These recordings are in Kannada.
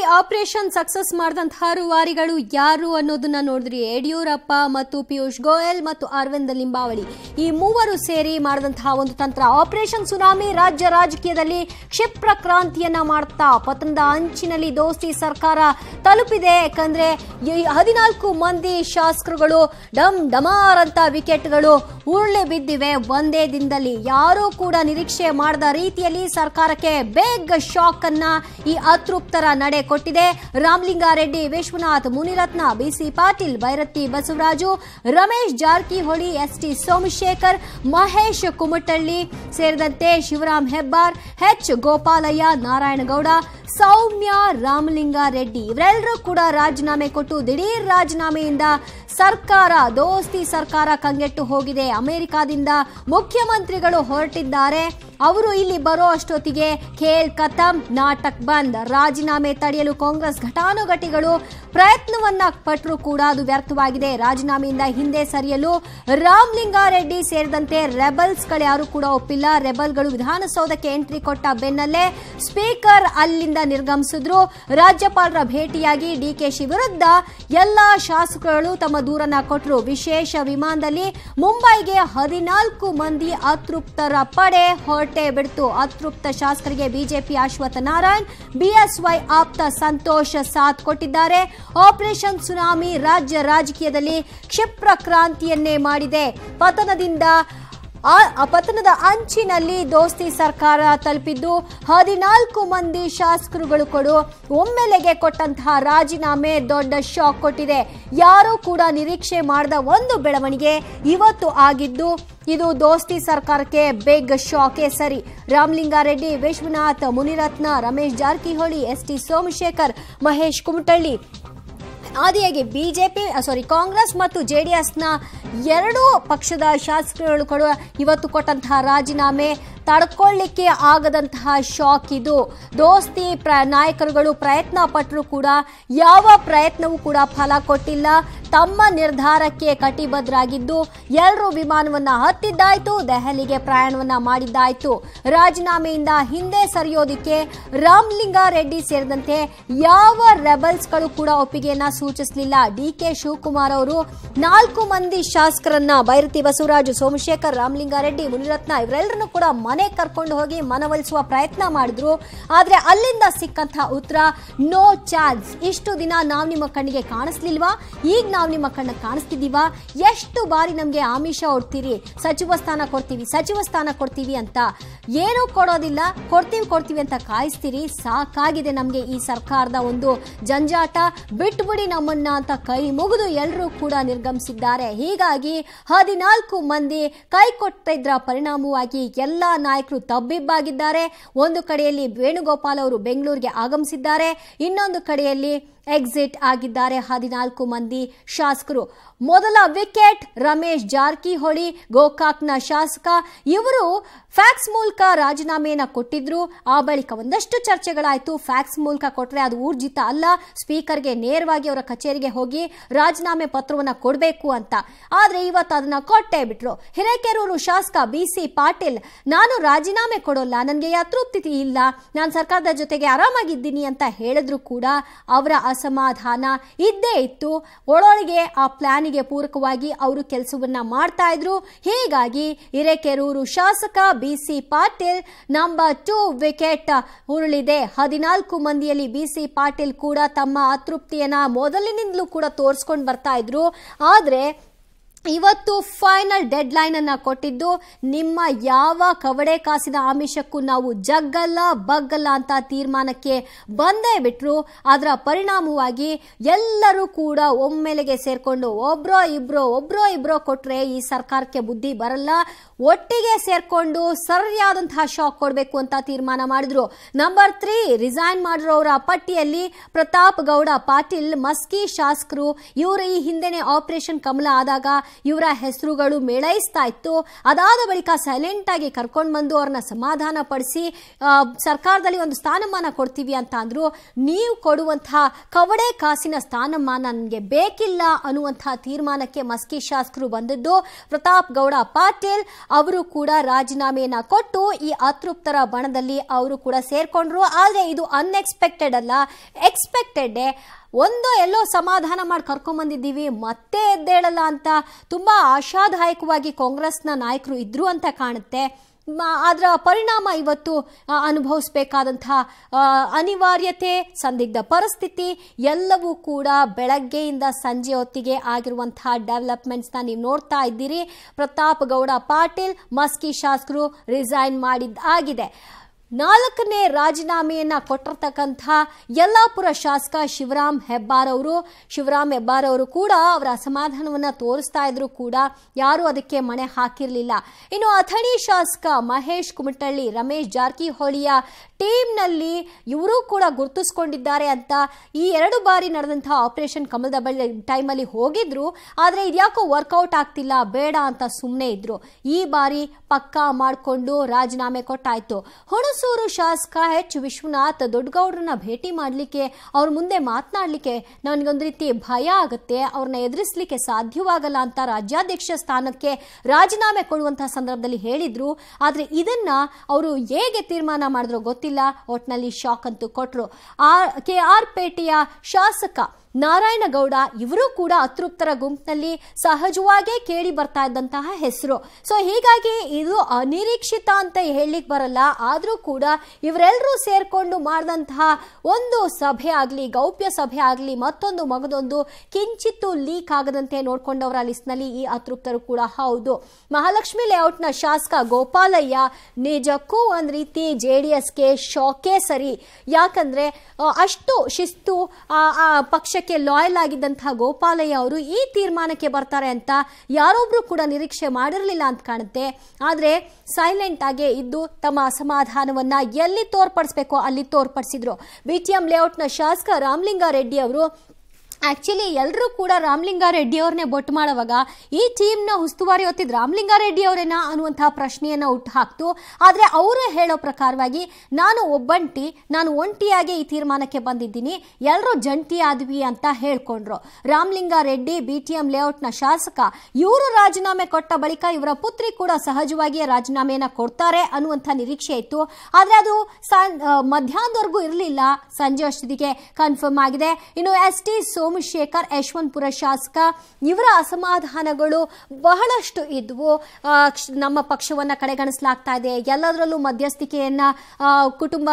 ಆಪರೇಷನ್ ಸಕ್ಸಸ್ ಮಾಡಿದಂತಹ ರೂವಾರಿಗಳು ಯಾರು ಅನ್ನೋದನ್ನ ನೋಡಿದ್ರಿ ಯಡಿಯೂರಪ್ಪ ಮತ್ತು ಪಿಯೂಷ್ ಗೋಯಲ್ ಮತ್ತು ಅರವಿಂದ್ ಲಿಂಬಾವಳಿ ಈ ಮೂವರು ಸೇರಿ ಮಾಡಿದಂತಹ ಒಂದು ತಂತ್ರ ಆಪರೇಷನ್ ಸುನಾಮಿ ರಾಜ್ಯ ರಾಜಕೀಯದಲ್ಲಿ ಕ್ಷಿಪ್ರ ಕ್ರಾಂತಿಯನ್ನ ಮಾಡ್ತಾ ಪತನದ ಅಂಚಿನಲ್ಲಿ ದೋಸ್ತಿ ಸರ್ಕಾರ ತಲುಪಿದೆ ಯಾಕಂದ್ರೆ ಈ ಹದಿನಾಲ್ಕು ಮಂದಿ ಶಾಸಕರುಗಳು ಡಮ್ ಡಮಾರ್ ಅಂತ ವಿಕೆಟ್ಗಳು ಉರುಳಿ ಬಿದ್ದಿವೆ ಒಂದೇ ದಿನದಲ್ಲಿ ಯಾರೂ ಕೂಡ ನಿರೀಕ್ಷೆ ಮಾಡದ ರೀತಿಯಲ್ಲಿ ಸರ್ಕಾರಕ್ಕೆ ಬೇಗ ಶಾಕ್ ಅನ್ನ ಈ ಅತೃಪ್ತರ ನಡೆ ಕೊಟ್ಟಿದೆ Ramalinga Reddy Vishwanath Munirathna B C Patil Byrathi Basavaraju Ramesh Jarkiholi S T Somashekar Mahesh Kumatalli ಸೇರಿದಂತೆ ಶಿವರಾಮ್ ಹೆಬ್ಬಾರ್ ಎಚ್ ಗೋಪಾಲಯ್ಯ ನಾರಾಯಣಗೌಡ ಸೌಮ್ಯ ರಾಮಲಿಂಗಾರೆಡ್ಡಿ ಇವರೆಲ್ಲರೂ ಕೂಡ ರಾಜೀನಾಮೆ ಕೊಟ್ಟು ದಿಢೀರ್ ರಾಜೀನಾಮೆಯಿಂದ ಸರ್ಕಾರ ದೋಸ್ತಿ ಸರ್ಕಾರ ಕಂಗೆಟ್ಟು ಹೋಗಿದೆ ಅಮೆರಿಕಾದಿಂದ ಮುಖ್ಯಮಂತ್ರಿಗಳು ಹೊರಟಿದ್ದಾರೆ ಅವರು ಇಲ್ಲಿ ಬರೋ ಅಷ್ಟೊತ್ತಿಗೆ ಖೇಲ್ ಖತಮ್ ನಾಟಕ್ ಬಂದ್ ರಾಜೀನಾಮೆ ತಡೆಯಲು ಕಾಂಗ್ರೆಸ್ ಘಟಾನುಘಟಿಗಳು ಪ್ರಯತ್ನವನ್ನ ಪಟ್ಟರು ಕೂಡ ಅದು ವ್ಯರ್ಥವಾಗಿದೆ ರಾಜೀನಾಮೆಯಿಂದ ಹಿಂದೆ ಸರಿಯಲು ರಾಮಲಿಂಗಾರೆಡ್ಡಿ ಸೇರಿದಂತೆ ರೆಬಲ್ಸ್ಗಳು ಯಾರು ಕೂಡ ಒಪ್ಪಿಲ್ಲ ರೆಬಲ್ಗಳು ವಿಧಾನಸೌಧಕ್ಕೆ ಎಂಟ್ರಿ ಕೊಟ್ಟ ಬೆನ್ನಲ್ಲೇ ಸ್ಪೀಕರ್ ಅಲ್ಲಿಂದ ನಿರ್ಗಮಿಸಿದ್ರು ರಾಜ್ಯಪಾಲರ ಭೇಟಿಯಾಗಿ ಡಿಕೆಶಿ ವಿರುದ್ಧ ಎಲ್ಲಾ ಶಾಸಕರು ತಮ್ಮ ದೂರನ್ನ ಕೊಟ್ಟರು ವಿಶೇಷ ವಿಮಾನದಲ್ಲಿ ಮುಂಬೈಗೆ ಹದಿನಾಲ್ಕು ಮಂದಿ ಅತೃಪ್ತರ ಪಡೆ ಹೊರಟೆ ಬಿಡ್ತು ಅತೃಪ್ತ ಶಾಸಕರಿಗೆ ಬಿಜೆಪಿ ಅಶ್ವಥ್ ನಾರಾಯಣ್ ಬಿಎಸ್ವೈ ಆಪ್ತ ಸಂತೋಷ್ ಸಾಥ್ ಕೊಟ್ಟಿದ್ದಾರೆ ಆಪರೇಷನ್ ಸುನಾಮಿ ರಾಜ್ಯ ರಾಜಕೀಯದಲ್ಲಿ ಕ್ಷಿಪ್ರ ಕ್ರಾಂತಿಯನ್ನೇ ಮಾಡಿದೆ ಪತನದಿಂದ ಆ- ಆ ಪತನದ ಅಂಚಿನಲ್ಲಿ ದೋಸ್ತಿ ಸರ್ಕಾರ ತಲುಪಿದ್ದು ಹದಿನಾಲ್ಕು ಮಂದಿ ಶಾಸಕರುಗಳು ಕೊಡು ಒಮ್ಮೆಲೆಗೆ ಕೊಟ್ಟಂತಹ ರಾಜೀನಾಮೆ ದೊಡ್ಡ ಶಾಕ್ ಕೊಟ್ಟಿದೆ ಯಾರೂ ಕೂಡ ನಿರೀಕ್ಷೆ ಮಾಡದ ಒಂದು ಬೆಳವಣಿಗೆ ಇವತ್ತು ಆಗಿದ್ದು ಇದು ದೋಸ್ತಿ ಸರ್ಕಾರಕ್ಕೆ ಬಿಗ್ ಶಾಕೆ ಸರಿ ರಾಮಲಿಂಗಾರೆಡ್ಡಿ ವಿಶ್ವನಾಥ್ ಮುನಿರತ್ನ ರಮೇಶ್ ಜಾರಕಿಹೊಳಿ ಎಸ್ ಟಿ ಸೋಮಶೇಖರ್ ಮಹೇಶ್ ಕುಮಟಳ್ಳಿ ಆದಿಯಾಗಿ ಬಿಜೆಪಿ ಸಾರಿ ಕಾಂಗ್ರೆಸ್ ಮತ್ತು ಜೆಡಿಎಸ್ನ ಎರಡೂ ಪಕ್ಷದ ಶಾಸಕರುಗಳು ಕೂಡ ಇವತ್ತು ಕೊಟ್ಟಂತಹ ರಾಜೀನಾಮೆ ತಡ್ಕೊಳ್ಳಿಕ್ಕೆ ಆಗದಂತಹ ಶಾಕ್ ಇದು ದೋಸ್ತಿ ಪ್ರ ನಾಯಕರುಗಳು ಪ್ರಯತ್ನ ಪಟ್ಟರು ಕೂಡ ಯಾವ ಪ್ರಯತ್ನವೂ ಕೂಡ ಫಲ ಕೊಟ್ಟಿಲ್ಲ ತಮ್ಮ ನಿರ್ಧಾರಕ್ಕೆ ಕಟಿಬದ್ಧರಾಗಿದ್ದು ಎಲ್ಲರೂ ವಿಮಾನವನ್ನ ಹತ್ತಿದ್ದಾಯ್ತು ದೆಹಲಿಗೆ ಪ್ರಯಾಣವನ್ನ ಮಾಡಿದ್ದಾಯ್ತು ರಾಜೀನಾಮೆಯಿಂದ ಹಿಂದೆ ಸರಿಯೋದಿಕ್ಕೆ ರಾಮಲಿಂಗಾರೆಡ್ಡಿ ಸೇರಿದಂತೆ ಯಾವ ರೆಬಲ್ಸ್ಗಳು ಕೂಡ ಒಪ್ಪಿಗೆಯನ್ನ ಸೂಚಿಸಲಿಲ್ಲ ಡಿ ಕೆ ಶಿವಕುಮಾರ್ ಅವರು ನಾಲ್ಕು ಮಂದಿ ಶಾಸಕರನ್ನ ಬೈರತಿ ಬಸವರಾಜು ಸೋಮಶೇಖರ್ ರಾಮಲಿಂಗಾರೆಡ್ಡಿ ಮುನಿರತ್ನ ಇವರೆಲ್ಲರನ್ನು ಕೂಡ ಮನೆ ಕರ್ಕೊಂಡು ಹೋಗಿ ಮನವೊಲಿಸುವ ಪ್ರಯತ್ನ ಮಾಡಿದ್ರು ಆದ್ರೆ ಅಲ್ಲಿಂದ ಸಿಕ್ಕಂತಹ ಉತ್ತರ ನೋ ಚಾನ್ಸ್ ಇಷ್ಟು ದಿನ ನಾವು ನಿಮ್ಮ ಕಣ್ಣಿಗೆ ಕಾಣಿಸ್ಲಿಲ್ವಾ ಈಗ ನಾವು ನಿಮ್ಮ ಕಣ್ಣ ಕಾಣಿಸ್ತಿದ್ದೀವಾ ಎಷ್ಟು ಬಾರಿ ನಮಗೆ ಆಮಿಷ ಒಡ್ತೀರಿ ಸಚಿವ ಸ್ಥಾನ ಕೊಡ್ತೀವಿ ಸಚಿವ ಸ್ಥಾನ ಕೊಡ್ತೀವಿ ಅಂತ ಏನೂ ಕೊಡೋದಿಲ್ಲ ಕೊಡ್ತೀವಿ ಕೊಡ್ತೀವಿ ಅಂತ ಕಾಯಿಸ್ತೀರಿ ಸಾಕಾಗಿದೆ ನಮಗೆ ಈ ಸರ್ಕಾರದ ಒಂದು ಜಂಜಾಟ ಬಿಟ್ಬಿಡಿ ನಮ್ಮನ್ನ ಅಂತ ಕೈ ಮುಗಿದು ಎಲ್ಲರೂ ಕೂಡ ನಿರ್ಗಮಿಸಿದ್ದಾರೆ ಹೀಗಾಗಿ ಹದಿನಾಲ್ಕು ಮಂದಿ ಕೈ ಕೊಟ್ಟಿದ್ರ ಪರಿಣಾಮವಾಗಿ ಎಲ್ಲ ನಾಯಕರು ತಬ್ಬಿಬ್ಬಾಗಿದ್ದಾರೆ ಒಂದು ಕಡೆಯಲ್ಲಿ ವೇಣುಗೋಪಾಲ್ ಅವರು ಬೆಂಗಳೂರಿಗೆ ಆಗಮಿಸಿದ್ದಾರೆ ಇನ್ನೊಂದು ಕಡೆಯಲ್ಲಿ ಎಕ್ಸಿಟ್ ಆಗಿದ್ದಾರೆ ಹದಿನಾಲ್ಕು ಮಂದಿ ಶಾಸಕರು ಮೊದಲ ವಿಕೆಟ್ ರಮೇಶ್ ಜಾರಕಿಹೊಳಿ ಗೋಕಾಕ್ನ ಶಾಸಕ ಇವರು ಫ್ಯಾಕ್ಸ್ ಮೂಲಕ ರಾಜೀನಾಮೆಯನ್ನ ಕೊಟ್ಟಿದ್ರು ಆ ಬಳಿಕ ಒಂದಷ್ಟು ಚರ್ಚೆಗಳಾಯ್ತು ಫ್ಯಾಕ್ಸ್ ಮೂಲಕ ಕೊಟ್ರೆ ಅದು ಊರ್ಜಿತ ಅಲ್ಲ ಸ್ಪೀಕರ್ಗೆ ನೇರವಾಗಿ ಅವರ ಕಚೇರಿಗೆ ಹೋಗಿ ರಾಜೀನಾಮೆ ಪತ್ರವನ್ನ ಕೊಡಬೇಕು ಅಂತ ಆದ್ರೆ ಇವತ್ತು ಅದನ್ನ ಕೊಟ್ಟೇ ಬಿಟ್ರು ಹಿರೇಕೆರೂರು ಶಾಸಕ ಬಿ ಸಿ ಪಾಟೀಲ್ ನಾನು ರಾಜೀನಾಮೆ ಕೊಡೋಲ್ಲ ನನಗೆ ಅತೃಪ್ತಿ ಇಲ್ಲ ನಾನು ಸರ್ಕಾರದ ಜೊತೆಗೆ ಆರಾಮಾಗಿದ್ದೀನಿ ಅಂತ ಹೇಳಿದ್ರು ಕೂಡ ಅವರ ಅಸಮಾಧಾನ ಇದ್ದೇ ಇತ್ತು ಒಳೊಳಗೆ ಆ ಪ್ಲಾನಿಗೆ ಪೂರಕವಾಗಿ ಅವರು ಕೆಲಸವನ್ನ ಮಾಡ್ತಾ ಇದ್ರು ಹೀಗಾಗಿ ಹಿರೇಕೆರೂರು ಶಾಸಕ B C Patil number two wicket ಉರುಳಿದೆ ಹದಿನಾಲ್ಕು ಮಂದಿಯಲ್ಲಿ ಬಿ ಸಿ ಪಾಟೀಲ್ ಕೂಡ ತಮ್ಮ ಅತೃಪ್ತಿಯನ್ನ ಮೊದಲಿನಿಂದಲೂ ಕೂಡ ತೋರಿಸ್ಕೊಂಡು ಬರ್ತಾ ಇದ್ರು ಆದ್ರೆ ಇವತ್ತು ಫೈನಲ್ ಡೆಡ್ ಲೈನ್ ಅನ್ನ ಕೊಟ್ಟಿದ್ದು ನಿಮ್ಮ ಯಾವ ಕವಡೆ ಕಾಸಿನ ಆಮಿಷಕ್ಕೂ ನಾವು ಜಗ್ಗಲ್ಲ ಬಗ್ಗಲ್ಲ ಅಂತ ತೀರ್ಮಾನಕ್ಕೆ ಬಂದೇ ಬಿಟ್ರು ಅದರ ಪರಿಣಾಮವಾಗಿ ಎಲ್ಲರೂ ಕೂಡ ಒಮ್ಮೆಲೆಗೆ ಸೇರ್ಕೊಂಡು ಒಬ್ರೋ ಇಬ್ರೋ ಒಬ್ರೋ ಇಬ್ರೋ ಕೊಟ್ರೆ ಈ ಸರ್ಕಾರಕ್ಕೆ ಬುದ್ಧಿ ಬರಲ್ಲ ಒಟ್ಟಿಗೆ ಸೇರ್ಕೊಂಡು ಸರಿಯಾದಂತಹ ಶಾಕ್ ಕೊಡಬೇಕು ಅಂತ ತೀರ್ಮಾನ ಮಾಡಿದ್ರು ನಂಬರ್ ತ್ರೀ ರಿಸೈನ್ ಮಾಡಿರೋರ ಪಟ್ಟಿಯಲ್ಲಿ ಪ್ರತಾಪ್ ಗೌಡ ಪಾಟೀಲ್ ಮಸ್ಕಿ ಶಾಸಕರು ಇವರು ಈ ಹಿಂದೆನೆ ಆಪರೇಷನ್ ಕಮಲ ಆದಾಗ ಇವರ ಹೆಸರುಗಳು ಮೇಳೈಸ್ತಾ ಇತ್ತು ಅದಾದ ಬಳಿಕ ಸೈಲೆಂಟ್ ಆಗಿ ಕರ್ಕೊಂಡು ಬಂದು ಅವ್ರನ್ನ ಸಮಾಧಾನ ಪಡಿಸಿ ಆ, ಸರ್ಕಾರದಲ್ಲಿ ಒಂದು ಸ್ಥಾನಮಾನ ಕೊಡ್ತೀವಿ ಅಂತ ಅಂದ್ರು ನೀವು ಕೊಡುವಂತಹ ಕವಡೆ ಕಾಸಿನ ಸ್ಥಾನಮಾನ ನನಗೆ ಬೇಕಿಲ್ಲ ಅನ್ನುವಂತಹ ತೀರ್ಮಾನಕ್ಕೆ ಮಸ್ಕಿ ಶಾಸಕರು ಬಂದದ್ದು ಪ್ರತಾಪ್ ಗೌಡ ಪಾಟೀಲ್ ಅವರು ಕೂಡ ರಾಜೀನಾಮೆಯನ್ನ ಕೊಟ್ಟು ಈ ಅತೃಪ್ತರ ಬಣದಲ್ಲಿ ಅವರು ಕೂಡ ಸೇರ್ಕೊಂಡ್ರು ಆದ್ರೆ ಇದು ಅನ್ಎಕ್ಸ್ಪೆಕ್ಟೆಡ್ ಅಲ್ಲ ಎಕ್ಸ್ಪೆಕ್ಟೆಡ್ ಒಂದು ಎಲ್ಲೋ ಸಮಾಧಾನ ಮಾಡಿ ಕರ್ಕೊಂಬಂದಿದ್ದೀವಿ ಮತ್ತೆ ಎದ್ದೇಳಲ್ಲ ಅಂತ ತುಂಬಾ ಆಶಾದಾಯಕವಾಗಿ ಕಾಂಗ್ರೆಸ್ನ ನಾಯಕರು ಇದ್ರು ಅಂತ ಕಾಣುತ್ತೆ ಮ- ಅದರ ಪರಿಣಾಮ ಇವತ್ತು ಆ, ಅನುಭವಿಸ್ಬೇಕಾದಂತಹ ಆ, ಅನಿವಾರ್ಯತೆ ಸಂದಿಗ್ಧ ಪರಿಸ್ಥಿತಿ ಎಲ್ಲವೂ ಕೂಡ ಬೆಳಗ್ಗೆಯಿಂದ ಸಂಜೆ ಹೊತ್ತಿಗೆ ಆಗಿರುವಂತಹ ಡೆವಲಪ್ಮೆಂಟ್ಸ್ನ ನೀವು ನೋಡ್ತಾ ಇದ್ದೀರಿ ಪ್ರತಾಪ್ ಗೌಡ ಪಾಟೀಲ್ ಮಸ್ಕಿ ಶಾಸಕರು ರಿಸೈನ್ ಮಾಡಿದ್ದಾಗಿದೆ ನಾಲ್ಕನೇ ರಾಜೀನಾಮೆಯನ್ನ ಕೊಟ್ಟಿರ್ತಕ್ಕಂಥ ಯಲ್ಲಾಪುರ ಶಾಸಕ ಶಿವರಾಮ್ ಹೆಬ್ಬಾರ್ ಅವರು ಶಿವರಾಮ್ ಹೆಬ್ಬಾರ್ ಅವರು ಕೂಡ ಅವರ ಅಸಮಾಧಾನವನ್ನ ತೋರಿಸ್ತಾ ಇದ್ರು ಕೂಡ ಯಾರು ಅದಕ್ಕೆ ಮಣೆ ಹಾಕಿರಲಿಲ್ಲ ಇನ್ನು ಅಥಣಿ ಶಾಸಕ ಮಹೇಶ್ ಕುಮಟಳ್ಳಿ ರಮೇಶ್ ಜಾರಕಿಹೊಳಿಯ ಟೀಮ್ನಲ್ಲಿ ಇವರು ಕೂಡ ಗುರುತಿಸ್ಕೊಂಡಿದ್ದಾರೆ ಅಂತ ಈ ಎರಡು ಬಾರಿ ನಡೆದಂತಹ ಆಪರೇಷನ್ ಕಮಲದ ಬಳಿ ಟೈಮಲ್ಲಿ ಹೋಗಿದ್ರು ಆದರೆ ಇದ್ಯಾಕೋ ವರ್ಕೌಟ್ ಆಗ್ತಿಲ್ಲ ಬೇಡ ಅಂತ ಸುಮ್ಮನೆ ಇದ್ರು ಈ ಬಾರಿ ಪಕ್ಕಾ ಮಾಡಿಕೊಂಡು ರಾಜೀನಾಮೆ ಕೊಟ್ಟಾಯ್ತು ಹುಣಸೂರು ಶಾಸಕ ಎಚ್ ವಿಶ್ವನಾಥ್ ದೊಡ್ಡಗೌಡ್ರನ್ನ ಭೇಟಿ ಮಾಡಲಿಕ್ಕೆ ಅವ್ರ ಮುಂದೆ ಮಾತನಾಡಲಿಕ್ಕೆ ನನಗೊಂದು ರೀತಿ ಭಯ ಆಗುತ್ತೆ ಅವ್ರನ್ನ ಎದುರಿಸಲಿಕ್ಕೆ ಸಾಧ್ಯವಾಗಲ್ಲ ಅಂತ ರಾಜ್ಯಾಧ್ಯಕ್ಷ ಸ್ಥಾನಕ್ಕೆ ರಾಜೀನಾಮೆ ಕೊಡುವಂತಹ ಸಂದರ್ಭದಲ್ಲಿ ಹೇಳಿದ್ರು ಆದರೆ ಇದನ್ನ ಅವರು ಹೇಗೆ ತೀರ್ಮಾನ ಮಾಡಿದ್ರು ಗೊತ್ತಿಲ್ಲ ಒಟ್ನಲ್ಲಿ ಶಾಕ್ ಅಂತೂ ಕೊಟ್ರು ಆರ್ ಕೆ ಆರ್ ಪೇಟೆಯ ಶಾಸಕ ನಾರಾಯಣಗೌಡ ಇವರು ಕೂಡ ಅತೃಪ್ತರ ಗುಂಪಿನಲ್ಲಿ ಸಹಜವಾಗೇ ಕೇಳಿ ಬರ್ತಾ ಇದ್ದಂತಹ ಹೆಸರು ಸೊ ಹೀಗಾಗಿ ಇದು ಅನಿರೀಕ್ಷಿತ ಅಂತ ಹೇಳಲಿಕ್ಕೆ ಬರಲ್ಲ ಆದರೂ ಕೂಡ ಇವರೆಲ್ಲರೂ ಸೇರ್ಕೊಂಡು ಮಾಡಿದಂತಹ ಒಂದು ಸಭೆ ಆಗಲಿ ಗೌಪ್ಯ ಸಭೆ ಆಗಲಿ ಮತ್ತೊಂದು ಮಗದೊಂದು ಕಿಂಚಿತ್ತು ಲೀಕ್ ಆಗದಂತೆ ನೋಡ್ಕೊಂಡವರ ಲಿಸ್ಟ್ನಲ್ಲಿ ಈ ಅತೃಪ್ತರು ಕೂಡ ಹೌದು ಮಹಾಲಕ್ಷ್ಮಿ ಲೇಔಟ್ನ ಶಾಸಕ ಗೋಪಾಲಯ್ಯ ನಿಜಕ್ಕೂ ಒಂದು ರೀತಿ ಜೆ ಡಿ ಎಸ್ಗೆ ಶಾಕೇ ಸರಿ ಯಾಕಂದ್ರೆ ಆ, ಅಷ್ಟು ಶಿಸ್ತು ಆ, ಆ ಪಕ್ಷಕ್ಕೆ ಲಾಯಲ್ ಆಗಿದ್ದಂತಹ ಗೋಪಾಲಯ್ಯ ಅವರು ಈ ತೀರ್ಮಾನಕ್ಕೆ ಬರ್ತಾರೆ ಅಂತ ಯಾರೊಬ್ರು ಕೂಡ ನಿರೀಕ್ಷೆ ಮಾಡಿರಲಿಲ್ಲ ಅಂತ ಕಾಣುತ್ತೆ ಆದ್ರೆ ಸೈಲೆಂಟ್ ಆಗಿ ಇದ್ದು ತಮ್ಮ ಅಸಮಾಧಾನವನ್ನ ಎಲ್ಲಿ ತೋರ್ಪಡಿಸ್ಬೇಕೋ ಅಲ್ಲಿ ತೋರ್ಪಡಿಸಿದ್ರು ಬಿ ಟಿ ಎಂ ಲೇಔಟ್ನ ಶಾಸಕ ರಾಮಲಿಂಗಾರೆಡ್ಡಿ ಅವರು ಆಕ್ಚುಲಿ ಎಲ್ಲರೂ ಕೂಡ ರಾಮಲಿಂಗಾರೆಡ್ಡಿ ಅವ್ರನ್ನೇ ಬೊಟ್ಟು ಮಾಡುವಾಗ ಈ ಟೀಮ್ನ ಉಸ್ತುವಾರಿ ಹೊತ್ತಿದ್ ರಾಮಲಿಂಗಾರೆಡ್ಡಿ ಅವರೇನಾ ಅನ್ನುವಂತಹ ಪ್ರಶ್ನೆಯನ್ನ ಹುಟ್ಟು ಹಾಕ್ತು ಆದರೆ ಅವರು ಹೇಳೋ ಪ್ರಕಾರವಾಗಿ ನಾನು ಒಬ್ಬಂಟಿ ನಾನು ಒಂಟಿಯಾಗಿ ಈ ತೀರ್ಮಾನಕ್ಕೆ ಬಂದಿದ್ದೀನಿ ಎಲ್ಲರೂ ಜಂಟಿ ಆದ್ವಿ ಅಂತ ಹೇಳ್ಕೊಂಡ್ರು ರಾಮಲಿಂಗಾರೆಡ್ಡಿ ಬಿ ಟಿ ಎಂ ಲೇಔಟ್ನ ಶಾಸಕ ಇವರು ರಾಜೀನಾಮೆ ಕೊಟ್ಟ ಬಳಿಕ ಇವರ ಪುತ್ರಿ ಕೂಡ ಸಹಜವಾಗಿಯೇ ರಾಜೀನಾಮೆಯನ್ನ ಕೊಡ್ತಾರೆ ಅನ್ನುವಂಥ ನಿರೀಕ್ಷೆ ಇತ್ತು ಆದರೆ ಅದು ಸಂ- ಆ, ಮಧ್ಯಾಹ್ನದವರೆಗೂ ಇರಲಿಲ್ಲ ಸಂಜೆ ಅಷ್ಟೊತ್ತಿಗೆ ಕನ್ಫರ್ಮ್ ಆಗಿದೆ ಇನ್ನು ಎಸ್ ಟಿ ಸೋಮಶೇಖರ್ ಯಶವಂತಪುರ ಶಾಸಕ ಇವರ ಅಸಮಾಧಾನಗಳು ಬಹಳಷ್ಟು ಇದ್ವು ಆ, ಕ್ಷ- ನಮ್ಮ ಪಕ್ಷವನ್ನ ಕಡೆಗಣಿಸಲಾಗ್ತಾ ಇದೆ ಎಲ್ಲದರಲ್ಲೂ ಮಧ್ಯಸ್ಥಿಕೆಯನ್ನ ಆ, ಕುಟುಂಬ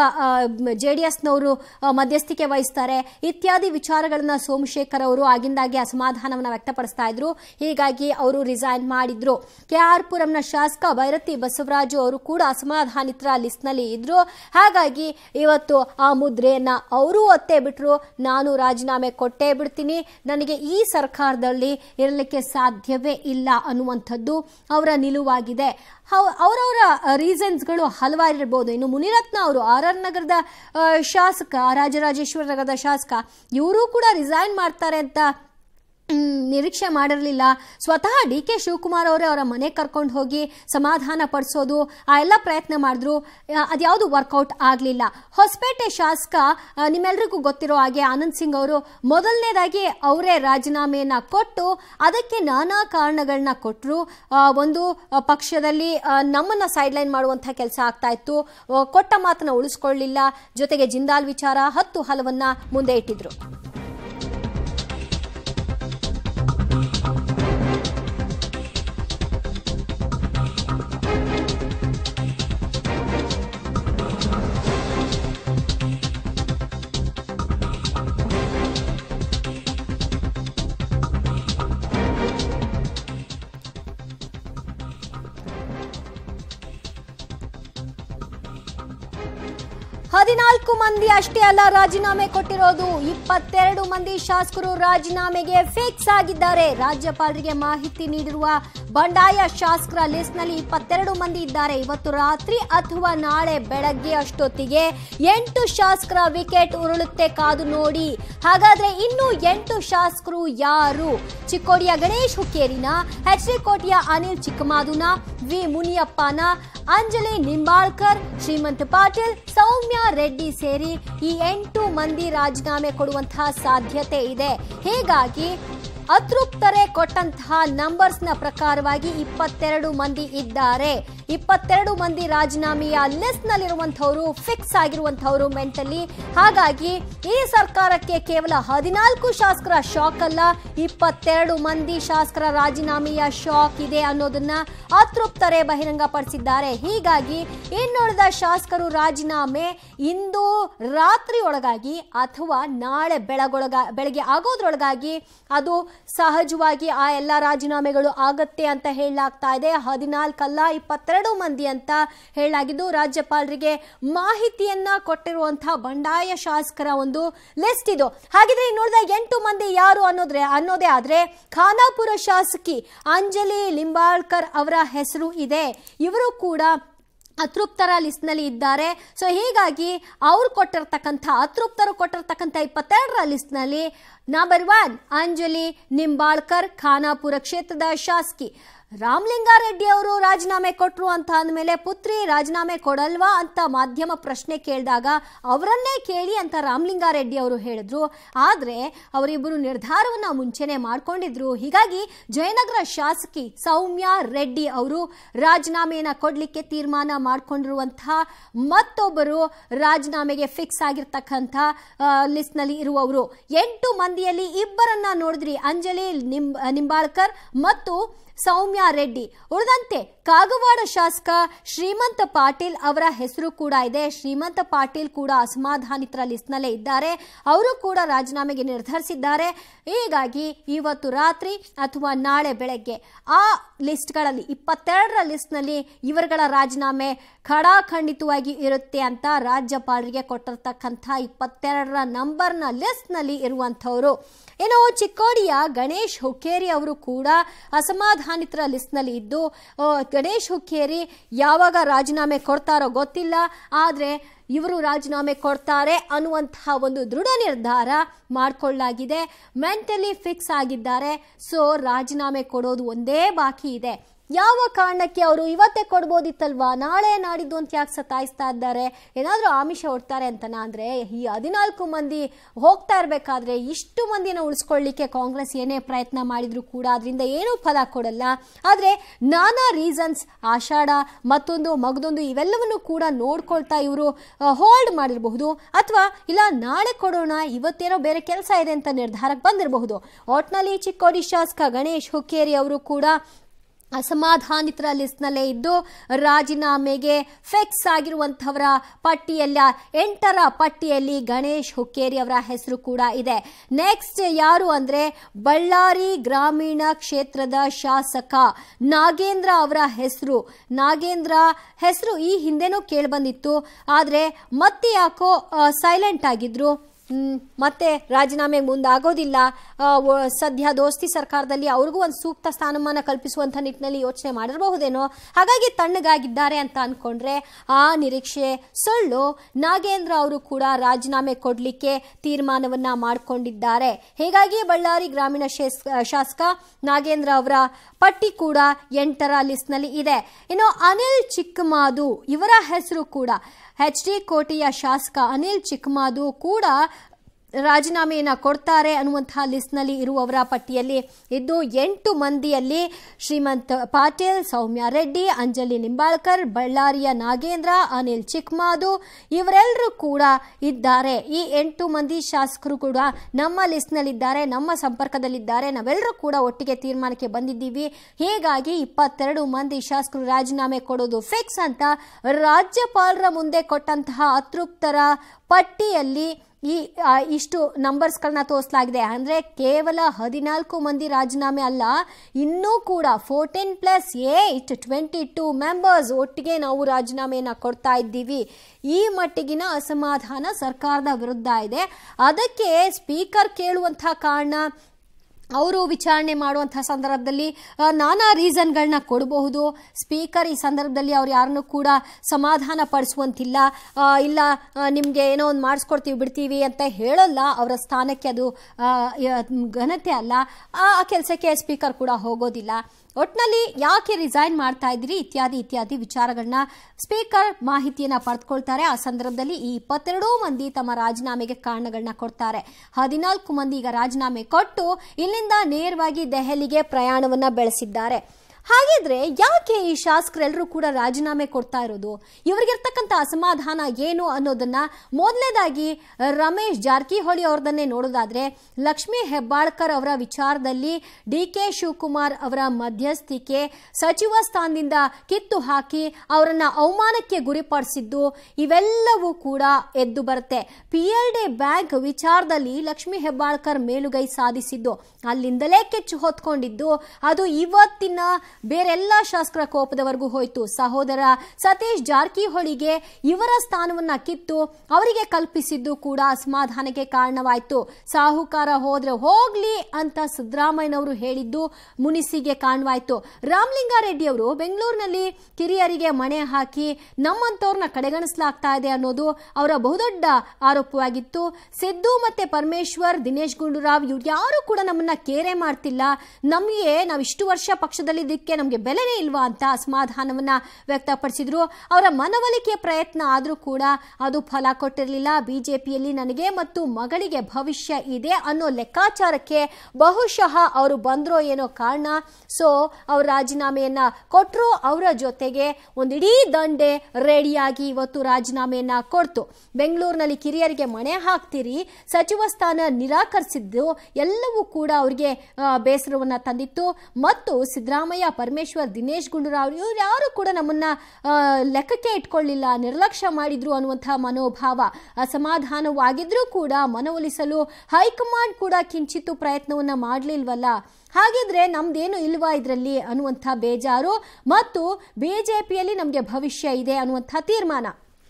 ಜೆ ಡಿ ಎಸ್ನವರು ಮಧ್ಯಸ್ಥಿಕೆ ವಹಿಸ್ತಾರೆ ಇತ್ಯಾದಿ ವಿಚಾರಗಳನ್ನ ಸೋಮಶೇಖರ್ ಅವರು ಆಗಿಂದಾಗೆ ಅಸಮಾಧಾನವನ್ನ ವ್ಯಕ್ತಪಡಿಸ್ತಾ ಇದ್ರು ಹೀಗಾಗಿ ಅವರು ರಿಸೈನ್ ಮಾಡಿದ್ರು ಕೆ ಆರ್ ಪುರಂನ ಶಾಸಕ ಭೈರತಿ ಬಸವರಾಜು ಅವರು ಕೂಡ ಅಸಮಾಧಾನಿತರ ಲಿಸ್ಟ್ನಲ್ಲಿ ಇದ್ರು ಹಾಗಾಗಿ ಇವತ್ತು ಆ ಮುದ್ರೆಯನ್ನ ಅವರು ಒತ್ತೇ ಬಿಟ್ರು ನಾನು ರಾಜೀನಾಮೆ ಕೊಟ್ಟೇ ಬಿಡ್ತೀನಿ ನನಗೆ ಈ ಸರ್ಕಾರದಲ್ಲಿ ಇರಲಿಕ್ಕೆ ಸಾಧ್ಯವೇ ಇಲ್ಲ ಅನ್ನುವಂಥದ್ದು ಅವರ ನಿಲುವಾಗಿದೆ ಹೌ- ಅವರವರ ರೀಸನ್ಸ್ಗಳು ಹಲವಾರು ಇರ್ಬೋದು ಇನ್ನು ಮುನಿರತ್ನ ಅವರು ಆರ್ ಆರ್ ನಗರದ ಆ, ಶಾಸಕ ರಾಜರಾಜೇಶ್ವರ ನಗರದ ಶಾಸಕ ಇವರು ಕೂಡ ರಿಸೈನ್ ಮಾಡ್ತಾರೆ ಅಂತ ಮ್, ನಿರೀಕ್ಷೆ ಮಾಡಿರಲಿಲ್ಲ ಸ್ವತಃ ಡಿ ಕೆ ಶಿವಕುಮಾರ್ ಅವರೇ ಅವರ ಮನೆ ಕರ್ಕೊಂಡು ಹೋಗಿ ಸಮಾಧಾನ ಪಡಿಸೋದು ಆ ಎಲ್ಲ ಪ್ರಯತ್ನ ಮಾಡಿದ್ರು ಆ, ಅದ್ಯಾವುದು ವರ್ಕೌಟ್ ಆಗಲಿಲ್ಲ ಹೊಸಪೇಟೆ ಶಾಸಕ ಆ, ನಿಮ್ಮೆಲ್ರಿಗೂ ಗೊತ್ತಿರೋ ಹಾಗೆ ಆನಂದ್ ಸಿಂಗ್ ಅವರು ಮೊದಲನೇದಾಗಿ ಅವರೇ ರಾಜೀನಾಮೆಯನ್ನ ಕೊಟ್ಟು ಅದಕ್ಕೆ ನಾನಾ ಕಾರಣಗಳನ್ನ ಕೊಟ್ಟರು ಒಂದು ಆ, ಪಕ್ಷದಲ್ಲಿ ಆ, ನಮ್ಮನ್ನ ಸೈಡ್ಲೈನ್ ಮಾಡುವಂಥ ಕೆಲಸ ಆಗ್ತಾ ಇತ್ತು ಆ, ಕೊಟ್ಟ ಮಾತನ್ನ ಉಳಿಸ್ಕೊಳ್ಳಿಲ್ಲ ಜೊತೆಗೆ ಜಿಂದಾಲ್ ವಿಚಾರ ಹತ್ತು ಹಲವನ್ನ ಮುಂದೆ ಇಟ್ಟಿದ್ರು ಹದಿನಾಲ್ಕು ಮಂದಿ ಅಷ್ಟೇ ಅಲ್ಲ ರಾಜೀನಾಮೆ ಕೊಟ್ಟಿರೋದು ಇಪ್ಪತ್ತೆರಡು ಮಂದಿ ಶಾಸಕರು ರಾಜೀನಾಮೆಗೆ ಫಿಕ್ಸ್ ಆಗಿದ್ದಾರೆ ರಾಜ್ಯಪಾಲರಿಗೆ ಮಾಹಿತಿ ನೀಡಿರುವ ಬಂಡಾಯ ಶಾಸಕರ ಲಿಸ್ಟ್ನಲ್ಲಿ ಇಪ್ಪತ್ತೆರಡು ಮಂದಿ ಇದ್ದಾರೆ ಇವತ್ತು ರಾತ್ರಿ ಅಥವಾ ನಾಳೆ ಬೆಳಗ್ಗೆ ಅಷ್ಟೊತ್ತಿಗೆ ಎಂಟು ಶಾಸಕರ ವಿಕೆಟ್ ಉರುಳುತ್ತೆ ಕಾದು ನೋಡಿ ಹಾಗಾದ್ರೆ ಇನ್ನು ಎಂಟು ಶಾಸಕರು ಯಾರು ಚಿಕ್ಕೋಡಿಯ ಗಣೇಶ್ ಹುಕ್ಕೇರಿನ ಎಚ್ ಡಿ ಕೋಟೆಯ ಅನಿಲ್ ಚಿಕ್ಕಮಾದುನ ವಿ ಮುನಿಯಪ್ಪನ ಅಂಜಲಿ ನಿಂಬಾಳ್ಕರ್ ಶ್ರೀಮಂತ್ ಪಾಟೀಲ್ ಸೌಮ್ಯ ರೆಡ್ಡಿ ಸೇರಿ ಈ ಎಂಟು ಮಂದಿ ರಾಜೀನಾಮೆ ಕೊಡುವಂತಹ ಸಾಧ್ಯತೆ ಇದೆ ಹೀಗಾಗಿ ಅತೃಪ್ತರೇ ಕೊಟ್ಟಂತಹ ನಂಬರ್ಸ್ನ ಪ್ರಕಾರವಾಗಿ ಇಪ್ಪತ್ತೆರಡು ಮಂದಿ ಇದ್ದಾರೆ ಇಪ್ಪತ್ತೆರಡು ಮಂದಿ ರಾಜೀನಾಮೆಯ ಲಿಸ್ಟ್ ನಲ್ಲಿರುವಂತಹವರು ಫಿಕ್ಸ್ ಆಗಿರುವಂತಹವರು ಮೆಂಟಲಿ ಹಾಗಾಗಿ ಈ ಸರ್ಕಾರಕ್ಕೆ ಕೇವಲ ಹದಿನಾಲ್ಕು ಶಾಸಕರ ಶಾಕ್ ಅಲ್ಲ ಇಪ್ಪತ್ತೆರಡು ಮಂದಿ ಶಾಸಕರ ರಾಜೀನಾಮೆಯ ಶಾಕ್ ಇದೆ ಅನ್ನೋದನ್ನ ಅತೃಪ್ತರೇ ಬಹಿರಂಗಪಡಿಸಿದ್ದಾರೆ ಹೀಗಾಗಿ ಇನ್ನುಳಿದ ಶಾಸಕರು ರಾಜೀನಾಮೆ ಇಂದು ರಾತ್ರಿ ಒಳಗಾಗಿ ಅಥವಾ ನಾಳೆ ಬೆಳಗೊಳಗ ಬೆಳಗ್ಗೆ ಆಗೋದ್ರೊಳಗಾಗಿ ಅದು ಸಹಜವಾಗಿ ಆ ಎಲ್ಲ ರಾಜೀನಾಮೆಗಳು ಆಗತ್ತೆ ಅಂತ ಹೇಳಲಾಗ್ತಾ ಇದೆ ಹದಿನಾಲ್ಕಲ್ಲ ಇಪ್ಪತ್ತೆರಡು ಮಂದಿ ಅಂತ ಹೇಳಲಾಗಿದ್ದು ರಾಜ್ಯಪಾಲರಿಗೆ ಮಾಹಿತಿಯನ್ನ ಕೊಟ್ಟಿರುವಂತಹ ಬಂಡಾಯ ಶಾಸಕರ ಒಂದು ಲಿಸ್ಟ್ ಇದು ಹಾಗಿದ್ರೆ ಇನ್ನುಳಿದ ಎಂಟು ಮಂದಿ ಯಾರು ಅನ್ನೋದ್ರೆ ಅನ್ನೋದೇ ಆದ್ರೆ ಖಾನಾಪುರ ಶಾಸಕಿ ಅಂಜಲಿ ಲಿಂಬಾಳ್ಕರ್ ಅವರ ಹೆಸರು ಇದೆ ಇವರು ಕೂಡ ಅತೃಪ್ತರ ಲಿಸ್ಟ್ನಲ್ಲಿ ಇದ್ದಾರೆ ಸೊ ಹೀಗಾಗಿ ಅವ್ರು ಕೊಟ್ಟಿರ್ತಕ್ಕಂಥ ಅತೃಪ್ತರು ಕೊಟ್ಟಿರ್ತಕ್ಕಂಥ ಇಪ್ಪತ್ತೆರಡರ ಲಿಸ್ಟ್ನಲ್ಲಿ ನಂಬರ್ ಒನ್ ಅಂಜಲಿ ನಿಂಬಾಳ್ಕರ್ ಖಾನಾಪುರ ಕ್ಷೇತ್ರದ ಶಾಸಕಿ ರಾಮಲಿಂಗಾರೆಡ್ಡಿ ಅವರು ರಾಜೀನಾಮೆ ಕೊಟ್ಟರು ಅಂತ ಅಂದಮೇಲೆ ಪುತ್ರಿ ರಾಜೀನಾಮೆ ಕೊಡಲ್ವಾ ಅಂತ ಮಾಧ್ಯಮ ಪ್ರಶ್ನೆ ಕೇಳಿದಾಗ ಅವರನ್ನೇ ಕೇಳಿ ಅಂತ ರಾಮಲಿಂಗಾರೆಡ್ಡಿ ಅವರು ಹೇಳಿದ್ರು ಆದರೆ ಅವರಿಬ್ಬರು ನಿರ್ಧಾರವನ್ನ ಮುಂಚೆನೆ ಮಾಡ್ಕೊಂಡಿದ್ರು ಹೀಗಾಗಿ ಜಯನಗರ ಶಾಸಕಿ ಸೌಮ್ಯ ರೆಡ್ಡಿ ಅವರು ರಾಜೀನಾಮೆಯನ್ನ ಕೊಡ್ಲಿಕ್ಕೆ ತೀರ್ಮಾನ ಮಾಡ್ಕೊಂಡಿರುವಂತಹ ಮತ್ತೊಬ್ಬರು ರಾಜೀನಾಮೆಗೆ ಫಿಕ್ಸ್ ಆಗಿರ್ತಕ್ಕಂಥ ಲಿಸ್ಟ್ನಲ್ಲಿ ಇರುವವರು ಎಂಟು ಮಂದಿಯಲ್ಲಿ ಇಬ್ಬರನ್ನ ನೋಡಿದ್ರಿ ಅಂಜಲಿ ನಿಂಬ ನಿಂಬಾಳ್ಕರ್ ಮತ್ತು ಸೌಮ್ಯ ರೆಡ್ಡಿ ಉಳಿದಂತೆ ಕಾಗವಾಡ ಶಾಸಕ ಶ್ರೀಮಂತ ಪಾಟೀಲ್ ಅವರ ಹೆಸರು ಕೂಡ ಇದೆ ಶ್ರೀಮಂತ ಪಾಟೀಲ್ ಕೂಡ ಅಸಮಾಧಾನಿತರ ಲಿಸ್ಟ್ನಲ್ಲೇ ಇದ್ದಾರೆ ಅವರು ಕೂಡ ರಾಜೀನಾಮೆಗೆ ನಿರ್ಧರಿಸಿದ್ದಾರೆ ಹೀಗಾಗಿ ಇವತ್ತು ರಾತ್ರಿ ಅಥವಾ ನಾಳೆ ಬೆಳಗ್ಗೆ ಆ ಲಿಸ್ಟ್ಗಳಲ್ಲಿ ಇಪ್ಪತ್ತೆರಡರ ಲಿಸ್ಟ್ನಲ್ಲಿ ಇವರುಗಳ ರಾಜೀನಾಮೆ ಖಡಾಖಂಡಿತವಾಗಿ ಇರುತ್ತೆ ಅಂತ ರಾಜ್ಯಪಾಲರಿಗೆ ಕೊಟ್ಟಿರ್ತಕ್ಕಂಥ ಇಪ್ಪತ್ತೆರಡರ ನಂಬರ್ನ ಲಿಸ್ಟ್ನಲ್ಲಿ ಇರುವಂಥವರು ಇನ್ನು ಚಿಕ್ಕೋಡಿಯ ಗಣೇಶ್ ಹುಕ್ಕೇರಿ ಅವರು ಕೂಡ ಅಸಮಾಧಾನಿತರ ಲಿಸ್ಟ್ನಲ್ಲಿ ಇದ್ದು ಆ, ಗಣೇಶ್ ಹುಕ್ಕೇರಿ ಯಾವಾಗ ರಾಜೀನಾಮೆ ಕೊಡ್ತಾರೋ ಗೊತ್ತಿಲ್ಲ ಆದರೆ ಇವರು ರಾಜೀನಾಮೆ ಕೊಡ್ತಾರೆ ಅನ್ನುವಂತಹ ಒಂದು ದೃಢ ನಿರ್ಧಾರ ಮಾಡಿಕೊಳ್ಳಲಾಗಿದೆ ಮೆಂಟಲಿ ಫಿಕ್ಸ್ ಆಗಿದ್ದಾರೆ ಸೊ ರಾಜೀನಾಮೆ ಕೊಡೋದು ಒಂದೇ ಬಾಕಿ ಇದೆ ಯಾವ ಕಾರಣಕ್ಕೆ ಅವರು ಇವತ್ತೇ ಕೊಡ್ಬೋದಿತ್ತಲ್ವಾ ನಾಳೆ ನಾಡಿದ್ದು ಅಂತ ಯಾಕೆ ಸತಾಯಿಸ್ತಾ ಇದ್ದಾರೆ ಏನಾದರೂ ಆಮಿಷ ಹೊಡ್ತಾರೆ ಅಂತನಾ ಅಂದರೆ ಈ ಹದಿನಾಲ್ಕು ಮಂದಿ ಹೋಗ್ತಾ ಇರಬೇಕಾದ್ರೆ ಇಷ್ಟು ಮಂದಿನ ಉಳಿಸ್ಕೊಳ್ಳಿಕ್ಕೆ ಕಾಂಗ್ರೆಸ್ ಏನೇ ಪ್ರಯತ್ನ ಮಾಡಿದ್ರು ಕೂಡ ಅದರಿಂದ ಏನೂ ಫಲ ಕೊಡಲ್ಲ ಆದರೆ ನಾನಾ ರೀಸನ್ಸ್ ಆಷಾಢ ಮತ್ತೊಂದು ಮಗದೊಂದು ಇವೆಲ್ಲವನ್ನು ಕೂಡ ನೋಡ್ಕೊಳ್ತಾ ಇವರು ಹೋಲ್ಡ್ ಮಾಡಿರಬಹುದು ಅಥವಾ ಇಲ್ಲ ನಾಳೆ ಕೊಡೋಣ ಇವತ್ತೇನೋ ಬೇರೆ ಕೆಲಸ ಇದೆ ಅಂತ ನಿರ್ಧಾರಕ್ಕೆ ಬಂದಿರಬಹುದು ಒಟ್ನಲ್ಲಿ ಚಿಕ್ಕೋಡಿ ಶಾಸಕ ಗಣೇಶ್ ಹುಕ್ಕೇರಿ ಅವರು ಕೂಡ ಅಸಮಾಧಾನಿತರ ಲಿಸ್ಟ್ನಲ್ಲೇ ಇದ್ದು ರಾಜೀನಾಮೆಗೆ ಫಿಕ್ಸ್ ಆಗಿರುವಂಥವರ ಪಟ್ಟಿಯಲ್ಲ ಎಂಟರ ಪಟ್ಟಿಯಲ್ಲಿ ಗಣೇಶ್ ಹುಕ್ಕೇರಿ ಅವರ ಹೆಸರು ಕೂಡ ಇದೆ ನೆಕ್ಸ್ಟ್ ಯಾರು ಅಂದ್ರೆ ಬಳ್ಳಾರಿ ಗ್ರಾಮೀಣ ಕ್ಷೇತ್ರದ ಶಾಸಕ ನಾಗೇಂದ್ರ ಅವರ ಹೆಸರು ನಾಗೇಂದ್ರ ಹೆಸರು ಈ ಹಿಂದೆನೂ ಕೇಳಿಬಂದಿತ್ತು ಆದರೆ ಮತ್ತೆ ಯಾಕೋ ಸೈಲೆಂಟ್ ಆಗಿದ್ರು ಹ್ಮ್, ಮತ್ತೆ ರಾಜೀನಾಮೆಗೆ ಮುಂದಾಗೋದಿಲ್ಲ ಆ, ಒ- ಸದ್ಯ ದೋಸ್ತಿ ಸರ್ಕಾರದಲ್ಲಿ ಅವ್ರಿಗೂ ಒಂದು ಸೂಕ್ತ ಸ್ಥಾನಮಾನ ಕಲ್ಪಿಸುವಂಥ ನಿಟ್ಟಿನಲ್ಲಿ ಯೋಚನೆ ಮಾಡಿರಬಹುದೇನೋ ಹಾಗಾಗಿ ತಣ್ಣಗಾಗಿದ್ದಾರೆ ಅಂತ ಅನ್ಕೊಂಡ್ರೆ ಆ ನಿರೀಕ್ಷೆ ಸುಳ್ಳು ನಾಗೇಂದ್ರ ಅವರು ಕೂಡ ರಾಜೀನಾಮೆ ಕೊಡಲಿಕ್ಕೆ ತೀರ್ಮಾನವನ್ನ ಮಾಡಿಕೊಂಡಿದ್ದಾರೆ ಹೀಗಾಗಿ ಬಳ್ಳಾರಿ ಗ್ರಾಮೀಣ ಶೇಸ್- ಶಾಸಕ ನಾಗೇಂದ್ರ ಅವರ ಪಟ್ಟಿ ಕೂಡ ಎಂಟರ ಲಿಸ್ಟ್ನಲ್ಲಿ ಇದೆ ಇನ್ನು ಅನಿಲ್ ಚಿಕ್ಕಮಾದು ಇವರ ಹೆಸರು ಕೂಡ ಎಚ್ ಡಿ ಕೋಟೆಯ ಶಾಸಕ ಅನಿಲ್ ಚಿಕ್ಕಮಾದು ಕೂಡ ರಾಜೀನಾಮೆಯನ್ನು ಕೊಡ್ತಾರೆ ಅನ್ನುವಂತಹ ಲಿಸ್ಟ್ನಲ್ಲಿ ಇರುವವರ ಪಟ್ಟಿಯಲ್ಲಿ ಇದ್ದು ಎಂಟು ಮಂದಿಯಲ್ಲಿ ಶ್ರೀಮಂತ್ ಪಾಟೀಲ್ ಸೌಮ್ಯ ರೆಡ್ಡಿ ಅಂಜಲಿ ನಿಂಬಾಳ್ಕರ್ ಬಳ್ಳಾರಿಯ ನಾಗೇಂದ್ರ ಅನಿಲ್ ಚಿಕ್ಮಾದು ಇವರೆಲ್ಲರೂ ಕೂಡ ಇದ್ದಾರೆ ಈ ಎಂಟು ಮಂದಿ ಶಾಸಕರು ಕೂಡ ನಮ್ಮ ಲಿಸ್ಟ್ನಲ್ಲಿದ್ದಾರೆ ನಮ್ಮ ಸಂಪರ್ಕದಲ್ಲಿದ್ದಾರೆ ನಾವೆಲ್ಲರೂ ಕೂಡ ಒಟ್ಟಿಗೆ ತೀರ್ಮಾನಕ್ಕೆ ಬಂದಿದ್ದೀವಿ ಹೀಗಾಗಿ ಇಪ್ಪತ್ತೆರಡು ಮಂದಿ ಶಾಸಕರು ರಾಜೀನಾಮೆ ಕೊಡೋದು ಫಿಕ್ಸ್ ಅಂತ ರಾಜ್ಯಪಾಲರ ಮುಂದೆ ಕೊಟ್ಟಂತಹ ಅತೃಪ್ತರ ಪಟ್ಟಿಯಲ್ಲಿ ಈ ಆ, ಇಷ್ಟು ನಂಬರ್ಸ್ಗಳನ್ನ ತೋರಿಸಲಾಗಿದೆ ಅಂದರೆ ಕೇವಲ ಹದಿನಾಲ್ಕು ಮಂದಿ ರಾಜೀನಾಮೆ ಅಲ್ಲ ಇನ್ನೂ ಕೂಡ fourteen plus eight twenty two members ಒಟ್ಟಿಗೆ ನಾವು ರಾಜೀನಾಮೆಯನ್ನು ಕೊಡ್ತಾ ಇದ್ದೀವಿ ಈ ಮಟ್ಟಿಗಿನ ಅಸಮಾಧಾನ ಸರ್ಕಾರದ ವಿರುದ್ಧ ಇದೆ ಅದಕ್ಕೆ ಸ್ಪೀಕರ್ ಕೇಳುವಂಥ ಕಾರಣ ಅವರು ವಿಚಾರಣೆ ಮಾಡುವಂತಹ ಸಂದರ್ಭದಲ್ಲಿ ಆ, ನಾನಾ ರೀಸನ್ಗಳನ್ನ ಕೊಡಬಹುದು ಸ್ಪೀಕರ್ ಈ ಸಂದರ್ಭದಲ್ಲಿ ಅವ್ರು ಯಾರನ್ನೂ ಕೂಡ ಸಮಾಧಾನ ಪಡಿಸುವಂತಿಲ್ಲ ಆ, ಇಲ್ಲ ನಿಮಗೆ ಏನೋ ಒಂದು ಮಾಡಿಸ್ಕೊಡ್ತೀವಿ ಬಿಡ್ತೀವಿ ಅಂತ ಹೇಳಲ್ಲ ಅವರ ಸ್ಥಾನಕ್ಕೆ ಅದು ಆ, ಯ- ಘನತೆ ಅಲ್ಲ ಆ ಕೆಲಸಕ್ಕೆ ಸ್ಪೀಕರ್ ಕೂಡ ಹೋಗೋದಿಲ್ಲ ಒಟ್ನಲ್ಲಿ ಯಾಕೆ ರಿಸೈನ್ ಮಾಡ್ತಾ ಇದ್ರಿ ಇತ್ಯಾದಿ ಇತ್ಯಾದಿ ವಿಚಾರಗಳನ್ನ ಸ್ಪೀಕರ್ ಮಾಹಿತಿಯನ್ನ ಪಡೆದುಕೊಳ್ತಾರೆ ಆ ಸಂದರ್ಭದಲ್ಲಿ ಈ ಇಪ್ಪತ್ತೆರಡೂ ಮಂದಿ ತಮ್ಮ ರಾಜೀನಾಮೆಗೆ ಕಾರಣಗಳನ್ನ ಕೊಡ್ತಾರೆ ಹದಿನಾಲ್ಕು ಮಂದಿ ಈಗ ರಾಜೀನಾಮೆ ಕೊಟ್ಟು ಇಲ್ಲಿಂದ ನೇರವಾಗಿ ದೆಹಲಿಗೆ ಪ್ರಯಾಣವನ್ನ ಬೆಳೆಸಿದ್ದಾರೆ ಹಾಗಿದ್ರೆ ಯಾಕೆ ಈ ಶಾಸಕರೆಲ್ಲರೂ ಕೂಡ ರಾಜೀನಾಮೆ ಕೊಡ್ತಾ ಇರೋದು ಇವರಿಗಿರ್ತಕ್ಕಂಥ ಅಸಮಾಧಾನ ಏನು ಅನ್ನೋದನ್ನ ಮೊದಲನೇದಾಗಿ ರಮೇಶ್ ಜಾರಕಿಹೊಳಿ ಅವ್ರದನ್ನೇ ನೋಡೋದಾದ್ರೆ ಲಕ್ಷ್ಮೀ ಹೆಬ್ಬಾಳ್ಕರ್ ಅವರ ವಿಚಾರದಲ್ಲಿ ಡಿ ಕೆ ಶಿವಕುಮಾರ್ ಅವರ ಮಧ್ಯಸ್ಥಿಕೆ ಸಚಿವ ಸ್ಥಾನದಿಂದ ಕಿತ್ತು ಹಾಕಿ ಅವರನ್ನ ಅವಮಾನಕ್ಕೆ ಗುರಿಪಡಿಸಿದ್ದು ಇವೆಲ್ಲವೂ ಕೂಡ ಎದ್ದು ಬರುತ್ತೆ ಪಿ ಎಲ್ ಡಿ ಬ್ಯಾಂಕ್ ವಿಚಾರದಲ್ಲಿ ಲಕ್ಷ್ಮೀ ಹೆಬ್ಬಾಳ್ಕರ್ ಮೇಲುಗೈ ಸಾಧಿಸಿದ್ದು ಅಲ್ಲಿಂದಲೇ ಕೆಚ್ಚು ಹೊತ್ಕೊಂಡಿದ್ದು ಅದು ಇವತ್ತಿನ ಬೇರೆಲ್ಲ ಶಾಸಕರ ಕೋಪದವರೆಗೂ ಹೋಯ್ತು ಸಹೋದರ ಸತೀಶ್ ಜಾರಕಿಹೊಳಿಗೆ ಇವರ ಸ್ಥಾನವನ್ನ ಕಿತ್ತು ಅವರಿಗೆ ಕಲ್ಪಿಸಿದ್ದು ಕೂಡ ಅಸಮಾಧಾನಕ್ಕೆ ಕಾರಣವಾಯಿತು ಸಾಹುಕಾರ ಹೋದ್ರೆ ಹೋಗ್ಲಿ ಅಂತ ಸಿದ್ದರಾಮಯ್ಯನವರು ಹೇಳಿದ್ದು ಮುನಿಸಿಗೆ ಕಾರಣವಾಯಿತು ರಾಮಲಿಂಗಾರೆಡ್ಡಿ ಅವರು ಬೆಂಗಳೂರಿನಲ್ಲಿ ಕಿರಿಯರಿಗೆ ಮಣೆ ಹಾಕಿ ನಮ್ಮಂತವ್ರನ್ನ ಕಡೆಗಣಿಸಲಾಗ್ತಾ ಇದೆ ಅನ್ನೋದು ಅವರ ಬಹುದೊಡ್ಡ ಆರೋಪವಾಗಿತ್ತು ಸಿದ್ದು ಮತ್ತೆ ಪರಮೇಶ್ವರ್ ದಿನೇಶ್ ಗುಂಡೂರಾವ್ ಇವ್ರು ಯಾರು ಕೂಡ ನಮ್ಮನ್ನ ಕೇರೆ ಮಾಡ್ತಿಲ್ಲ ನಮಗೆ ನಾವು ಇಷ್ಟು ವರ್ಷ ಪಕ್ಷದಲ್ಲಿದ್ದಕ್ಕೆ ನಮಗೆ ಬೆಲೆನೇ ಇಲ್ವಾ ಅಂತ ಅಸಮಾಧಾನವನ್ನ ವ್ಯಕ್ತಪಡಿಸಿದ್ರು ಅವರ ಮನವೊಲಿಕೆ ಪ್ರಯತ್ನ ಆದರೂ ಕೂಡ ಅದು ಫಲ ಕೊಟ್ಟಿರಲಿಲ್ಲ ಬಿಜೆಪಿಯಲ್ಲಿ ನನಗೆ ಮತ್ತು ಮಗಳಿಗೆ ಭವಿಷ್ಯ ಇದೆ ಅನ್ನೋ ಲೆಕ್ಕಾಚಾರಕ್ಕೆ ಬಹುಶಃ ಅವರು ಬಂದ್ರೋ ಏನೋ ಕಾರಣ ಸೊ ಅವ್ರ ರಾಜೀನಾಮೆಯನ್ನ ಕೊಟ್ಟರು ಅವರ ಜೊತೆಗೆ ಒಂದಿಡೀ ದಂಡೆ ರೆಡಿಯಾಗಿ ಇವತ್ತು ರಾಜೀನಾಮೆಯನ್ನ ಕೊಡ್ತು ಬೆಂಗಳೂರಿನಲ್ಲಿ ಕಿರಿಯರಿಗೆ ಮಣೆ ಹಾಕ್ತೀರಿ ಸಚಿವ ಸ್ಥಾನ ನಿರಾಕರಿಸಿದ್ದು ಎಲ್ಲವೂ ಕೂಡ ಅವರಿಗೆ ಬೇಸರವನ್ನ ತಂದಿತ್ತು ಮತ್ತು ಸಿದ್ದರಾಮಯ್ಯ ಪರಮೇಶ್ವರ್ ದಿನೇಶ್ ಗುಂಡೂರಾವ್ ಇವ್ರು ಯಾರು ಕೂಡ ನಮ್ಮನ್ನ ಆ, ಲೆಕ್ಕಕ್ಕೆ ಇಟ್ಕೊಳ್ಳಿಲ್ಲ ನಿರ್ಲಕ್ಷ್ಯ ಮಾಡಿದ್ರು ಅನ್ನುವಂತಹ ಮನೋಭಾವ ಅಸಮಾಧಾನವಾಗಿದ್ರೂ ಕೂಡ ಮನವೊಲಿಸಲು ಹೈಕಮಾಂಡ್ ಕೂಡ ಕಿಂಚಿತ್ತು ಪ್ರಯತ್ನವನ್ನ ಮಾಡಲಿಲ್ವಲ್ಲ ಹಾಗಿದ್ರೆ ನಮ್ದೇನು ಇಲ್ವಾ ಇದರಲ್ಲಿ ಅನ್ನುವಂಥ ಬೇಜಾರು ಮತ್ತು ಬಿಜೆಪಿಯಲ್ಲಿ ನಮಗೆ ಭವಿಷ್ಯ ಇದೆ ಅನ್ನುವಂಥ ತೀರ್ಮಾನ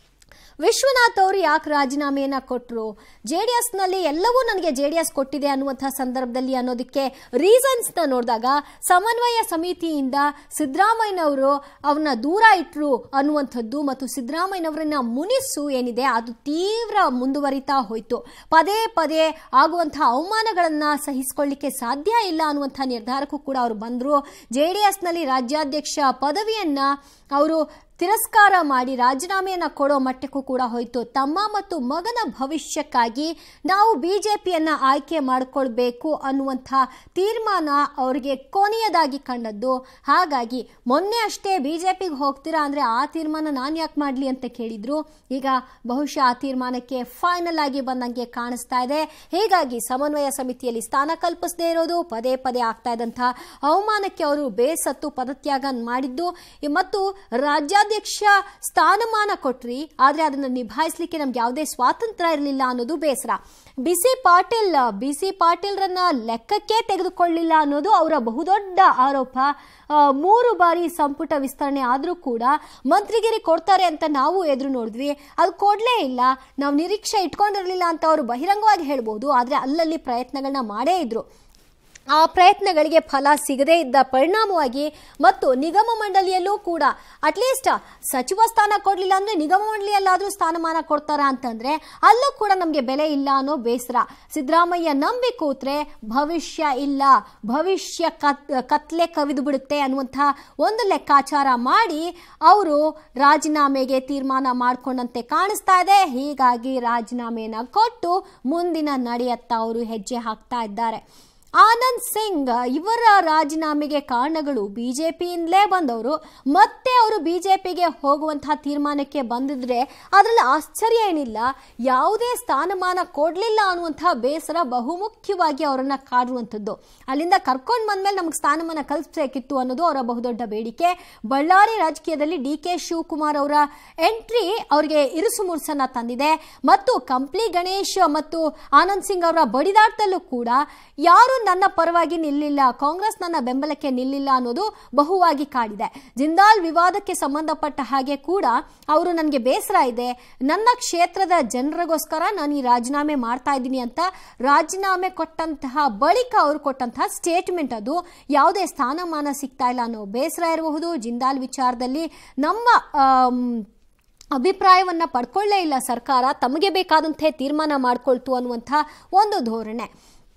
ವಿಶ್ವನಾಥ್ ಅವರು ಯಾಕೆ ರಾಜೀನಾಮೆಯನ್ನ ಕೊಟ್ಟರು ಜೆ ಡಿ ಎಸ್ನಲ್ಲಿ ಎಲ್ಲವೂ ನನಗೆ ಜೆ ಡಿ ಎಸ್ ಕೊಟ್ಟಿದೆ ಅನ್ನುವಂಥ ಸಂದರ್ಭದಲ್ಲಿ ಅನ್ನೋದಕ್ಕೆ ರೀಸನ್ಸ್ನ ನೋಡಿದಾಗ ಸಮನ್ವಯ ಸಮಿತಿಯಿಂದ ಸಿದ್ದರಾಮಯ್ಯನವರು ಅವನ್ನ ದೂರ ಇಟ್ಟರು ಅನ್ನುವಂಥದ್ದು ಮತ್ತು ಸಿದ್ದರಾಮಯ್ಯನವರನ್ನ ಮುನಿಸು ಏನಿದೆ ಅದು ತೀವ್ರ ಮುಂದುವರಿತಾ ಹೋಯಿತು ಪದೇ ಪದೇ ಆಗುವಂಥ ಅವಮಾನಗಳನ್ನು ಸಹಿಸಿಕೊಳ್ಳಿಕ್ಕೆ ಸಾಧ್ಯ ಇಲ್ಲ ಅನ್ನುವಂಥ ನಿರ್ಧಾರಕ್ಕೂ ಕೂಡ ಅವರು ಬಂದರು ಜೆ ಡಿ ಎಸ್ನಲ್ಲಿ ರಾಜ್ಯಾಧ್ಯಕ್ಷ ಪದವಿಯನ್ನ ಅವರು ತಿರಸ್ಕಾರ ಮಾಡಿ ರಾಜೀನಾಮೆಯನ್ನ ಕೊಡೋ ಮಟ್ಟಕ್ಕೂ ಕೂಡ ಹೋಯಿತು ತಮ್ಮ ಮತ್ತು ಮಗನ ಭವಿಷ್ಯಕ್ಕಾಗಿ ನಾವು ಬಿಜೆಪಿಯನ್ನ ಆಯ್ಕೆ ಮಾಡಿಕೊಳ್ಬೇಕು ಅನ್ನುವಂಥ ತೀರ್ಮಾನ ಅವರಿಗೆ ಕೊನೆಯದಾಗಿ ಕಂಡದ್ದು ಹಾಗಾಗಿ ಮೊನ್ನೆ ಅಷ್ಟೇ ಬಿಜೆಪಿಗೆ ಹೋಗ್ತೀರಾ ಅಂದ್ರೆ ಆ ತೀರ್ಮಾನ ನಾನು ಯಾಕೆ ಮಾಡಲಿ ಅಂತ ಕೇಳಿದ್ರು ಈಗ ಬಹುಶಃ ಆ ತೀರ್ಮಾನಕ್ಕೆ ಫೈನಲ್ ಆಗಿ ಬಂದಂಗೆ ಕಾಣಿಸ್ತಾ ಇದೆ ಹೀಗಾಗಿ ಸಮನ್ವಯ ಸಮಿತಿಯಲ್ಲಿ ಸ್ಥಾನ ಕಲ್ಪಿಸದೇ ಇರೋದು ಪದೇ ಪದೇ ಆಗ್ತಾ ಇದ್ದಂಥ ಅವಮಾನಕ್ಕೆ ಅವರು ಬೇಸತ್ತು ಪದತ್ಯಾಗ ಮಾಡಿದ್ದು ಮತ್ತು ರಾಜ್ಯಾಧ್ಯಕ್ಷ ಸ್ಥಾನಮಾನ ಕೊಟ್ರಿ ಆದ್ರೆ ಅದನ್ನ ನಿಭಾಯಿಸ್ಲಿಕ್ಕೆ ನಮ್ಗೆ ಯಾವುದೇ ಸ್ವಾತಂತ್ರ್ಯ ಇರಲಿಲ್ಲ ಅನ್ನೋದು ಬೇಸರ ಬಿಸಿ ಪಾಟೀಲ್ ಬಿಸಿ ಪಾಟೀಲ್ರನ್ನ ಲೆಕ್ಕಕ್ಕೆ ತೆಗೆದುಕೊಳ್ಳಿಲ್ಲ ಅನ್ನೋದು ಅವರ ಬಹುದೊಡ್ಡ ಆರೋಪ ಆ, ಮೂರು ಬಾರಿ ಸಂಪುಟ ವಿಸ್ತರಣೆ ಆದರೂ ಕೂಡ ಮಂತ್ರಿಗಿರಿ ಕೊಡ್ತಾರೆ ಅಂತ ನಾವು ಎದುರು ನೋಡಿದ್ವಿ ಅದು ಕೊಡಲೇ ಇಲ್ಲ ನಾವು ನಿರೀಕ್ಷೆ ಇಟ್ಕೊಂಡಿರಲಿಲ್ಲ ಅಂತ ಅವರು ಬಹಿರಂಗವಾಗಿ ಹೇಳ್ಬೋದು ಆದರೆ ಅಲ್ಲಲ್ಲಿ ಪ್ರಯತ್ನಗಳನ್ನ ಮಾಡೇ ಇದ್ರು ಆ ಪ್ರಯತ್ನಗಳಿಗೆ ಫಲ ಸಿಗದೇ ಇದ್ದ ಪರಿಣಾಮವಾಗಿ ಮತ್ತು ನಿಗಮ ಮಂಡಳಿಯಲ್ಲೂ ಕೂಡ ಅಟ್ಲೀಸ್ಟ್ ಸಚಿವ ಸ್ಥಾನ ಕೊಡಲಿಲ್ಲ ಅಂದ್ರೆ ನಿಗಮ ಮಂಡಳಿಯಲ್ಲಾದರೂ ಸ್ಥಾನಮಾನ ಕೊಡ್ತಾರ ಅಂತಂದ್ರೆ ಅಲ್ಲೂ ಕೂಡ ನಮಗೆ ಬೆಲೆ ಇಲ್ಲ ಅನ್ನೋ ಬೇಸರ ಸಿದ್ದರಾಮಯ್ಯ ನಂಬಿ ಕೂತ್ರೆ ಭವಿಷ್ಯ ಇಲ್ಲ ಭವಿಷ್ಯ ಕತ್ ಕತ್ಲೆ ಕವಿದು ಬಿಡುತ್ತೆ ಅನ್ನುವಂಥ ಒಂದು ಲೆಕ್ಕಾಚಾರ ಮಾಡಿ ಅವರು ರಾಜೀನಾಮೆಗೆ ತೀರ್ಮಾನ ಮಾಡಿಕೊಂಡಂತೆ ಕಾಣಿಸ್ತಾ ಇದೆ ಹೀಗಾಗಿ ರಾಜೀನಾಮೆಯನ್ನು ಕೊಟ್ಟು ಮುಂದಿನ ನಡೆಯತ್ತ ಅವರು ಹೆಜ್ಜೆ ಹಾಕ್ತಾ ಇದ್ದಾರೆ ಆನಂದ್ ಸಿಂಗ್ ಇವರ ರಾಜೀನಾಮೆಗೆ ಕಾರಣಗಳು ಬಿಜೆಪಿಯಿಂದಲೇ ಬಂದವರು ಮತ್ತೆ ಅವರು ಬಿಜೆಪಿಗೆ ಹೋಗುವಂತಹ ತೀರ್ಮಾನಕ್ಕೆ ಬಂದಿದ್ರೆ ಅದರಲ್ಲಿ ಆಶ್ಚರ್ಯ ಏನಿಲ್ಲ ಯಾವುದೇ ಸ್ಥಾನಮಾನ ಕೊಡಲಿಲ್ಲ ಅನ್ನುವಂತಹ ಬೇಸರ ಬಹುಮುಖ್ಯವಾಗಿ ಅವರನ್ನ ಕಾಡುವಂಥದ್ದು ಅಲ್ಲಿಂದ ಕರ್ಕೊಂಡು ಬಂದ್ಮೇಲೆ ನಮಗೆ ಸ್ಥಾನಮಾನ ಕಲ್ಪಿಸಬೇಕಿತ್ತು ಅನ್ನೋದು ಅವರ ಬಹುದೊಡ್ಡ ಬೇಡಿಕೆ ಬಳ್ಳಾರಿ ರಾಜಕೀಯದಲ್ಲಿ ಡಿ ಕೆ ಶಿವಕುಮಾರ್ ಅವರ ಎಂಟ್ರಿ ಅವರಿಗೆ ಇರುಸು ಮುರುಸನ್ನ ತಂದಿದೆ ಮತ್ತು ಕಂಪ್ಲಿ ಗಣೇಶ್ ಮತ್ತು ಆನಂದ್ ಸಿಂಗ್ ಅವರ ಬಡಿದಾಟದಲ್ಲೂ ಕೂಡ ಯಾರು ನನ್ನ ಪರವಾಗಿ ನಿಲ್ಲಿಲ್ಲ ಕಾಂಗ್ರೆಸ್ ನನ್ನ ಬೆಂಬಲಕ್ಕೆ ನಿಲ್ಲಿಲ್ಲ ಅನ್ನೋದು ಬಹುವಾಗಿ ಕಾಡಿದೆ ಜಿಂದಾಲ್ ವಿವಾದಕ್ಕೆ ಸಂಬಂಧಪಟ್ಟ ಹಾಗೆ ಕೂಡ ಅವರು ನನಗೆ ಬೇಸರ ಇದೆ ನನ್ನ ಕ್ಷೇತ್ರದ ಜನರಿಗೋಸ್ಕರ ನಾನು ಈ ರಾಜೀನಾಮೆ ಮಾಡ್ತಾ ಇದ್ದೀನಿ ಅಂತ ರಾಜೀನಾಮೆ ಕೊಟ್ಟಂತಹ ಬಳಿಕ ಅವರು ಕೊಟ್ಟಂತಹ ಸ್ಟೇಟ್ಮೆಂಟ್ ಅದು ಯಾವುದೇ ಸ್ಥಾನಮಾನ ಸಿಗ್ತಾ ಇಲ್ಲ ಅನ್ನೋ ಬೇಸರ ಇರಬಹುದು ಜಿಂದಾಲ್ ವಿಚಾರದಲ್ಲಿ ನಮ್ಮ ಆಮ್, ಅಭಿಪ್ರಾಯವನ್ನ ಪಡ್ಕೊಳ್ಳೇ ಇಲ್ಲ ಸರ್ಕಾರ ತಮಗೆ ಬೇಕಾದಂತೆ ತೀರ್ಮಾನ ಮಾಡ್ಕೊಳ್ತು ಅನ್ನುವಂಥ ಒಂದು ಧೋರಣೆ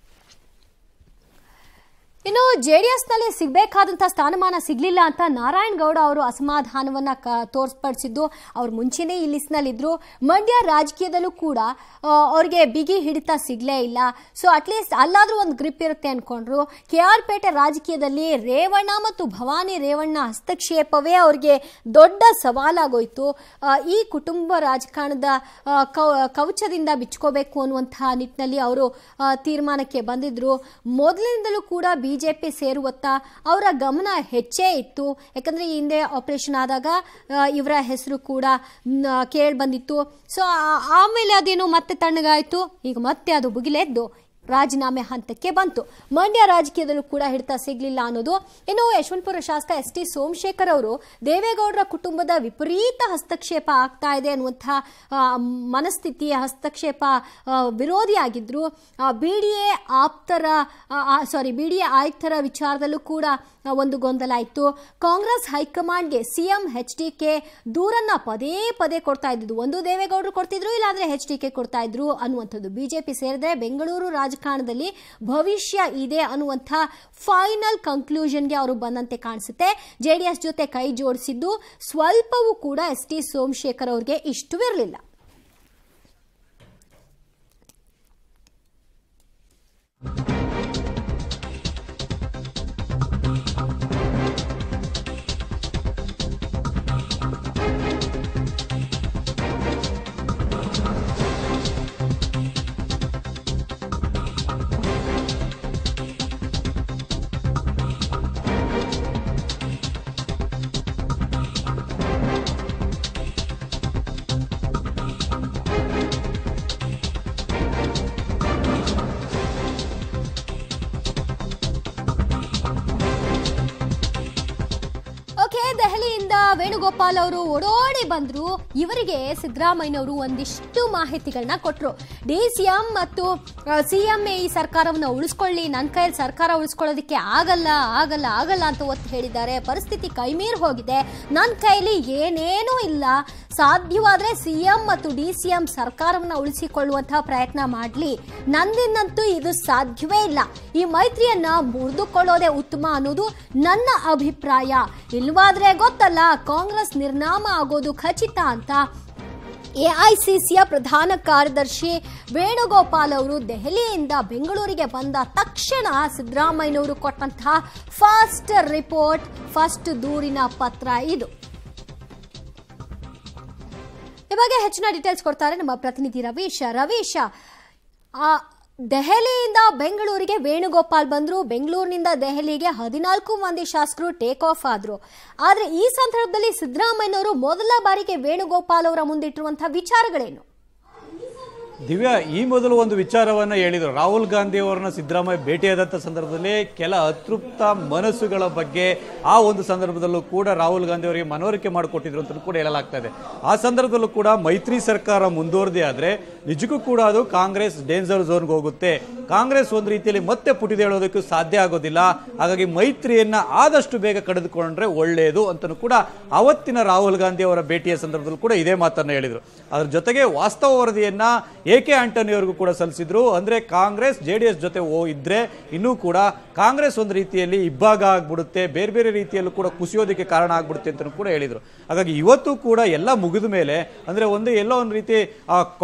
ಇನ್ನು ಜೆ ಡಿ ಎಸ್ನಲ್ಲಿ ಸಿಗಬೇಕಾದಂಥ ಸ್ಥಾನಮಾನ ಸಿಗಲಿಲ್ಲ ಅಂತ ನಾರಾಯಣ್ ಗೌಡ ಅವರು ಅಸಮಾಧಾನವನ್ನ ಕ ತೋರ್ಪಡಿಸಿದ್ದು ಅವ್ರು ಮುಂಚೆನೇ ಈ ಲಿಸ್ಟ್ನಲ್ಲಿದ್ದರು ಮಂಡ್ಯ ರಾಜಕೀಯದಲ್ಲೂ ಕೂಡ ಆ, ಅವ್ರಿಗೆ ಬಿಗಿ ಹಿಡಿತ ಸಿಗಲೇ ಇಲ್ಲ ಸೊ ಅಟ್ಲೀಸ್ಟ್ ಅಲ್ಲಾದರೂ ಒಂದು ಗ್ರಿಪ್ ಇರುತ್ತೆ ಅಂದ್ಕೊಂಡ್ರು ಕೆ ಆರ್ ಪೇಟೆ ರಾಜಕೀಯದಲ್ಲಿ ರೇವಣ್ಣ ಮತ್ತು ಭವಾನಿ ರೇವಣ್ಣ ಹಸ್ತಕ್ಷೇಪವೇ ಅವ್ರಿಗೆ ದೊಡ್ಡ ಸವಾಲಾಗೋಯ್ತು ಆ, ಈ ಕುಟುಂಬ ರಾಜಕಾರಣದ ಆ, ಕವ- ಕವಚದಿಂದ ಬಿಚ್ಕೋಬೇಕು ಅನ್ನುವಂತಹ ನಿಟ್ಟಿನಲ್ಲಿ ಅವರು ಆ, ತೀರ್ಮಾನಕ್ಕೆ ಬಂದಿದ್ರು ಮೊದಲಿನಿಂದಲೂ ಕೂಡ ಬಿಜೆಪಿ ಸೇರುವತ್ತ ಅವರ ಗಮನ ಹೆಚ್ಚೇ ಇತ್ತು ಯಾಕಂದ್ರೆ ಈ ಹಿಂದೆ ಆಪರೇಷನ್ ಆದಾಗ ಆ, ಇವರ ಹೆಸರು ಕೂಡ ಕೇಳಿ ಬಂದಿತ್ತು ಸೊ ಆಮೇಲೆ ಅದೇನು ಮತ್ತೆ ತಣ್ಣಗಾಯ್ತು ಈಗ ಮತ್ತೆ ಅದು ಬುಗಿಲೆದ್ದು ರಾಜೀನಾಮೆ ಹಂತಕ್ಕೆ ಬಂತು ಮಂಡ್ಯ ರಾಜಕೀಯದಲ್ಲೂ ಕೂಡ ಹಿಡಿತ ಸಿಗಲಿಲ್ಲ ಅನ್ನೋದು ಇನ್ನು ಯಶವಂತಪುರ ಶಾಸಕ ಎಸ್ ಟಿ ಸೋಮಶೇಖರ್ ಅವರು ದೇವೇಗೌಡರ ಕುಟುಂಬದ ವಿಪರೀತ ಹಸ್ತಕ್ಷೇಪ ಆಗ್ತಾ ಇದೆ ಅನ್ನುವಂಥ ಆ, ಮನಸ್ಥಿತಿ ಹಸ್ತಕ್ಷೇಪ ಆ, ವಿರೋಧಿಯಾಗಿದ್ರು ಬಿ ಡಿ ಎ ಆಪ್ತರ ಸಾರಿ ಬಿ ಡಿ ಎ ಆಯುಕ್ತರ ವಿಚಾರದಲ್ಲೂ ಕೂಡ ಆ, ಒಂದು ಗೊಂದಲ ಇತ್ತು ಕಾಂಗ್ರೆಸ್ ಹೈಕಮಾಂಡ್ಗೆ ಸಿಎಂ ಎಚ್ ಡಿ ಕೆ ದೂರನ್ನ ಪದೇ ಪದೇ ಕೊಡ್ತಾ ಇದ್ದಿದ್ದು ಒಂದು ದೇವೇಗೌಡರು ಕೊಡ್ತಿದ್ರು ಇಲ್ಲಾಂದ್ರೆ ಎಚ್ ಡಿ ಕೆ ಕೊಡ್ತಾ ಇದ್ರು ಅನ್ನುವಂಥದ್ದು ಬಿಜೆಪಿ ಸೇರಿದ್ರೆ ಬೆಂಗಳೂರು ರಾಜಕಾರಣದಲ್ಲಿ ಭವಿಷ್ಯ ಇದೆ ಅನ್ನುವಂಥ ಫೈನಲ್ ಕನ್ಕ್ಲೂಷನ್ಗೆ ಅವರು ಬಂದಂತೆ ಕಾಣಿಸುತ್ತೆ ಜೆ ಡಿ ಎಸ್ ಜೊತೆ ಕೈ ಜೋಡಿಸಿದ್ದು ಸ್ವಲ್ಪವೂ ಕೂಡ ಎಸ್ ಟಿ ಸೋಮಶೇಖರ್ ಅವ್ರಿಗೆ ಇಷ್ಟವಿರಲಿಲ್ಲ ಓಕೆ ದೆಹಲಿಯಿಂದ ವೇಣುಗೋಪಾಲ್ ಅವರು ಓಡೋಡಿ ಬಂದ್ರು ಇವರಿಗೆ ಸಿದ್ದರಾಮಯ್ಯನವರು ಒಂದಿಷ್ಟು ಮಾಹಿತಿಗಳನ್ನ ಕೊಟ್ಟರು ಡಿ ಸಿ ಎಂ ಮತ್ತು ಸಿ ಎಂ ಈ ಸರ್ಕಾರವನ್ನು ಉಳಿಸ್ಕೊಳ್ಳಿ ನನ್ನ ಕೈಯಲ್ಲಿ ಸರ್ಕಾರ ಉಳಿಸ್ಕೊಳ್ಳೋದಕ್ಕೆ ಆಗಲ್ಲ ಆಗಲ್ಲ ಆಗಲ್ಲ ಅಂತ ಒತ್ತು ಹೇಳಿದ್ದಾರೆ ಪರಿಸ್ಥಿತಿ ಕೈಮೀರಿ ಹೋಗಿದೆ ನನ್ನ ಕೈಲಿ ಏನೇನೂ ಇಲ್ಲ ಸಾಧ್ಯವಾದ್ರೆ ಸಿ ಎಂ ಮತ್ತು ಡಿ ಸಿ ಎಂ ಸರ್ಕಾರವನ್ನು ಉಳಿಸಿಕೊಳ್ಳುವಂತಹ ಪ್ರಯತ್ನ ಮಾಡಲಿ ನಂದಿನಂತೂ ಇದು ಸಾಧ್ಯವೇ ಇಲ್ಲ ಈ ಮೈತ್ರಿಯನ್ನ ಮುರಿದುಕೊಳ್ಳೋದೇ ಉತ್ತಮ ಅನ್ನೋದು ನನ್ನ ಅಭಿಪ್ರಾಯ ಇಲ್ವಾದ್ರೆ ಗೊತ್ತಲ್ಲ ಕಾಂಗ್ರೆಸ್ ನಿರ್ನಾಮ ಆಗೋದು ಖಚಿತ ಅಂತ ಎಐಸಿಸಿಯ ಪ್ರಧಾನ ಕಾರ್ಯದರ್ಶಿ ವೇಣುಗೋಪಾಲ್ ಅವರು ದೆಹಲಿಯಿಂದ ಬೆಂಗಳೂರಿಗೆ ಬಂದ ತಕ್ಷಣ ಸಿದ್ದರಾಮಯ್ಯನವರು ಕೊಟ್ಟಂತಹ ಫಸ್ಟ್ ರಿಪೋರ್ಟ್ ಫಸ್ಟ್ ದೂರಿನ ಪತ್ರ ಇದು ಈ ಬಗ್ಗೆ ಹೆಚ್ಚಿನ ಡೀಟೇಲ್ಸ್ ಕೊಡ್ತಾರೆ ನಮ್ಮ ಪ್ರತಿನಿಧಿ ರವೀಶ್ ರವೀಶ್ ಆ, ದೆಹಲಿಯಿಂದ ಬೆಂಗಳೂರಿಗೆ ವೇಣುಗೋಪಾಲ್ ಬಂದ್ರು ಬೆಂಗಳೂರಿನಿಂದ ದೆಹಲಿಗೆ ಹದಿನಾಲ್ಕು ಮಂದಿ ಶಾಸಕರು ಟೇಕ್ ಆಫ್ ಆದ್ರು ಆದ್ರೆ ಈ ಸಂದರ್ಭದಲ್ಲಿ ಸಿದ್ದರಾಮಯ್ಯನವರು ಮೊದಲ ಬಾರಿಗೆ ವೇಣುಗೋಪಾಲ್ ಅವರ ಮುಂದಿಟ್ಟಿರುವಂತಹ ವಿಚಾರಗಳೇನು ದಿವ್ಯಾ ಈ ಮೊದಲು ಒಂದು ವಿಚಾರವನ್ನ ಹೇಳಿದರು ರಾಹುಲ್ ಗಾಂಧಿ ಅವರನ್ನ ಸಿದ್ದರಾಮಯ್ಯ ಭೇಟಿಯಾದಂಥ ಸಂದರ್ಭದಲ್ಲಿ ಕೆಲ ಅತೃಪ್ತ ಮನಸ್ಸುಗಳ ಬಗ್ಗೆ ಆ ಒಂದು ಸಂದರ್ಭದಲ್ಲೂ ಕೂಡ ರಾಹುಲ್ ಗಾಂಧಿ ಅವರಿಗೆ ಮನವರಿಕೆ ಮಾಡಿಕೊಟ್ಟಿದ್ರು ಅಂತ ಕೂಡ ಹೇಳಲಾಗ್ತಾ ಇದೆ ಆ ಸಂದರ್ಭದಲ್ಲೂ ಕೂಡ ಮೈತ್ರಿ ಸರ್ಕಾರ ಮುಂದುವರೆದೇ ಆದ್ರೆ ನಿಜಕ್ಕೂ ಕೂಡ ಅದು ಕಾಂಗ್ರೆಸ್ ಡೇಂಜರ್ ಝೋನ್ಗೆ ಹೋಗುತ್ತೆ ಕಾಂಗ್ರೆಸ್ ಒಂದು ರೀತಿಯಲ್ಲಿ ಮತ್ತೆ ಪುಟಿದೇಳೋದಕ್ಕೂ ಸಾಧ್ಯ ಆಗೋದಿಲ್ಲ ಹಾಗಾಗಿ ಮೈತ್ರಿಯನ್ನ ಆದಷ್ಟು ಬೇಗ ಕಡಿದುಕೊಂಡ್ರೆ ಒಳ್ಳೆಯದು ಅಂತಲೂ ಕೂಡ ಅವತ್ತಿನ ರಾಹುಲ್ ಗಾಂಧಿ ಅವರ ಭೇಟಿಯ ಸಂದರ್ಭದಲ್ಲೂ ಕೂಡ ಇದೇ ಮಾತನ್ನ ಹೇಳಿದ್ರು ಅದ್ರ ಜೊತೆಗೆ ವಾಸ್ತವ ವರದಿಯನ್ನ ಎ ಕೆ ಆಂಟನಿ ಅವರಿಗೂ ಕೂಡ ಸಲ್ಲಿಸಿದ್ರು ಅಂದ್ರೆ ಕಾಂಗ್ರೆಸ್ ಜೆ ಡಿ ಎಸ್ ಜೊತೆ ಓ ಇದ್ರೆ ಇನ್ನೂ ಕೂಡ ಕಾಂಗ್ರೆಸ್ ಒಂದು ರೀತಿಯಲ್ಲಿ ಇಬ್ಬಾಗ ಆಗ್ಬಿಡುತ್ತೆ ಬೇರೆ ಬೇರೆ ರೀತಿಯಲ್ಲೂ ಕೂಡ ಕುಸಿಯೋದಕ್ಕೆ ಕಾರಣ ಆಗ್ಬಿಡುತ್ತೆ ಅಂತ ಕೂಡ ಹೇಳಿದ್ರು ಹಾಗಾಗಿ ಇವತ್ತು ಕೂಡ ಎಲ್ಲ ಮುಗಿದ ಮೇಲೆ ಅಂದ್ರೆ ಒಂದು ಎಲ್ಲೋ ಒಂದು ರೀತಿ ಆ ಕೊಳ್ಳೆ ಹೊಡೆದ ಮೇಲೆ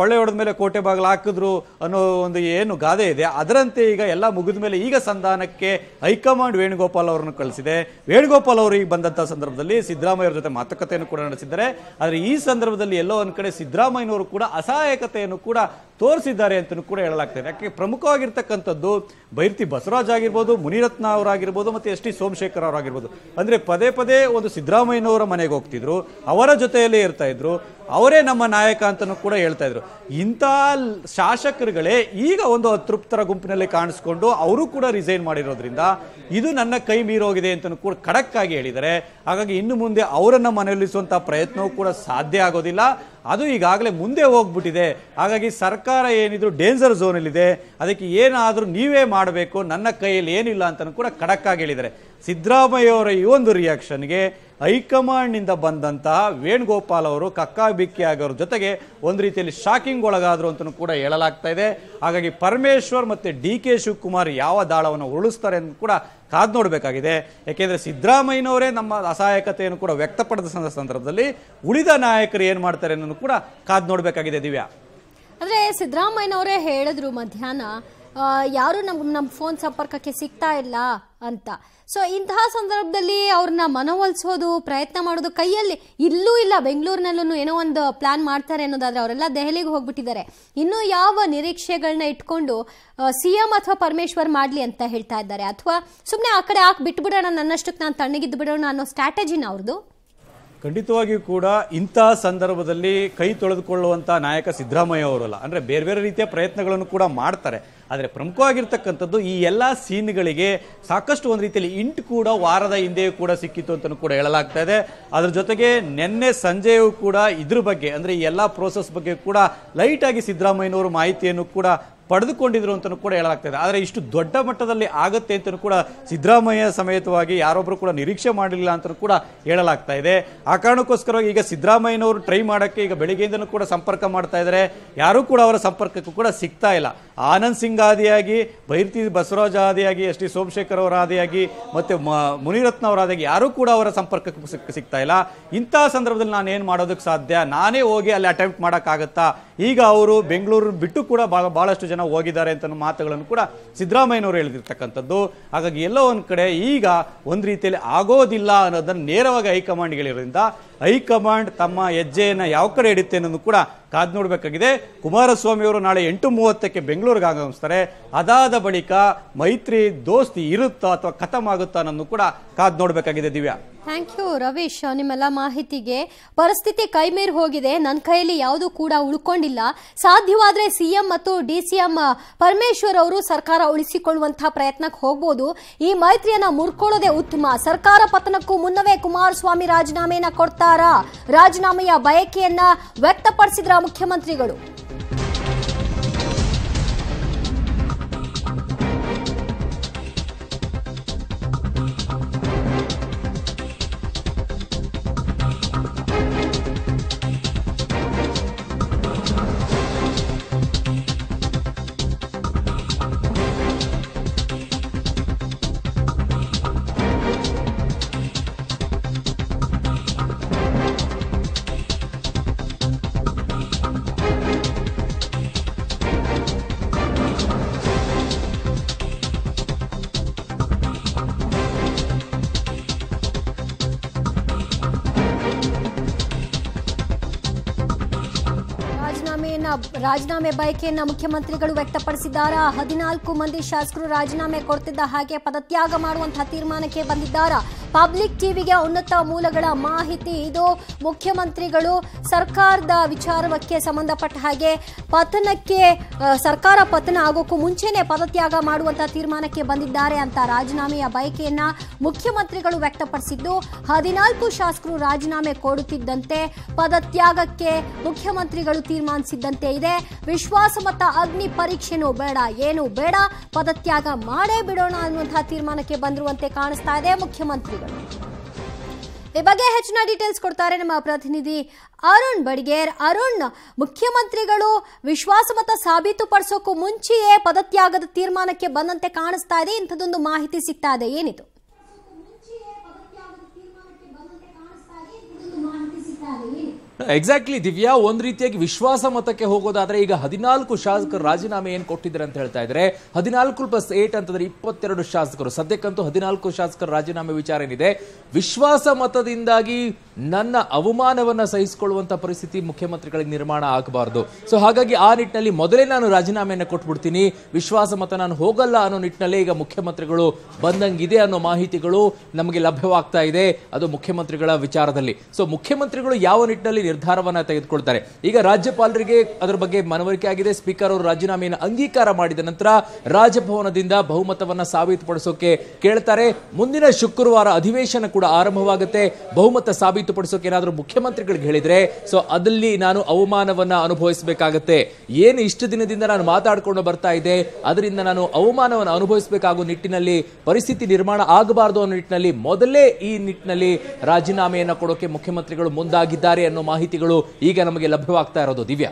ಮೇಲೆ ಕೋಟೆ ಬಾಗಿಲು ಹಾಕಿದ್ರು ಅನ್ನೋ ಒಂದು ಏನು ಗಾದೆ ಇದೆ ಅದರಂತೆ ಈಗ ಎಲ್ಲ ಮುಗಿದ ಮೇಲೆ ಈಗ ಸಂಧಾನಕ್ಕೆ ಹೈಕಮಾಂಡ್ ವೇಣುಗೋಪಾಲ್ ಅವರನ್ನು ಕಳಿಸಿದೆ ವೇಣುಗೋಪಾಲ್ ಅವರು ಈಗ ಬಂದಂತಹ ಸಂದರ್ಭದಲ್ಲಿ ಸಿದ್ದರಾಮಯ್ಯ ಜೊತೆ ಮಾತುಕತೆಯನ್ನು ಕೂಡ ನಡೆಸಿದ್ದಾರೆ ಆದರೆ ಈ ಸಂದರ್ಭದಲ್ಲಿ ಎಲ್ಲೋ ಒಂದ್ ಕಡೆ ಸಿದ್ದರಾಮಯ್ಯನವರು ಕೂಡ ಅಸಹಾಯಕತೆಯನ್ನು ಕೂಡ ತೋರಿಸಿದ್ದಾರೆ ಅಂತಲೂ ಕೂಡ ಹೇಳಲಾಗ್ತದೆ ಯಾಕೆ ಪ್ರಮುಖವಾಗಿರ್ತಕ್ಕಂಥದ್ದು ಬೈರ್ತಿ ಬಸವರಾಜ್ ಆಗಿರ್ಬೋದು ಮುನಿರತ್ನ ಅವರಾಗಿರ್ಬೋದು ಮತ್ತೆ ಎಸ್ ಟಿ ಸೋಮಶೇಖರ್ ಅವರಾಗಿರ್ಬೋದು ಅಂದ್ರೆ ಪದೇ ಪದೇ ಒಂದು ಸಿದ್ದರಾಮಯ್ಯನವರ ಮನೆಗೆ ಹೋಗ್ತಿದ್ರು ಅವರ ಜೊತೆಯಲ್ಲೇ ಇರ್ತಾ ಇದ್ರು ಅವರೇ ನಮ್ಮ ನಾಯಕ ಅಂತಲೂ ಕೂಡ ಹೇಳ್ತಾ ಇದ್ರು ಇಂಥ ಶಾಸಕರುಗಳೇ ಈಗ ಒಂದು ಅತೃಪ್ತರ ಗುಂಪಿನಲ್ಲಿ ಕಾಣಿಸ್ಕೊಂಡು ಅವರು ಕೂಡ ರಿಸೈನ್ ಮಾಡಿರೋದ್ರಿಂದ ಇದು ನನ್ನ ಕೈ ಮೀರೋಗಿದೆ ಅಂತಲೂ ಕೂಡ ಖಡಕ್ ಆಗಿ ಹೇಳಿದ್ದಾರೆ ಹಾಗಾಗಿ ಇನ್ನು ಮುಂದೆ ಅವರನ್ನ ಮನೆಯಲ್ಲಿಸುವಂತಹ ಪ್ರಯತ್ನವೂ ಕೂಡ ಸಾಧ್ಯ ಆಗೋದಿಲ್ಲ ಅದು ಈಗಾಗಲೇ ಮುಂದೆ ಹೋಗ್ಬಿಟ್ಟಿದೆ ಹಾಗಾಗಿ ಸರ್ಕಾರ ಏನಿದ್ರು ಡೇಂಜರ್ ಝೋನಲ್ಲಿದೆ ಅದಕ್ಕೆ ಏನಾದರೂ ನೀವೇ ಮಾಡಬೇಕು ನನ್ನ ಕೈಯಲ್ಲಿ ಏನಿಲ್ಲ ಅಂತಲೂ ಕೂಡ ಖಡಕ್ ಆಗಿ ಹೇಳಿದ್ದಾರೆ ಸಿದ್ದರಾಮಯ್ಯ ಅವರ ಈ ಒಂದು ರಿಯಾಕ್ಷನ್ಗೆ ಹೈಕಮಾಂಡ್ನಿಂದ ಬಂದಂತಹ ವೇಣುಗೋಪಾಲ್ ಅವರು ಕಕ್ಕಾಬಿಕ್ಕಿ ಆಗೋರ ಜೊತೆಗೆ ಒಂದು ರೀತಿಯಲ್ಲಿ ಶಾಕಿಂಗ್ ಒಳಗಾದ್ರು ಅಂತಲೂ ಕೂಡ ಹೇಳಲಾಗ್ತಾ ಇದೆ ಹಾಗಾಗಿ ಪರಮೇಶ್ವರ್ ಮತ್ತೆ ಡಿ ಕೆ ಶಿವಕುಮಾರ್ ಯಾವ ದಾಳವನ್ನು ಉರುಳಿಸ್ತಾರೆ ಅಂತ ಕೂಡ ಕಾದ್ ನೋಡಬೇಕಾಗಿದೆ ಯಾಕೆಂದ್ರೆ ಸಿದ್ದರಾಮಯ್ಯನವರೇ ನಮ್ಮ ಅಸಹಾಯಕತೆಯನ್ನು ಕೂಡ ವ್ಯಕ್ತಪಡಿದ ಸಂದ- ಸಂದರ್ಭದಲ್ಲಿ ಉಳಿದ ನಾಯಕರು ಏನ್ ಮಾಡ್ತಾರೆ ಅನ್ನೋದು ಕೂಡ ಕಾದ್ ನೋಡಬೇಕಾಗಿದೆ ದಿವ್ಯಾ ಅಂದ್ರೆ ಸಿದ್ದರಾಮಯ್ಯನವರೇ ಹೇಳಿದ್ರು ಮಧ್ಯಾಹ್ನ ಆ, ಯಾರು ನಮ್ ನಮ್ಮ ಫೋನ್ ಸಂಪರ್ಕಕ್ಕೆ ಸಿಗ್ತಾ ಇಲ್ಲ ಅಂತ ಸೊ ಇಂತಹ ಸಂದರ್ಭದಲ್ಲಿ ಅವ್ರನ್ನ ಮನವೊಲಿಸೋದು ಪ್ರಯತ್ನ ಮಾಡೋದು ಕೈಯಲ್ಲಿ ಇಲ್ಲೂ ಇಲ್ಲ ಬೆಂಗಳೂರಿನಲ್ಲೂ ಏನೋ ಒಂದು ಪ್ಲಾನ್ ಮಾಡ್ತಾರೆ ಅನ್ನೋದಾದ್ರೆ ಅವರೆಲ್ಲ ದೆಹಲಿಗೆ ಹೋಗ್ಬಿಟ್ಟಿದ್ದಾರೆ ಇನ್ನು ಯಾವ ನಿರೀಕ್ಷೆಗಳನ್ನ ಇಟ್ಕೊಂಡು ಸಿ ಎಂ ಅಥವಾ ಪರಮೇಶ್ವರ್ ಮಾಡ್ಲಿ ಅಂತ ಹೇಳ್ತಾ ಇದ್ದಾರೆ ಅಥವಾ ಸುಮ್ಮನೆ ಆ ಕಡೆ ಹಾಕಿ ಬಿಟ್ಬಿಡೋಣ ನನ್ನಷ್ಟಕ್ಕೆ ನಾನು ತಣ್ಣಗಿದ್ದು ಬಿಡೋಣ ಅನ್ನೋ ಸ್ಟ್ರಾಟಜಿನ ಅವ್ರದ್ದು ಖಂಡಿತವಾಗಿಯೂ ಕೂಡ ಇಂತಹ ಸಂದರ್ಭದಲ್ಲಿ ಕೈ ತೊಳೆದುಕೊಳ್ಳುವಂತಹ ನಾಯಕ ಸಿದ್ದರಾಮಯ್ಯ ಅವರಲ್ಲ ಅಂದ್ರೆ ಬೇರೆ ಬೇರೆ ರೀತಿಯ ಪ್ರಯತ್ನಗಳನ್ನು ಕೂಡ ಮಾಡ್ತಾರೆ ಆದರೆ ಪ್ರಮುಖವಾಗಿರ್ತಕ್ಕಂಥದ್ದು ಈ ಎಲ್ಲ ಸೀನ್ಗಳಿಗೆ ಸಾಕಷ್ಟು ಒಂದು ರೀತಿಯಲ್ಲಿ ಇಂಟ್ ಕೂಡ ವಾರದ ಹಿಂದೆಯೂ ಕೂಡ ಸಿಕ್ಕಿತ್ತು ಅಂತಲೂ ಕೂಡ ಹೇಳಲಾಗ್ತಾ ಇದೆ ಅದ್ರ ಜೊತೆಗೆ ನಿನ್ನೆ ಸಂಜೆಯೂ ಕೂಡ ಇದ್ರ ಬಗ್ಗೆ ಅಂದ್ರೆ ಈ ಎಲ್ಲ ಪ್ರೋಸೆಸ್ ಬಗ್ಗೆ ಕೂಡ ಲೈಟ್ ಆಗಿ ಸಿದ್ದರಾಮಯ್ಯನವರು ಮಾಹಿತಿಯನ್ನು ಕೂಡ ಪಡೆದುಕೊಂಡಿದ್ರು ಅಂತಲೂ ಕೂಡ ಹೇಳಲಾಗ್ತದೆ ಆದರೆ ಇಷ್ಟು ದೊಡ್ಡ ಮಟ್ಟದಲ್ಲಿ ಆಗುತ್ತೆ ಅಂತಲೂ ಕೂಡ ಸಿದ್ದರಾಮಯ್ಯ ಸಮೇತವಾಗಿ ಯಾರೊಬ್ಬರು ಕೂಡ ನಿರೀಕ್ಷೆ ಮಾಡಲಿಲ್ಲ ಅಂತಲೂ ಕೂಡ ಹೇಳಲಾಗ್ತಾ ಇದೆ ಆ ಕಾರಣಕ್ಕೋಸ್ಕರ ಈಗ ಸಿದ್ದರಾಮಯ್ಯನವರು ಟ್ರೈ ಮಾಡೋಕ್ಕೆ ಈಗ ಬೆಳಿಗ್ಗೆಯಿಂದನೂ ಕೂಡ ಸಂಪರ್ಕ ಮಾಡ್ತಾ ಇದ್ದಾರೆ ಯಾರೂ ಕೂಡ ಅವರ ಸಂಪರ್ಕಕ್ಕೂ ಕೂಡ ಸಿಗ್ತಾ ಇಲ್ಲ ಆನಂದ್ ಸಿಂಗ್ ಆದಿಯಾಗಿ ಬೈರ್ತಿ ಬಸವರಾಜ್ ಆದಿಯಾಗಿ ಎಸ್ ಟಿ ಸೋಮಶೇಖರ್ ಅವರ ಆದಿಯಾಗಿ ಮತ್ತೆ ಮ- ಮುನಿರತ್ನ ಅವರ ಆದಿಯಾಗಿ ಯಾರೂ ಕೂಡ ಅವರ ಸಂಪರ್ಕಕ್ಕೆ ಸಿಕ್- ಸಿಗ್ತಾ ಇಲ್ಲ ಇಂತಹ ಸಂದರ್ಭದಲ್ಲಿ ನಾನು ಏನು ಮಾಡೋದಕ್ಕೆ ಸಾಧ್ಯ ನಾನೇ ಹೋಗಿ ಅಲ್ಲಿ ಅಟೆಂಪ್ಟ್ ಮಾಡೋಕ್ಕಾಗತ್ತಾ ಈಗ ಅವರು ಬೆಂಗಳೂರು ಬಿಟ್ಟು ಕೂಡ ಬಹಳ ಬಹಳಷ್ಟು ಜನ ಹೋಗಿದ್ದಾರೆ ಅಂತ ಅನ್ನೋ ಮಾತುಗಳನ್ನು ಕೂಡ ಸಿದ್ದರಾಮಯ್ಯನವರು ಹೇಳಿರ್ತಕ್ಕಂಥದ್ದು ಹಾಗಾಗಿ ಎಲ್ಲೋ ಒಂದ್ ಕಡೆ ಈಗ ಒಂದ್ ರೀತಿಯಲ್ಲಿ ಆಗೋದಿಲ್ಲ ಅನ್ನೋದನ್ನ ನೇರವಾಗಿ ಹೈಕಮಾಂಡ್ ಹೇಳಿರೋದ್ರಿಂದ ಹೈಕಮಾಂಡ್ ತಮ್ಮ ಹೆಜ್ಜೆಯನ್ನ ಯಾವ ಕಡೆ ಇಡುತ್ತೆ ಅನ್ನೋದು ಕೂಡ ಕಾದ್ ನೋಡಬೇಕಾಗಿದೆ ಕುಮಾರಸ್ವಾಮಿ ಅವರು ನಾಳೆ ಎಂಟು ಮೂವತ್ತಕ್ಕೆ ಬೆಂಗಳೂರಿಗೆ ಆಗಮಿಸ್ತಾರೆ ಅದಾದ ಬಳಿಕ ಮೈತ್ರಿ ದೋಸ್ತಿ ಇರುತ್ತಾ ಅಥವಾ ಖತಮ್ ಆಗುತ್ತಾ ಅನ್ನೋದು ಕೂಡ ಕಾದ್ ನೋಡಬೇಕಾಗಿದೆ ದಿವ್ಯಾ ಥ್ಯಾಂಕ್ ಯು ರವೀಶ್ ನಿಮ್ಮೆಲ್ಲ ಮಾಹಿತಿಗೆ ಪರಿಸ್ಥಿತಿ ಕೈಮೀರಿ ಹೋಗಿದೆ ನನ್ನ ಕೈಯಲ್ಲಿ ಯಾವುದು ಕೂಡ ಉಳ್ಕೊಂಡಿಲ್ಲ ಸಾಧ್ಯವಾದ್ರೆ ಸಿಎಂ ಮತ್ತು ಡಿ ಸಿ ಎಂ ಪರಮೇಶ್ವರ್ ಅವರು ಸರ್ಕಾರ ಉಳಿಸಿಕೊಳ್ಳುವಂತಹ ಪ್ರಯತ್ನಕ್ಕೆ ಹೋಗ್ಬೋದು ಈ ಮೈತ್ರಿಯನ್ನ ಮುರ್ಕೊಳ್ಳೋದೇ ಉತ್ತಮ ಸರ್ಕಾರ ಪತನಕ್ಕೂ ಮುನ್ನವೇ ಕುಮಾರಸ್ವಾಮಿ ರಾಜೀನಾಮೆಯನ್ನ ಕೊಡ್ತಾರಾ ರಾಜೀನಾಮೆಯ ಬಯಕೆಯನ್ನ ವ್ಯಕ್ತಪಡಿಸಿದ್ರ ಮುಖ್ಯಮಂತ್ರಿಗಳು ರಾಜೀನಾಮೆಯನ್ನ ರಾಜೀನಾಮೆ ಬಯಕೆಯನ್ನ ಮುಖ್ಯಮಂತ್ರಿಗಳು ವ್ಯಕ್ತಪಡಿಸಿದ್ದಾರಾ ಹದಿನಾಲ್ಕು ಮಂದಿ ಶಾಸಕರು ರಾಜೀನಾಮೆ ಕೊಡ್ತಿದ್ದ ಹಾಗೆ ಪದತ್ಯಾಗ ಮಾಡುವಂತಹ ತೀರ್ಮಾನಕ್ಕೆ ಬಂದಿದ್ದಾರಾ ಪಬ್ಲಿಕ್ ಟಿವಿಗೆ ಉನ್ನತ ಮೂಲಗಳ ಮಾಹಿತಿ ಇದು ಮುಖ್ಯಮಂತ್ರಿಗಳು ಸರ್ಕಾರದ ವಿಚಾರಕ್ಕೆ ಸಂಬಂಧಪಟ್ಟ ಹಾಗೆ ಪತನಕ್ಕೆ ಆ, ಸರ್ಕಾರ ಪತನ ಆಗೋಕ್ಕೂ ಮುಂಚೆನೆ ಪದತ್ಯಾಗ ಮಾಡುವಂತಹ ತೀರ್ಮಾನಕ್ಕೆ ಬಂದಿದ್ದಾರೆ ಅಂತ ರಾಜೀನಾಮೆಯ ಬಯಕೆಯನ್ನ ಮುಖ್ಯಮಂತ್ರಿಗಳು ವ್ಯಕ್ತಪಡಿಸಿದ್ದು ಹದಿನಾಲ್ಕು ಶಾಸಕರು ರಾಜೀನಾಮೆ ಕೊಡುತ್ತಿದ್ದಂತೆ ಪದತ್ಯಾಗಕ್ಕೆ ಮುಖ್ಯಮಂತ್ರಿಗಳು ತೀರ್ಮಾನಿಸಿದ್ದಂತೆ ಇದೆ ವಿಶ್ವಾಸಮತ ಅಗ್ನಿ ಪರೀಕ್ಷೆನೂ ಬೇಡ ಏನು ಬೇಡ ಪದತ್ಯಾಗ ಮಾಡೇ ಬಿಡೋಣ ಅನ್ನುವಂತಹ ತೀರ್ಮಾನಕ್ಕೆ ಬಂದಿರುವಂತೆ ಕಾಣಿಸ್ತಾ ಇದೆ ಮುಖ್ಯಮಂತ್ರಿಗಳು ಈ ಬಗ್ಗೆ ಹೆಚ್ಚಿನ ಡೀಟೇಲ್ಸ್ ಕೊಡ್ತಾರೆ ನಮ್ಮ ಪ್ರತಿನಿಧಿ ಅರುಣ್ ಬಡಿಗೇರ್ ಅರುಣ್ ಮುಖ್ಯಮಂತ್ರಿಗಳು ವಿಶ್ವಾಸಮತ ಸಾಬೀತುಪಡಿಸೋಕ್ಕೂ ಮುಂಚೆಯೇ ಪದತ್ಯಾಗದ ತೀರ್ಮಾನಕ್ಕೆ ಬಂದಂತೆ ಕಾಣಿಸ್ತಾ ಇದೆ ಇಂಥದ್ದೊಂದು ಮಾಹಿತಿ ಸಿಗ್ತಾ ಇದೆ ಏನಿದು ಎಕ್ಸಾಕ್ಟ್ಲಿ ದಿವ್ಯಾ ಒಂದ್ ರೀತಿಯಾಗಿ ವಿಶ್ವಾಸ ಮತಕ್ಕೆ ಹೋಗೋದಾದ್ರೆ ಈಗ ಹದಿನಾಲ್ಕು ಶಾಸಕರು ರಾಜೀನಾಮೆ ಏನ್ ಕೊಟ್ಟಿದ್ದಾರೆ ಅಂತ ಹೇಳ್ತಾ ಇದ್ರೆ ಹದಿನಾಲ್ಕು ಪ್ಲಸ್ ಏಟ್ ಅಂತಂದ್ರೆ ಇಪ್ಪತ್ತೆರಡು ಶಾಸಕರು ಸದ್ಯಕ್ಕಂತೂ ಹದಿನಾಲ್ಕು ಶಾಸಕರ ರಾಜೀನಾಮೆ ವಿಚಾರ ಏನಿದೆ ವಿಶ್ವಾಸ ಮತದಿಂದಾಗಿ ನನ್ನ ಅವಮಾನವನ್ನ ಸಹಿಸಿಕೊಳ್ಳುವಂತ ಪರಿಸ್ಥಿತಿ ಮುಖ್ಯಮಂತ್ರಿಗಳಿಗೆ ನಿರ್ಮಾಣ ಆಗಬಾರದು ಸೊ ಹಾಗಾಗಿ ಆ ನಿಟ್ಟಿನಲ್ಲಿ ಮೊದಲೇ ನಾನು ರಾಜೀನಾಮೆಯನ್ನ ಕೊಟ್ಬಿಡ್ತೀನಿ ವಿಶ್ವಾಸ ಮತ ನಾನು ಹೋಗಲ್ಲ ಅನ್ನೋ ನಿಟ್ಟಿನಲ್ಲಿ ಈಗ ಮುಖ್ಯಮಂತ್ರಿಗಳು ಬಂದಂಗಿದೆ ಅನ್ನೋ ಮಾಹಿತಿಗಳು ನಮಗೆ ಲಭ್ಯವಾಗ್ತಾ ಇದೆ ಅದು ಮುಖ್ಯಮಂತ್ರಿಗಳ ವಿಚಾರದಲ್ಲಿ ಸೊ ಮುಖ್ಯಮಂತ್ರಿಗಳು ಯಾವ ನಿಟ್ಟಿನಲ್ಲಿ ನಿರ್ಧಾರವನ್ನ ತೆಗೆದುಕೊಳ್ತಾರೆ ಈಗ ರಾಜ್ಯಪಾಲರಿಗೆ ಅದರ ಬಗ್ಗೆ ಮನವರಿಕೆ ಆಗಿದೆ ಸ್ಪೀಕರ್ ಅವರು ರಾಜೀನಾಮೆಯನ್ನು ಅಂಗೀಕಾರ ಮಾಡಿದ ನಂತರ ರಾಜಭವನದಿಂದ ಬಹುಮತವನ್ನ ಸಾಬೀತುಪಡಿಸೋಕೆ ಕೇಳ್ತಾರೆ ಮುಂದಿನ ಶುಕ್ರವಾರ ಅಧಿವೇಶನ ಕೂಡ ಆರಂಭವಾಗುತ್ತೆ ಬಹುಮತ ಸಾಬೀತುಪಡಿಸೋಕೆ ಏನಾದರೂ ಮುಖ್ಯಮಂತ್ರಿಗಳಿಗೆ ಹೇಳಿದ್ರೆ ಸೊ ಅದಲ್ಲಿ ನಾನು ಅವಮಾನವನ್ನ ಅನುಭವಿಸಬೇಕಾಗತ್ತೆ ಏನು ಇಷ್ಟು ದಿನದಿಂದ ನಾನು ಮಾತಾಡ್ಕೊಂಡು ಬರ್ತಾ ಇದೆ ಅದರಿಂದ ನಾನು ಅವಮಾನವನ್ನು ಅನುಭವಿಸಬೇಕಾಗುವ ನಿಟ್ಟಿನಲ್ಲಿ ಪರಿಸ್ಥಿತಿ ನಿರ್ಮಾಣ ಆಗಬಾರದು ಅನ್ನೋ ನಿಟ್ಟಿನಲ್ಲಿ ಮೊದಲೇ ಈ ನಿಟ್ಟಿನಲ್ಲಿ ರಾಜೀನಾಮೆಯನ್ನ ಕೊಡೋಕೆ ಮುಖ್ಯಮಂತ್ರಿಗಳು ಮುಂದಾಗಿದ್ದಾರೆ ಅನ್ನೋ ಮಾಹಿತಿಗಳು ಈಗ ನಮಗೆ ಲಭ್ಯವಾಗ್ತಾ ಇರೋದು ದಿವ್ಯಾ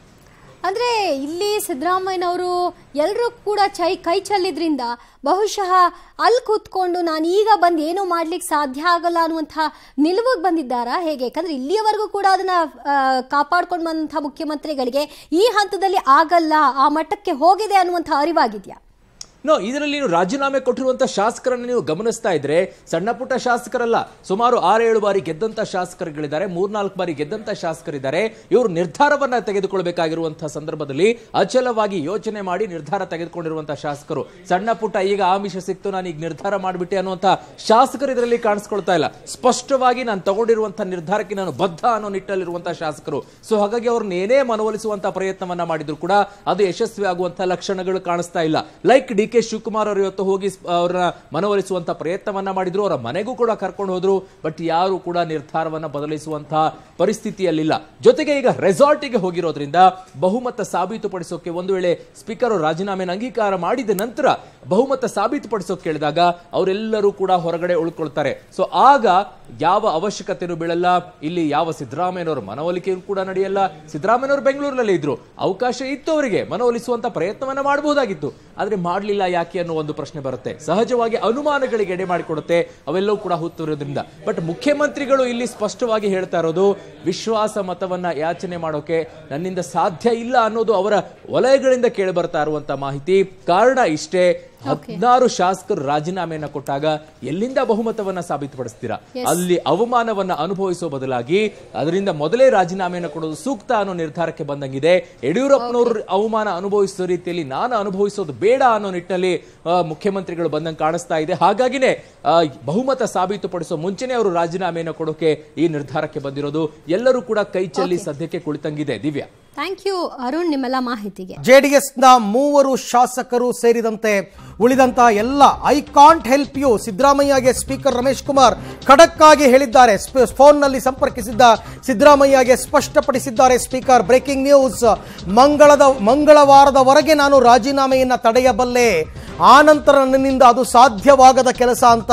ಅಂದ್ರೆ ಇಲ್ಲಿ ಸಿದ್ದರಾಮಯ್ಯನವರು ಎಲ್ಲರೂ ಕೂಡ ಚೈ ಕೈ ಚೆಲ್ಲಿದ್ರಿಂದ ಬಹುಶಃ ಅಲ್ಲಿ ಕೂತ್ಕೊಂಡು ನಾನು ಈಗ ಬಂದು ಏನೂ ಮಾಡ್ಲಿಕ್ಕೆ ಸಾಧ್ಯ ಆಗಲ್ಲ ಅನ್ನುವಂಥ ನಿಲುವಿಗೆ ಬಂದಿದ್ದಾರಾ ಹೇಗೆ ಯಾಕಂದ್ರೆ ಇಲ್ಲಿಯವರೆಗೂ ಕೂಡ ಅದನ್ನ ಆ, ಕಾಪಾಡ್ಕೊಂಡು ಬಂದಂಥ ಮುಖ್ಯಮಂತ್ರಿಗಳಿಗೆ ಈ ಹಂತದಲ್ಲಿ ಆಗಲ್ಲ ಆ ಮಟ್ಟಕ್ಕೆ ಹೋಗಿದೆ ಅನ್ನುವಂಥ ಅರಿವಾಗಿದೆಯಾ ನೋ ಇದರಲ್ಲಿ ನೀವು ರಾಜೀನಾಮೆ ಕೊಟ್ಟಿರುವಂತ ಶಾಸಕರನ್ನು ನೀವು ಗಮನಿಸ್ತಾ ಇದ್ರೆ ಸಣ್ಣ ಪುಟ್ಟ ಶಾಸಕರಲ್ಲ ಸುಮಾರು ಆರೇಳು ಬಾರಿ ಗೆದ್ದಂತ ಶಾಸಕರುಗಳಿದ್ದಾರೆ ಮೂರ್ನಾಲ್ಕು ಬಾರಿ ಗೆದ್ದಂತ ಶಾಸಕರಿದ್ದಾರೆ ಇವರು ನಿರ್ಧಾರವನ್ನ ತೆಗೆದುಕೊಳ್ಬೇಕಾಗಿರುವಂತಹ ಸಂದರ್ಭದಲ್ಲಿ ಅಚಲವಾಗಿ ಯೋಚನೆ ಮಾಡಿ ನಿರ್ಧಾರ ತೆಗೆದುಕೊಂಡಿರುವಂತಹ ಶಾಸಕರು ಸಣ್ಣ ಪುಟ್ಟ ಈಗ ಆಮಿಷ ಸಿಕ್ತು ನಾನು ಈಗ ನಿರ್ಧಾರ ಮಾಡಿಬಿಟ್ಟೆ ಅನ್ನುವಂತ ಶಾಸಕರು ಇದರಲ್ಲಿ ಕಾಣಿಸ್ಕೊಳ್ತಾ ಇಲ್ಲ ಸ್ಪಷ್ಟವಾಗಿ ನಾನು ತಗೊಂಡಿರುವಂತಹ ನಿರ್ಧಾರಕ್ಕೆ ನಾನು ಬದ್ಧ ಅನ್ನೋ ನಿಟ್ಟಲ್ಲಿರುವಂತಹ ಶಾಸಕರು ಸೊ ಹಾಗಾಗಿ ಅವ್ರನ್ನ ಏನೇ ಮನವೊಲಿಸುವಂತಹ ಪ್ರಯತ್ನವನ್ನ ಮಾಡಿದ್ರು ಕೂಡ ಅದು ಯಶಸ್ವಿ ಆಗುವಂತಹ ಲಕ್ಷಣಗಳು ಕಾಣಿಸ್ತಾ ಇಲ್ಲ ಲೈಕ್ ಡಿ ಕೆ ಶಿವಕುಮಾರ್ ಅವರು ಇವತ್ತು ಹೋಗಿ ಸ್- ಅವರನ್ನ ಮನವೊಲಿಸುವಂತ ಪ್ರಯತ್ನವನ್ನ ಮಾಡಿದ್ರು ಅವರ ಮನೆಗೂ ಕೂಡ ಕರ್ಕೊಂಡು ಹೋದ್ರು ಬಟ್ ಯಾರು ಕೂಡ ನಿರ್ಧಾರವನ್ನ ಬದಲಿಸುವಂತಹ ಪರಿಸ್ಥಿತಿಯಲ್ಲಿಲ್ಲ ಜೊತೆಗೆ ಈಗ ರೆಸಾರ್ಟಿಗೆ ಹೋಗಿರೋದ್ರಿಂದ ಬಹುಮತ ಸಾಬೀತುಪಡಿಸೋಕೆ ಒಂದು ವೇಳೆ ಸ್ಪೀಕರ್ ಅವರು ರಾಜೀನಾಮೆನ ಅಂಗೀಕಾರ ಮಾಡಿದ ನಂತರ ಬಹುಮತ ಸಾಬೀತುಪಡಿಸೋಕೆ ಕೇಳಿದಾಗ ಅವರೆಲ್ಲರೂ ಕೂಡ ಹೊರಗಡೆ ಉಳ್ಕೊಳ್ತಾರೆ ಸೊ ಆಗ ಯಾವ ಅವಶ್ಯಕತೆನೂ ಬೀಳಲ್ಲ ಇಲ್ಲಿ ಯಾವ ಸಿದ್ದರಾಮಯ್ಯನವರ ಮನವೊಲಿಕೆಯೂ ಕೂಡ ನಡೆಯಲ್ಲ ಸಿದ್ದರಾಮಯ್ಯನವರು ಬೆಂಗಳೂರಿನಲ್ಲಿ ಇದ್ರು ಅವಕಾಶ ಇತ್ತು ಅವರಿಗೆ ಮನವೊಲಿಸುವಂತ ಪ್ರಯತ್ನವನ್ನ ಮಾಡಬಹುದಾಗಿತ್ತು ಆದ್ರೆ ಮಾಡಲಿಲ್ಲ ಯಾಕೆ ಅನ್ನೋ ಒಂದು ಪ್ರಶ್ನೆ ಬರುತ್ತೆ ಸಹಜವಾಗಿ ಅನುಮಾನಗಳಿಗೆ ಎಡೆ ಮಾಡಿಕೊಡುತ್ತೆ ಅವೆಲ್ಲವೂ ಕೂಡ ಹುತ್ತುರೋದ್ರಿಂದ ಬಟ್ ಮುಖ್ಯಮಂತ್ರಿಗಳು ಇಲ್ಲಿ ಸ್ಪಷ್ಟವಾಗಿ ಹೇಳ್ತಾ ಇರೋದು ವಿಶ್ವಾಸ ಮತವನ್ನ ಯಾಚನೆ ಮಾಡೋಕೆ ನನ್ನಿಂದ ಸಾಧ್ಯ ಇಲ್ಲ ಅನ್ನೋದು ಅವರ ವಲಯಗಳಿಂದ ಕೇಳಿ ಬರ್ತಾ ಇರುವಂತ ಮಾಹಿತಿ ಕಾರಣ ಇಷ್ಟೇ ಹದಿನಾರು ಶಾಸಕರು ರಾಜೀನಾಮೆಯನ್ನ ಕೊಟ್ಟಾಗ ಎಲ್ಲಿಂದ ಬಹುಮತವನ್ನ ಸಾಬೀತುಪಡಿಸ್ತೀರಾ ಅಲ್ಲಿ ಅವಮಾನವನ್ನ ಅನುಭವಿಸೋ ಬದಲಾಗಿ ಅದರಿಂದ ಮೊದಲೇ ರಾಜೀನಾಮೆಯನ್ನು ಕೊಡೋದು ಸೂಕ್ತ ಅನ್ನೋ ನಿರ್ಧಾರಕ್ಕೆ ಬಂದಂಗಿದೆ ಯಡಿಯೂರಪ್ಪನವರು ಅವಮಾನ ಅನುಭವಿಸೋ ರೀತಿಯಲ್ಲಿ ನಾನು ಅನುಭವಿಸೋದು ಬೇಡ ಅನ್ನೋ ನಿಟ್ಟಿನಲ್ಲಿ ಆ, ಮುಖ್ಯಮಂತ್ರಿಗಳು ಬಂದಂಗೆ ಕಾಣಿಸ್ತಾ ಇದೆ ಹಾಗಾಗಿನೇ ಆ, ಬಹುಮತ ಸಾಬೀತುಪಡಿಸೋ ಮುಂಚೆನೆ ಅವರು ರಾಜೀನಾಮೆಯನ್ನು ಕೊಡೋಕೆ ಈ ನಿರ್ಧಾರಕ್ಕೆ ಬಂದಿರೋದು ಎಲ್ಲರೂ ಕೂಡ ಕೈ ಚೆಲ್ಲಿ ಸದ್ಯಕ್ಕೆ ಕುಳಿತಂಗಿದೆ ದಿವ್ಯಾ ಥ್ಯಾಂಕ್ ಯು ಅರುಣ್ ನಿಮ್ಮೆಲ್ಲ ಮಾಹಿತಿಗೆ ಜೆಡಿಎಸ್ನ ಮೂವರು ಶಾಸಕರು ಸೇರಿದಂತೆ ಉಳಿದಂತ ಎಲ್ಲ I can't help you ಸಿದ್ದರಾಮಯ್ಯಗೆ speaker Ramesh Kumar ಖಡಕ್ ಆಗಿ ಹೇಳಿದ್ದಾರೆ ಸ್ಪ- ಫೋನ್ನಲ್ಲಿ ಸಂಪರ್ಕಿಸಿದ್ದ ಸಿದ್ದರಾಮಯ್ಯಗೆ ಸ್ಪಷ್ಟಪಡಿಸಿದ್ದಾರೆ ಸ್ಪೀಕರ್ ಬ್ರೇಕಿಂಗ್ ನ್ಯೂಸ್ ಮಂಗಳದ ಮಂಗಳವಾರದವರೆಗೆ ನಾನು ರಾಜೀನಾಮೆಯನ್ನ ತಡೆಯಬಲ್ಲೆ ಆ ನಂತರ ನನ್ನಿಂದ ಅದು ಸಾಧ್ಯವಾಗದ ಕೆಲಸ ಅಂತ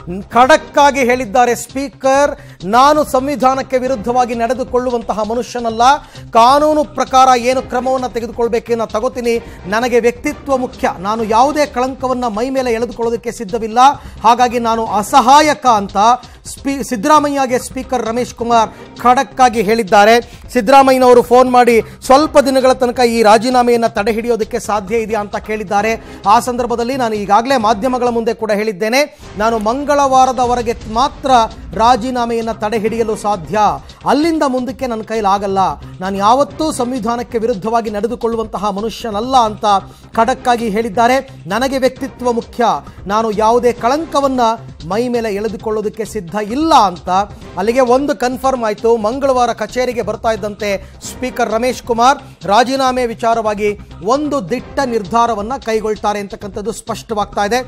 ಖಡಕ್ ಆಗಿ ಹೇಳಿದ್ದಾರೆ ಸ್ಪೀಕರ್ ನಾನು ಸಂವಿಧಾನಕ್ಕೆ ವಿರುದ್ಧವಾಗಿ ನಡೆದುಕೊಳ್ಳುವಂತಹ ಮನುಷ್ಯನಲ್ಲ ಕಾನೂನು ಪ್ರಕಾರ ಏನು ಕ್ರಮವನ್ನು ತೆಗೆದುಕೊಳ್ಬೇಕೇನೋ ತಗೋತೀನಿ ನನಗೆ ವ್ಯಕ್ತಿತ್ವ ಮುಖ್ಯ ನಾನು ಯಾವುದೇ ಕಳಂಕವನ್ನ ಮೈ ಮೇಲೆ ಎಳೆದುಕೊಳ್ಳೋದಕ್ಕೆ ಸಿದ್ಧವಿಲ್ಲ ಹಾಗಾಗಿ ನಾನು ಅಸಹಾಯಕ ಅಂತ ಸ್ಪೀ ಸಿದ್ದರಾಮಯ್ಯಗೆ ಸ್ಪೀಕರ್ ರಮೇಶ್ ಕುಮಾರ್ ಖಡಕ್ ಆಗಿ ಹೇಳಿದ್ದಾರೆ ಸಿದ್ದರಾಮಯ್ಯನವರು ಫೋನ್ ಮಾಡಿ ಸ್ವಲ್ಪ ದಿನಗಳ ತನಕ ಈ ರಾಜೀನಾಮೆಯನ್ನು ತಡೆ ಹಿಡಿಯೋದಕ್ಕೆ ಸಾಧ್ಯ ಇದೆಯಾ ಅಂತ ಕೇಳಿದ್ದಾರೆ ಆ ಸಂದರ್ಭದಲ್ಲಿ ನಾನು ಈಗಾಗಲೇ ಮಾಧ್ಯಮಗಳ ಮುಂದೆ ಕೂಡ ಹೇಳಿದ್ದೇನೆ ನಾನು ಮಂಗಳವಾರದವರೆಗೆ ಮಾತ್ರ ರಾಜೀನಾಮೆಯನ್ನು ತಡೆ ಹಿಡಿಯಲು ಸಾಧ್ಯ ಅಲ್ಲಿಂದ ಮುಂದಕ್ಕೆ ನನ್ನ ಕೈಲಾಗಲ್ಲ ನಾನು ಯಾವತ್ತೂ ಸಂವಿಧಾನಕ್ಕೆ ವಿರುದ್ಧವಾಗಿ ನಡೆದುಕೊಳ್ಳುವಂತಹ ಮನುಷ್ಯನಲ್ಲ ಅಂತ ಖಡಕ್ಕಾಗಿ ಹೇಳಿದ್ದಾರೆ ನನಗೆ ವ್ಯಕ್ತಿತ್ವ ಮುಖ್ಯ ನಾನು ಯಾವುದೇ ಕಳಂಕವನ್ನ ಮೈ ಮೇಲೆ ಎಳೆದುಕೊಳ್ಳೋದಕ್ಕೆ ಸಿದ್ಧ ಇಲ್ಲ ಅಂತ ಅಲ್ಲಿಗೆ ಒಂದು ಕನ್ಫರ್ಮ್ ಆಯಿತು ಮಂಗಳವಾರ ಕಚೇರಿಗೆ ಬರ್ತಾ ಇದ್ದಂತೆ ಸ್ಪೀಕರ್ ರಮೇಶ್ ಕುಮಾರ್ ರಾಜೀನಾಮೆ ವಿಚಾರವಾಗಿ ಒಂದು ದಿಟ್ಟ ನಿರ್ಧಾರವನ್ನ ಕೈಗೊಳ್ತಾರೆ ಅಂತಕ್ಕಂಥದ್ದು ಸ್ಪಷ್ಟವಾಗ್ತಾ ಇದೆ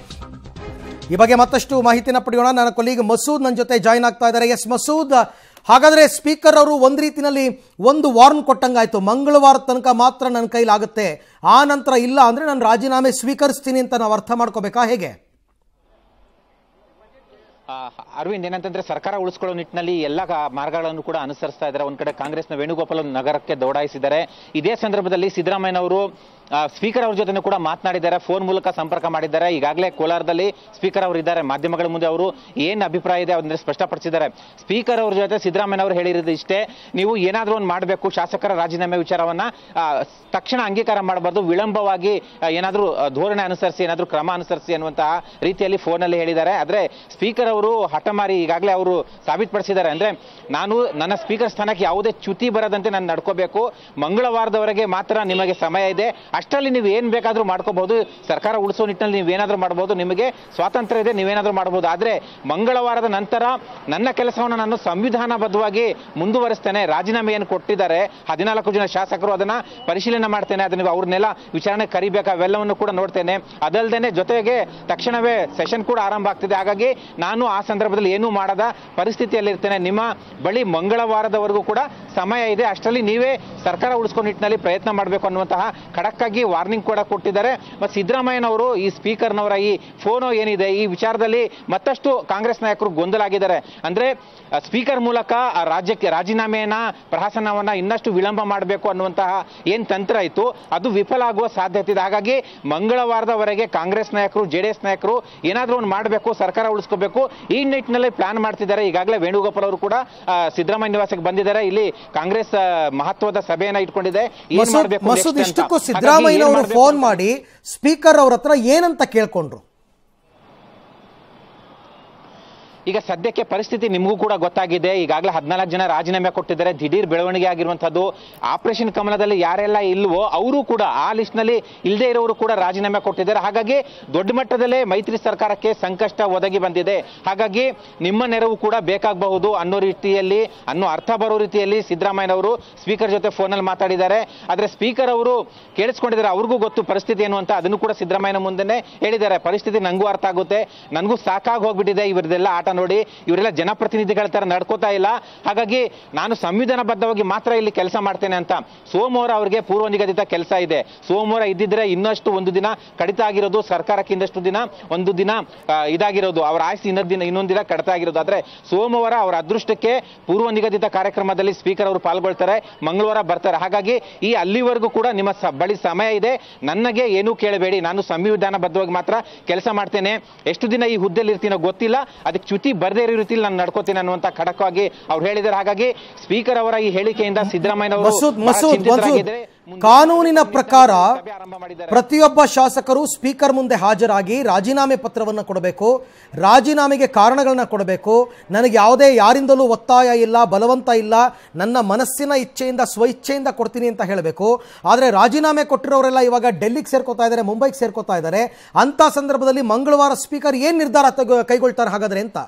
ಈ ಬಗ್ಗೆ ಮತ್ತಷ್ಟು ಮಾಹಿತಿನ ಪಡೆಯೋಣ ನನ್ನ ಕೊಲೀಗ್ ಮಸೂದ್ ನನ್ನ ಜೊತೆ ಜಾಯ್ನ್ ಆಗ್ತಾ ಇದ್ದಾರೆ ಎಸ್ ಮಸೂದ್ ಹಾಗಾದ್ರೆ ಸ್ಪೀಕರ್ ಅವರು ಒಂದು ರೀತಿನಲ್ಲಿ ಒಂದು ವಾರ್ನ್ ಕೊಟ್ಟಂಗಾಯ್ತು ಮಂಗಳವಾರ ತನಕ ಮಾತ್ರ ನನ್ನ ಕೈಲಾಗುತ್ತೆ ಆ ನಂತರ ಇಲ್ಲ ಅಂದ್ರೆ ನಾನು ರಾಜೀನಾಮೆ ಸ್ವೀಕರಿಸ್ತೀನಿ ಅಂತ ನಾವು ಅರ್ಥ ಮಾಡ್ಕೋಬೇಕಾ ಹೇಗೆ ಆ, ಅರವಿಂದ್ ಏನಂತಂದ್ರೆ ಸರ್ಕಾರ ಉಳಿಸ್ಕೊಳ್ಳೋ ನಿಟ್ಟಿನಲ್ಲಿ ಎಲ್ಲ ಕ- ಮಾರ್ಗಗಳನ್ನು ಕೂಡ ಅನುಸರಿಸ್ತಾ ಇದ್ದಾರೆ ಒಂದ್ ಕಡೆ ಕಾಂಗ್ರೆಸ್ನ ವೇಣುಗೋಪಾಲ್ ನಗರಕ್ಕೆ ದೌಡಾಯಿಸಿದ್ದಾರೆ ಇದೇ ಸಂದರ್ಭದಲ್ಲಿ ಸಿದ್ದರಾಮಯ್ಯನವರು ಸ್ಪೀಕರ್ ಅವ್ರ ಜೊತೆ ಕೂಡ ಮಾತನಾಡಿದ್ದಾರೆ ಫೋನ್ ಮೂಲಕ ಸಂಪರ್ಕ ಮಾಡಿದ್ದಾರೆ ಈಗಾಗಲೇ ಕೋಲಾರದಲ್ಲಿ ಸ್ಪೀಕರ್ ಅವರು ಇದ್ದಾರೆ ಮಾಧ್ಯಮಗಳ ಮುಂದೆ ಅವರು ಏನು ಅಭಿಪ್ರಾಯ ಇದೆ ಅದನ್ನ ಸ್ಪಷ್ಟಪಡಿಸಿದ್ದಾರೆ ಸ್ಪೀಕರ್ ಅವ್ರ ಜೊತೆ ಸಿದ್ದರಾಮಯ್ಯ ಅವರು ಹೇಳಿರೋದು ಇಷ್ಟೇ ನೀವು ಏನಾದರೂ ಒಂದು ಮಾಡಬೇಕು ಶಾಸಕರ ರಾಜೀನಾಮೆ ವಿಚಾರವನ್ನ ಆ, ತಕ್ಷಣ ಅಂಗೀಕಾರ ಮಾಡಬಾರ್ದು ವಿಳಂಬವಾಗಿ ಏನಾದರೂ ಧೋರಣೆ ಅನುಸರಿಸಿ ಏನಾದರೂ ಕ್ರಮ ಅನುಸರಿಸಿ ಅನ್ನುವಂತಹ ರೀತಿಯಲ್ಲಿ ಫೋನಲ್ಲಿ ಹೇಳಿದ್ದಾರೆ ಆದರೆ ಸ್ಪೀಕರ್ ಅವರು ಹಠಮಾರಿ ಈಗಾಗಲೇ ಅವರು ಸಾಬೀತುಪಡಿಸಿದ್ದಾರೆ ಅಂದ್ರೆ ನಾನು ನನ್ನ ಸ್ಪೀಕರ್ ಸ್ಥಾನಕ್ಕೆ ಯಾವುದೇ ಚ್ಯುತಿ ಬರದಂತೆ ನಾನು ನಡ್ಕೋಬೇಕು ಮಂಗಳವಾರದವರೆಗೆ ಮಾತ್ರ ನಿಮಗೆ ಸಮಯ ಇದೆ ಅಷ್ಟರಲ್ಲಿ ನೀವು ಏನ್ ಬೇಕಾದ್ರೂ ಮಾಡ್ಕೋಬಹುದು ಸರ್ಕಾರ ಉಳಿಸೋ ನಿಟ್ಟಿನಲ್ಲಿ ನೀವು ಏನಾದ್ರೂ ಮಾಡಬಹುದು ನಿಮಗೆ ಸ್ವಾತಂತ್ರ್ಯ ಇದೆ ನೀವೇನಾದ್ರೂ ಮಾಡಬಹುದು ಆದ್ರೆ ಮಂಗಳವಾರದ ನಂತರ ನನ್ನ ಕೆಲಸವನ್ನು ನಾನು ಸಂವಿಧಾನಬದ್ಧವಾಗಿ ಮುಂದುವರಿಸ್ತೇನೆ ರಾಜೀನಾಮೆ ಏನು ಕೊಟ್ಟಿದ್ದಾರೆ ಹದಿನಾಲ್ಕು ಜನ ಶಾಸಕರು ಅದನ್ನ ಪರಿಶೀಲನೆ ಮಾಡ್ತೇನೆ ಅದನ್ನ ಅವ್ರನ್ನೆಲ್ಲ ವಿಚಾರಣೆ ಕರಿಬೇಕು ಅವೆಲ್ಲವನ್ನು ಕೂಡ ನೋಡ್ತೇನೆ ಅದಲ್ಲದೆ ಜೊತೆಗೆ ತಕ್ಷಣವೇ ಸೆಷನ್ ಕೂಡ ಆರಂಭ ಆಗ್ತಿದೆ ಹಾಗಾಗಿ ನಾನು ಆ ಸಂದರ್ಭದಲ್ಲಿ ಏನೂ ಮಾಡದ ಪರಿಸ್ಥಿತಿಯಲ್ಲಿ ಇರ್ತೇನೆ ನಿಮ್ಮ ಬಳಿ ಮಂಗಳವಾರದವರೆಗೂ ಕೂಡ ಸಮಯ ಇದೆ ಅಷ್ಟರಲ್ಲಿ ನೀವೇ ಸರ್ಕಾರ ಉಳಿಸ್ಕೋ ನಿಟ್ಟಿನಲ್ಲಿ ಪ್ರಯತ್ನ ಮಾಡಬೇಕು ಅನ್ನುವಂತಹ ಖಡಕ್ಕಾಗಿ ವಾರ್ನಿಂಗ್ ಕೂಡ ಕೊಟ್ಟಿದ್ದಾರೆ ಮತ್ತು ಸಿದ್ದರಾಮಯ್ಯನವರು ಈ ಸ್ಪೀಕರ್ನವರ ಈ ಫೋನೋ ಏನಿದೆ ಈ ವಿಚಾರದಲ್ಲಿ ಮತ್ತಷ್ಟು ಕಾಂಗ್ರೆಸ್ ನಾಯಕರು ಗೊಂದಲ ಆಗಿದ್ದಾರೆ ಅಂದ್ರೆ ಆ, ಸ್ಪೀಕರ್ ಮೂಲಕ ಆ ರಾಜ್ಯಕ್ಕೆ ರಾಜೀನಾಮೆಯನ್ನ ಪ್ರಹಸನವನ್ನ ಇನ್ನಷ್ಟು ವಿಳಂಬ ಮಾಡಬೇಕು ಅನ್ನುವಂತಹ ಏನ್ ತಂತ್ರ ಇತ್ತು ಅದು ವಿಫಲ ಆಗುವ ಸಾಧ್ಯತೆ ಇದೆ ಹಾಗಾಗಿ ಮಂಗಳವಾರದವರೆಗೆ ಕಾಂಗ್ರೆಸ್ ನಾಯಕರು ಜೆಡಿಎಸ್ ನಾಯಕರು ಏನಾದ್ರೂ ಒಂದು ಮಾಡಬೇಕು ಸರ್ಕಾರ ಉಳಿಸ್ಕೋಬೇಕು ಈ ನಿಟ್ಟಿನಲ್ಲಿ ಪ್ಲಾನ್ ಮಾಡ್ತಿದ್ದಾರೆ ಈಗಾಗಲೇ ವೇಣುಗೋಪಾಲ್ ಅವರು ಕೂಡ ಆ, ಸಿದ್ದರಾಮಯ್ಯ ನಿವಾಸಕ್ಕೆ ಬಂದಿದ್ದಾರೆ ಇಲ್ಲಿ ಕಾಂಗ್ರೆಸ್ ಆ, ಮಹತ್ವದ ಸಭೆಯನ್ನ ಇಟ್ಕೊಂಡಿದೆ ಏನ್ ಮಸೂದ್ ಮಾಡ್ಬೇಕು next ಮಸೂದ್ ಅಂತ. ಇಷ್ಟಕ್ಕೂ ಹಾಗಾಗಿ ಏನ್ ಸಿದ್ದರಾಮಯ್ಯನವರು ಮಾಡ್ಬೇಕು ಫೋನ್ ಅಂತ- ಮಾಡಿ ಸ್ಪೀಕರ್ ಅವ್ರ ಹತ್ರ ಏನಂತ ಕೇಳ್ಕೊಂಡ್ರು ಈಗ ಸದ್ಯಕ್ಕೆ ಪರಿಸ್ಥಿತಿ ನಿಮಗೂ ಕೂಡ ಗೊತ್ತಾಗಿದೆ ಈಗಾಗಲೇ ಹದಿನಾಲ್ಕು ಜನ ರಾಜೀನಾಮೆ ಕೊಟ್ಟಿದ್ದಾರೆ ದಿಢೀರ್ ಬೆಳವಣಿಗೆ ಆಗಿರುವಂತದ್ದು ಆಪರೇಷನ್ ಕಮಲದಲ್ಲಿ ಯಾರೆಲ್ಲ ಇಲ್ವೋ ಅವರು ಕೂಡ ಆ ಲಿಸ್ಟ್ ನಲ್ಲಿ ಇಲ್ಲದೆ ಇರೋರು ಕೂಡ ರಾಜೀನಾಮೆ ಕೊಟ್ಟಿದ್ದಾರೆ ಹಾಗಾಗಿ ದೊಡ್ಡ ಮಟ್ಟದಲ್ಲೇ ಮೈತ್ರಿ ಸರ್ಕಾರಕ್ಕೆ ಸಂಕಷ್ಟ ಒದಗಿ ಬಂದಿದೆ ಹಾಗಾಗಿ ನಿಮ್ಮ ನೆರವು ಕೂಡ ಬೇಕಾಗಬಹುದು ಅನ್ನೋ ರೀತಿಯಲ್ಲಿ ಅನ್ನೋ ಅರ್ಥ ಬರೋ ರೀತಿಯಲ್ಲಿ ಸಿದ್ದರಾಮಯ್ಯನವರು ಸ್ಪೀಕರ್ ಜೊತೆ ಫೋನಲ್ಲಿ ಮಾತಾಡಿದ್ದಾರೆ ಆದ್ರೆ ಸ್ಪೀಕರ್ ಅವರು ಕೇಳಿಸ್ಕೊಂಡಿದ್ದಾರೆ ಅವ್ರಿಗೂ ಗೊತ್ತು ಪರಿಸ್ಥಿತಿ ಏನು ಅಂತ ಅದನ್ನು ಕೂಡ ಸಿದ್ದರಾಮಯ್ಯನ ಮುಂದೆನೆ ಹೇಳಿದ್ದಾರೆ ಪರಿಸ್ಥಿತಿ ನಂಗೂ ಅರ್ಥ ಆಗುತ್ತೆ ನನಗೂ ಸಾಕಾಗಿ ಹೋಗ್ಬಿಟ್ಟಿದೆ ಇವರದೆಲ್ಲ ಆಟ ನೋಡಿ ಇವರೆಲ್ಲ ಜನಪ್ರತಿನಿಧಿಗಳ ತರ ನಡ್ಕೋತಾ ಇಲ್ಲ ಹಾಗಾಗಿ ನಾನು ಸಂವಿಧಾನಬದ್ಧವಾಗಿ ಮಾತ್ರ ಇಲ್ಲಿ ಕೆಲಸ ಮಾಡ್ತೇನೆ ಅಂತ ಸೋಮವಾರ ಅವರಿಗೆ ಪೂರ್ವ ನಿಗದಿತ ಕೆಲಸ ಇದೆ ಸೋಮವಾರ ಇದ್ದಿದ್ರೆ ಇನ್ನಷ್ಟು ಒಂದು ದಿನ ಕಡಿತ ಆಗಿರೋದು ಸರ್ಕಾರಕ್ಕೆ ಇನ್ನಷ್ಟು ದಿನ ಒಂದು ದಿನ ಆ, ಇದಾಗಿರೋದು ಅವರ ಆಯ್ಸಿ ಇನ್ನೊಂದು ದಿನ ಇನ್ನೊಂದು ದಿನ ಕಡಿತ ಆಗಿರೋದು ಆದ್ರೆ ಸೋಮವಾರ ಅವರ ಅದೃಷ್ಟಕ್ಕೆ ಪೂರ್ವ ನಿಗದಿತ ಕಾರ್ಯಕ್ರಮದಲ್ಲಿ ಸ್ಪೀಕರ್ ಅವರು ಪಾಲ್ಗೊಳ್ತಾರೆ ಮಂಗಳವಾರ ಬರ್ತಾರೆ ಹಾಗಾಗಿ ಈ ಅಲ್ಲಿವರೆಗೂ ಕೂಡ ನಿಮ್ಮ ಸ- ಬಳಿ ಸಮಯ ಇದೆ ನನಗೆ ಏನೂ ಕೇಳಬೇಡಿ ನಾನು ಸಂವಿಧಾನಬದ್ಧವಾಗಿ ಮಾತ್ರ ಕೆಲಸ ಮಾಡ್ತೇನೆ ಎಷ್ಟು ದಿನ ಈ ಹುದ್ದೆಯಲ್ಲಿ ಇರ್ತೀನೋ ಗೊತ್ತಿಲ್ಲ ಅದಕ್ಕೆ ಚ್ಯುತಿ ಬರದೇ ಇರೋ ರೀತಿಯಲ್ಲಿ ನಾನು ನಡ್ಕೋತೀನಿ ಅನ್ನುವಂತ ಖಡಕವಾಗಿ ಅವ್ರು ಹೇಳಿದ್ದಾರೆ ಹಾಗಾಗಿ ಸ್ಪೀಕರ್ ಅವರ ಈ ಹೇಳಿಕೆಯಿಂದ ಸಿದ್ದರಾಮಯ್ಯ ಮಸೂದ್ ಮಸೂದ್ ಮಸೂದ್ ಕಾನೂನಿನ ಪ್ರಕಾರ ಪ್ರತಿಯೊಬ್ಬ ಶಾಸಕರು ಸ್ಪೀಕರ್ ಮುಂದೆ ಹಾಜರಾಗಿ ರಾಜೀನಾಮೆ ಪತ್ರವನ್ನು ಕೊಡಬೇಕು ರಾಜೀನಾಮೆಗೆ ಕಾರಣಗಳನ್ನ ಕೊಡಬೇಕು ನನಗೆ ಯಾವುದೇ ಯಾರಿಂದಲೂ ಒತ್ತಾಯ ಇಲ್ಲ ಬಲವಂತ ಇಲ್ಲ ನನ್ನ ಮನಸ್ಸಿನ ಇಚ್ಛೆಯಿಂದ ಸ್ವಇಚ್ಛೆಯಿಂದ ಕೊಡ್ತೀನಿ ಅಂತ ಹೇಳಬೇಕು ಆದರೆ ರಾಜೀನಾಮೆ ಕೊಟ್ಟಿರೋರೆಲ್ಲ ಇವಾಗ ಡೆಲ್ಲಿಗೆ ಸೇರ್ಕೋತಾ ಇದ್ದಾರೆ ಮುಂಬೈಗೆ ಸೇರ್ಕೋತಾ ಇದ್ದಾರೆ ಅಂತ ಸಂದರ್ಭದಲ್ಲಿ ಮಂಗಳವಾರ ಸ್ಪೀಕರ್ ಏನು ನಿರ್ಧಾರ ತೆಗೆ- ಕೈಗೊಳ್ತಾರೆ ಹಾಗಾದ್ರೆ ಅಂತ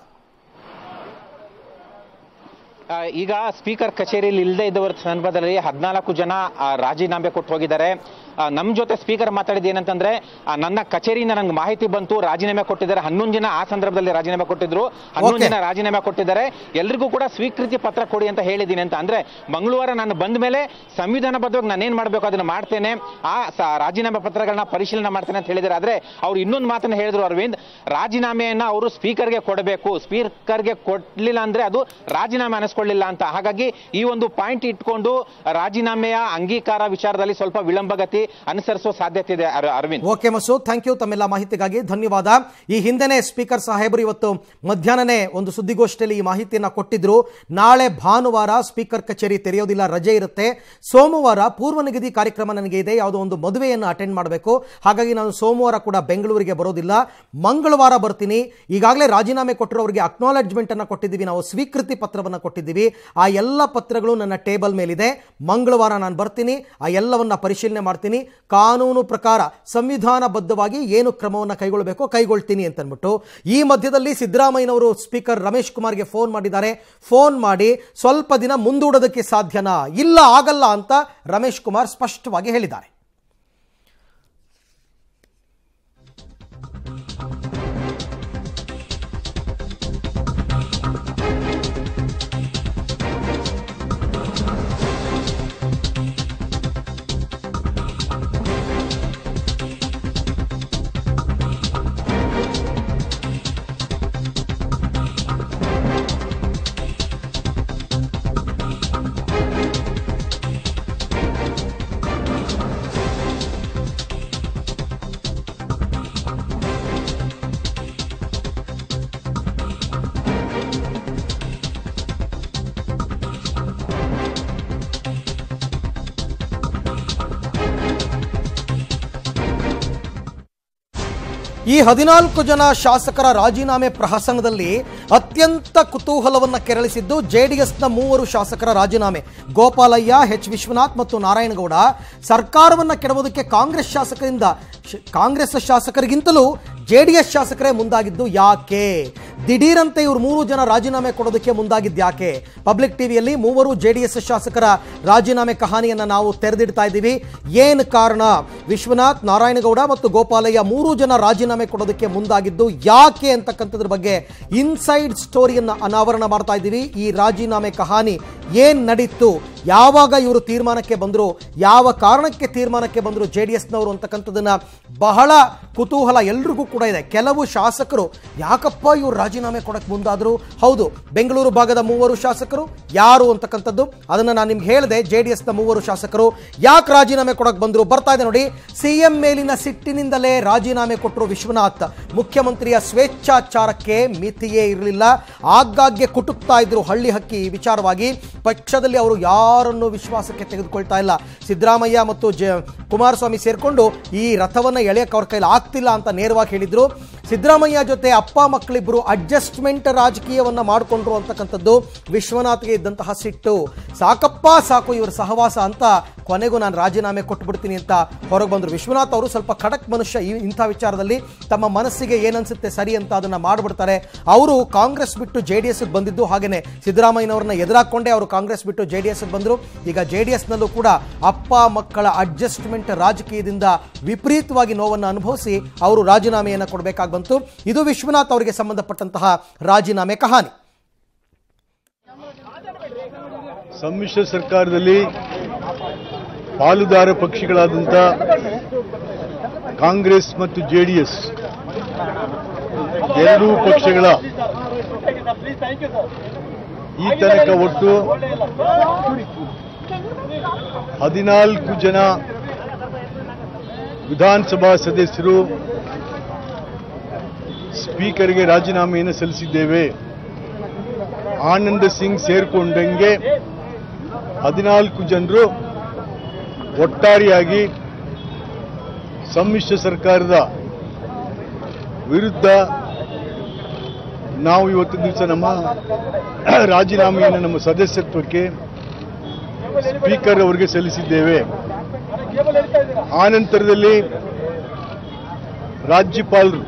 ಆ, ಈಗ ಸ್ಪೀಕರ್ ಕಚೇರಿಯಲ್ಲಿ ಇಲ್ಲದೆ ಇದ್ದವರ ಸಂದರ್ಭದಲ್ಲಿ ಹದಿನಾಲ್ಕು ಜನ ಆ, ರಾಜೀನಾಮೆ ಕೊಟ್ಟು ಹೋಗಿದ್ದಾರೆ ಆ, ನಮ್ ಜೊತೆ ಸ್ಪೀಕರ್ ಮಾತಾಡಿದ ಏನಂತಂದ್ರೆ ಆ, ನನ್ನ ಕಚೇರಿಯಿಂದ ನಂಗೆ ಮಾಹಿತಿ ಬಂತು ರಾಜೀನಾಮೆ ಕೊಟ್ಟಿದ್ದಾರೆ ಹನ್ನೊಂದು ಜನ ಆ ಸಂದರ್ಭದಲ್ಲಿ ರಾಜೀನಾಮೆ ಕೊಟ್ಟಿದ್ರು ಹನ್ನೊಂದು Okay. ಜನ ರಾಜೀನಾಮೆ ಕೊಟ್ಟಿದ್ದಾರೆ ಎಲ್ರಿಗೂ ಕೂಡ ಸ್ವೀಕೃತಿ ಪತ್ರ ಕೊಡಿ ಅಂತ ಹೇಳಿದ್ದೀನಿ ಅಂತ ಅಂದ್ರೆ ಮಂಗಳವಾರ ನಾನು ಬಂದ ಮೇಲೆ ಸಂವಿಧಾನಬದ್ಧವಾಗಿ ನಾನು ಏನ್ ಮಾಡ್ಬೇಕು ಅದನ್ನ ಮಾಡ್ತೇನೆ ಆ ಸ- ರಾಜೀನಾಮೆ ಪತ್ರಗಳನ್ನ ಪರಿಶೀಲನೆ ಮಾಡ್ತೇನೆ ಅಂತ ಹೇಳಿದ್ದಾರೆ ಆದ್ರೆ ಅವ್ರು ಇನ್ನೊಂದು ಮಾತನ್ನ ಹೇಳಿದ್ರು ಅರವಿಂದ್ ರಾಜೀನಾಮೆಯನ್ನ ಅವರು ಸ್ಪೀಕರ್ಗೆ ಕೊಡಬೇಕು ಸ್ಪೀಕರ್ಗೆ ಕೊಡ್ಲಿಲ್ಲ ಅಂದ್ರೆ ಅದು ರಾಜೀನಾಮೆ ಅನಿಸ್ಕೊಳ್ಳಿಲ್ಲ ಅಂತ ಹಾಗಾಗಿ ಈ ಒಂದು ಪಾಯಿಂಟ್ ಇಟ್ಕೊಂಡು ರಾಜೀನಾಮೆಯ ಅಂಗೀಕಾರ ವಿಚಾರದಲ್ಲಿ ಸ್ವಲ್ಪ ವಿಳಂಬಗತಿ ಅನುಸರಿಸುವ ಸಾಧ್ಯತೆ ಇದೆ ಅರ- Arvind okay Masood thank you ತಮ್ಮೆಲ್ಲ ಮಾಹಿತಿಗಾಗಿ ಧನ್ಯವಾದ ಈ ಹಿಂದೆನೇ ಸ್ಪೀಕರ್ ಸಾಹೇಬರು ಇವತ್ತು ಮಧ್ಯಾಹ್ನನೇ ಒಂದು ಸುದ್ದಿಗೋಷ್ಠಿಯಲ್ಲಿ ಈ ಮಾಹಿತಿಯನ್ನ ಕೊಟ್ಟಿದ್ರು ನಾಳೆ ಭಾನುವಾರ ಸ್ಪೀಕರ್ ಕಚೇರಿ ತೆರೆಯೋದಿಲ್ಲ ರಜೆ ಇರುತ್ತೆ ಸೋಮವಾರ ಪೂರ್ವ ನಿಗದಿ ಕಾರ್ಯಕ್ರಮ ನನಗೆ ಇದೆ ಯಾವುದೋ ಒಂದು ಮದುವೆಯನ್ನು ಅಟೆಂಡ್ ಮಾಡಬೇಕು ಹಾಗಾಗಿ ನಾನು ಸೋಮವಾರ ಕೂಡ ಬೆಂಗಳೂರಿಗೆ ಬರೋದಿಲ್ಲ ಮಂಗಳವಾರ ಬರ್ತೀನಿ ಈಗಾಗಲೇ ರಾಜೀನಾಮೆ ಕೊಟ್ಟಿರೋರಿಗೆ ಅಕ್ನಾಲೆಡ್ಜ್ಮೆಂಟ್ ಅನ್ನು ಕೊಟ್ಟಿದ್ದೀವಿ ನಾವು ಸ್ವೀಕೃತಿ ಪತ್ರವನ್ನು ಕೊಟ್ಟಿದ್ದೀವಿ ಆ ಎಲ್ಲ ಪತ್ರಗಳು ನನ್ನ ಟೇಬಲ್ ಮೇಲಿದೆ ಮಂಗಳವಾರ ನಾನು ಬರ್ತೀನಿ ಆ ಎಲ್ಲವನ್ನ ಪರಿಶೀಲನೆ ಮಾಡ್ತೀನಿ ಕಾನೂನು ಪ್ರಕಾರ ಸಂವಿಧಾನಬದ್ಧವಾಗಿ ಏನು ಕ್ರಮವನ್ನು ಕೈಗೊಳ್ಳಬೇಕೋ ಕೈಗೊಳ್ತೀನಿ ಅಂತ ಅಂದ್ಬಿಟ್ಟು ಈ ಮಧ್ಯದಲ್ಲಿ ಸಿದ್ದರಾಮಯ್ಯನವರು ಸ್ಪೀಕರ್ ರಮೇಶ್ ಕುಮಾರ್ಗೆ ಫೋನ್ ಮಾಡಿದ್ದಾರೆ ಫೋನ್ ಮಾಡಿ ಸ್ವಲ್ಪ ದಿನ ಮುಂದೂಡೋದಕ್ಕೆ ಸಾಧ್ಯನಾ ಇಲ್ಲ ಆಗಲ್ಲ ಅಂತ ರಮೇಶ್ ಕುಮಾರ್ ಸ್ಪಷ್ಟವಾಗಿ ಹೇಳಿದ್ದಾರೆ ಈ ಹದಿನಾಲ್ಕು ಜನ ಶಾಸಕರ ರಾಜೀನಾಮೆ ಪ್ರಹಸನದಲ್ಲಿ ಅತ್ಯಂತ ಕುತೂಹಲವನ್ನ ಕೆರಳಿಸಿದ್ದು ಜೆಡಿಎಸ್ನ ಮೂವರು ಶಾಸಕರ ರಾಜೀನಾಮೆ ಗೋಪಾಲಯ್ಯ ಎಚ್ ವಿಶ್ವನಾಥ್ ಮತ್ತು ನಾರಾಯಣಗೌಡ ಸರ್ಕಾರವನ್ನ ಕೆಡವೋದಕ್ಕೆ ಕಾಂಗ್ರೆಸ್ ಶಾಸಕರಿಂದ ಶ- ಕಾಂಗ್ರೆಸ್ ಶಾಸಕರಿಗಿಂತಲೂ ಜೆಡಿಎಸ್ ಶಾಸಕರೇ ಮುಂದಾಗಿದ್ದು ಯಾಕೆ ದಿಢೀರಂತೆ ಇವರು ಮೂರು ಜನ ರಾಜೀನಾಮೆ ಕೊಡೋದಕ್ಕೆ ಮುಂದಾಗಿದ್ದು ಯಾಕೆ ಪಬ್ಲಿಕ್ ಟಿವಿಯಲ್ಲಿ ಮೂವರು ಜೆಡಿಎಸ್ ಶಾಸಕರ ರಾಜೀನಾಮೆ ಕಹಾನಿಯನ್ನ ನಾವು ತೆರೆದಿಡ್ತಾ ಇದ್ದೀವಿ ಏನು ಕಾರಣ ವಿಶ್ವನಾಥ್ ನಾರಾಯಣಗೌಡ ಮತ್ತು ಗೋಪಾಲಯ್ಯ ಮೂರು ಜನ ರಾಜೀನಾಮೆ ಕೊಡೋದಕ್ಕೆ ಮುಂದಾಗಿದ್ದು ಯಾಕೆ ಅಂತಕ್ಕಂಥದ್ರ ಬಗ್ಗೆ ಇನ್ಸೈಡ್ ಸ್ಟೋರಿಯನ್ನ ಅನಾವರಣ ಮಾಡ್ತಾ ಇದ್ದೀವಿ ಈ ರಾಜೀನಾಮೆ ಕಹಾನಿ ಏನ್ ನಡೀತು ಯಾವಾಗ ಇವರು ತೀರ್ಮಾನಕ್ಕೆ ಬಂದರು ಯಾವ ಕಾರಣಕ್ಕೆ ತೀರ್ಮಾನಕ್ಕೆ ಬಂದರು ಜೆ ಡಿ ಎಸ್ನವರು ಅಂತಕ್ಕಂಥದ್ದನ್ನ ಬಹಳ ಕುತೂಹಲ ಎಲ್ರಿಗೂ ಕೂಡ ಇದೆ ಕೆಲವು ಶಾಸಕರು ಯಾಕಪ್ಪ ಇವರು ರಾಜೀನಾಮೆ ಕೊಡಕ್ಕೆ ಮುಂದಾದರು ಹೌದು ಬೆಂಗಳೂರು ಭಾಗದ ಮೂವರು ಶಾಸಕರು ಯಾರು ಅಂತಕ್ಕಂಥದ್ದು ಅದನ್ನು ನಾನು ನಿಮ್ಗೆ ಹೇಳಿದೆ ಜೆ ಡಿ ಎಸ್ನ ಮೂವರು ಶಾಸಕರು ಯಾಕೆ ರಾಜೀನಾಮೆ ಕೊಡಕ್ಕೆ ಬಂದರು ಬರ್ತಾ ಇದೆ ನೋಡಿ ಸಿ ಎಂ ಮೇಲಿನ ಸಿಟ್ಟಿನಿಂದಲೇ ರಾಜೀನಾಮೆ ಕೊಟ್ಟರು ವಿಶ್ವನಾಥ್ ಮುಖ್ಯಮಂತ್ರಿಯ ಸ್ವೇಚ್ಛಾಚಾರಕ್ಕೆ ಮಿತಿಯೇ ಇರಲಿಲ್ಲ ಆಗಾಗ್ಗೆ ಕುಟುಕ್ತಾ ಇದ್ರು ಹಳ್ಳಿ ಹಕ್ಕಿ ಈ ವಿಚಾರವಾಗಿ ಪಕ್ಷದಲ್ಲಿ ಅವರು ಯಾರನ್ನು ವಿಶ್ವಾಸಕ್ಕೆ ತೆಗೆದುಕೊಳ್ತಾ ಇಲ್ಲ ಸಿದ್ದರಾಮಯ್ಯ ಮತ್ತು ಜ ಕುಮಾರಸ್ವಾಮಿ ಸೇರಿಕೊಂಡು ಈ ರಥವನ್ನು ಎಳೆಯಕ್ಕೆ ಅವ್ರ ಕೈಲಿ ಆಗ್ತಿಲ್ಲ ಅಂತ ನೇರವಾಗಿ ಹೇಳಿದ್ರು ಸಿದ್ದರಾಮಯ್ಯ ಜೊತೆ ಅಪ್ಪ ಮಕ್ಕಳಿಬ್ಬರು ಅಡ್ಜಸ್ಟ್ಮೆಂಟ್ ರಾಜಕೀಯವನ್ನ ಮಾಡಿಕೊಂಡ್ರು ಅಂತಕ್ಕಂಥದ್ದು ವಿಶ್ವನಾಥ್ಗೆ ಇದ್ದಂತಹ ಸಿಟ್ಟು ಸಾಕಪ್ಪ ಸಾಕು ಇವರ ಸಹವಾಸ ಅಂತ ಕೊನೆಗೂ ನಾನು ರಾಜೀನಾಮೆ ಕೊಟ್ಬಿಡ್ತೀನಿ ಅಂತ ಹೊರಗೆ ಬಂದರು ವಿಶ್ವನಾಥ್ ಅವರು ಸ್ವಲ್ಪ ಖಡಕ್ ಮನುಷ್ಯ ಈ ಇಂಥ ವಿಚಾರದಲ್ಲಿ ತಮ್ಮ ಮನಸ್ಸಿಗೆ ಏನನ್ಸುತ್ತೆ ಸರಿ ಅಂತ ಅದನ್ನ ಮಾಡಿಬಿಡ್ತಾರೆ ಅವರು ಕಾಂಗ್ರೆಸ್ ಬಿಟ್ಟು ಜೆ ಡಿ ಎಸ್ಗೆ ಬಂದಿದ್ದು ಹಾಗೇನೆ ಸಿದ್ದರಾಮಯ್ಯನವ್ರನ್ನ ಎದುರಾಕೊಂಡೇ ಅವರು ಕಾಂಗ್ರೆಸ್ ಬಿಟ್ಟು ಜೆ ಡಿ ಎಸ್ಗೆ ಬಂದರು ಈಗ ಜೆ ಡಿ ಎಸ್ನಲ್ಲೂ ಕೂಡ ಅಪ್ಪ ಮಕ್ಕಳ ಅಡ್ಜಸ್ಟ್ಮೆಂಟ್ ರಾಜಕೀಯದಿಂದ ವಿಪರೀತವಾಗಿ ನೋವನ್ನು ಅನುಭವಿಸಿ ಅವರು ರಾಜೀನಾಮೆಯನ್ನು ಕೊಡಬೇಕಾಗಿ ಬಂತು ಇದು ವಿಶ್ವನಾಥ್ ಅವರಿಗೆ ಸಂಬಂಧಪಟ್ಟಂತಹ ರಾಜೀನಾಮೆ ಕಹಾನಿ ಸಮ್ಮಿಶ್ರ ಸರ್ಕಾರದಲ್ಲಿ ಪಾಲುದಾರ ಪಕ್ಷಗಳಾದಂಥ ಕಾಂಗ್ರೆಸ್ ಮತ್ತು ಜೆಡಿಎಸ್ ಎರಡೂ ಪಕ್ಷಗಳ ಈ ತನಕ ಒಟ್ಟು ಹದಿನಾಲ್ಕು ಜನ ವಿಧಾನಸಭಾ ಸದಸ್ಯರು ಸ್ಪೀಕರ್ಗೆ ರಾಜೀನಾಮೆಯನ್ನು ಸಲ್ಲಿಸಿದ್ದೇವೆ ಆನಂದ್ ಸಿಂಗ್ ಸೇರ್ಕೊಂಡಂಗೆ ಹದಿನಾಲ್ಕು ಜನರು ಒಟ್ಟಾರೆಯಾಗಿ ಸಮ್ಮಿಶ್ರ ಸರ್ಕಾರದ ವಿರುದ್ಧ ನಾವು ಇವತ್ತಿನ ದಿವಸ ನಮ್ಮ ರಾಜೀನಾಮೆಯನ್ನು ನಮ್ಮ ಸದಸ್ಯತ್ವಕ್ಕೆ ಸ್ಪೀಕರ್ ಅವರಿಗೆ ಸಲ್ಲಿಸಿದ್ದೇವೆ ಆನಂತರದಲ್ಲಿ ರಾಜ್ಯಪಾಲರು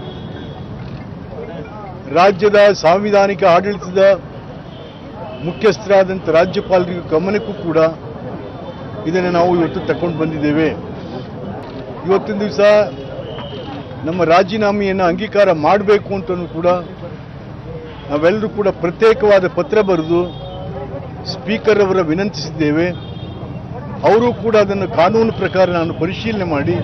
ರಾಜ್ಯದ ಸಾಂವಿಧಾನಿಕ ಆಡಳಿತದ ಮುಖ್ಯಸ್ಥರಾದಂಥ ರಾಜ್ಯಪಾಲರಿಗೆ ಗಮನಕ್ಕೂ ಕೂಡ ಇದನ್ನು ನಾವು ಇವತ್ತು ತಕೊಂಡು ಬಂದಿದ್ದೇವೆ ಇವತ್ತಿನ ದಿವಸ ನಮ್ಮ ರಾಜೀನಾಮೆಯನ್ನು ಅಂಗೀಕಾರ ಮಾಡಬೇಕು ಅಂತಲೂ ಕೂಡ ನಾವೆಲ್ಲರೂ ಕೂಡ ಪ್ರತ್ಯೇಕವಾದ ಪತ್ರ ಬರೆದು ಸ್ಪೀಕರ್ ಅವರ ವಿನಂತಿಸಿದ್ದೇವೆ ಅವರು ಕೂಡ ಅದನ್ನು ಕಾನೂನು ಪ್ರಕಾರ ನಾನು ಪರಿಶೀಲನೆ ಮಾಡಿ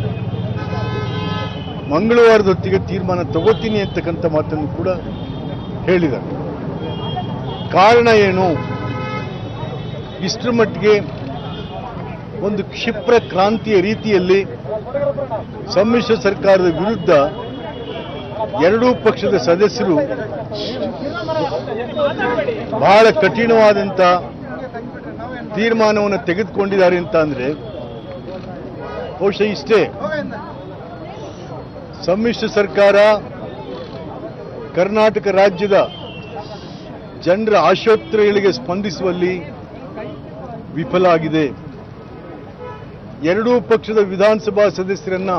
ಮಂಗಳವಾರದ ಹೊತ್ತಿಗೆ ತೀರ್ಮಾನ ತಗೋತೀನಿ ಅಂತಕ್ಕಂಥ ಮಾತನ್ನು ಕೂಡ ಹೇಳಿದ್ದಾರೆ ಕಾರಣ ಏನು ಇಷ್ಟರ ಮಟ್ಟಿಗೆ ಒಂದು ಕ್ಷಿಪ್ರ ಕ್ರಾಂತಿಯ ರೀತಿಯಲ್ಲಿ ಸಮ್ಮಿಶ್ರ ಸರ್ಕಾರದ ವಿರುದ್ಧ ಎರಡೂ ಪಕ್ಷದ ಸದಸ್ಯರು ಬಹಳ ಕಠಿಣವಾದಂಥ ತೀರ್ಮಾನವನ್ನು ತೆಗೆದುಕೊಂಡಿದ್ದಾರೆ ಅಂತ ಅಂದ್ರೆ ಬಹುಶಃ ಇಷ್ಟೇ ಸಮ್ಮಿಶ್ರ ಸರ್ಕಾರ ಕರ್ನಾಟಕ ರಾಜ್ಯದ ಜನರ ಆಶೋತ್ತರಗಳಿಗೆ ಸ್ಪಂದಿಸುವಲ್ಲಿ ವಿಫಲ ಆಗಿದೆ ಎರಡೂ ಪಕ್ಷದ ವಿಧಾನಸಭಾ ಸದಸ್ಯರನ್ನ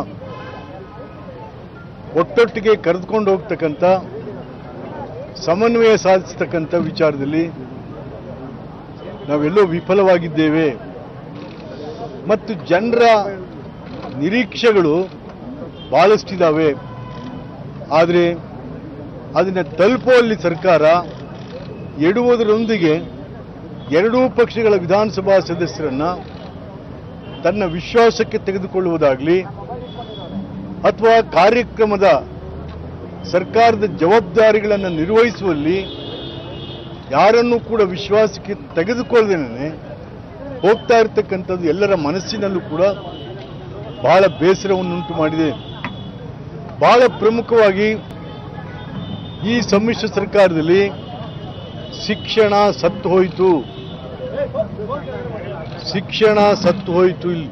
ಒಟ್ಟೊಟ್ಟಿಗೆ ಕರೆದುಕೊಂಡು ಹೋಗ್ತಕ್ಕಂಥ ಸಮನ್ವಯ ಸಾಧಿಸತಕ್ಕಂಥ ವಿಚಾರದಲ್ಲಿ ನಾವೆಲ್ಲೋ ವಿಫಲವಾಗಿದ್ದೇವೆ ಮತ್ತು ಜನರ ನಿರೀಕ್ಷೆಗಳು ಬಹಳಷ್ಟಿದ್ದಾವೆ ಆದರೆ ಅದನ್ನು ತಲುಪುವಲ್ಲಿ ಸರ್ಕಾರ ಎಡುವುದರೊಂದಿಗೆ ಎರಡೂ ಪಕ್ಷಗಳ ವಿಧಾನಸಭಾ ಸದಸ್ಯರನ್ನ ತನ್ನ ವಿಶ್ವಾಸಕ್ಕೆ ತೆಗೆದುಕೊಳ್ಳುವುದಾಗಲಿ ಅಥವಾ ಕಾರ್ಯಕ್ರಮದ ಸರ್ಕಾರದ ಜವಾಬ್ದಾರಿಗಳನ್ನು ನಿರ್ವಹಿಸುವಲ್ಲಿ ಯಾರನ್ನೂ ಕೂಡ ವಿಶ್ವಾಸಕ್ಕೆ ತೆಗೆದುಕೊಳ್ಳದೇನೆ ಹೋಗ್ತಾ ಇರತಕ್ಕಂಥದ್ದು ಎಲ್ಲರ ಮನಸ್ಸಿನಲ್ಲೂ ಕೂಡ ಬಹಳ ಬೇಸರವನ್ನುಂಟು ಮಾಡಿದೆ ಬಹಳ ಪ್ರಮುಖವಾಗಿ ಈ ಸಮ್ಮಿಶ್ರ ಸರ್ಕಾರದಲ್ಲಿ ಶಿಕ್ಷಣ ಸತ್ತು ಹೋಯಿತು ಶಿಕ್ಷಣ ಸತ್ತು ಹೋಯಿತು ಇಲ್ಲಿ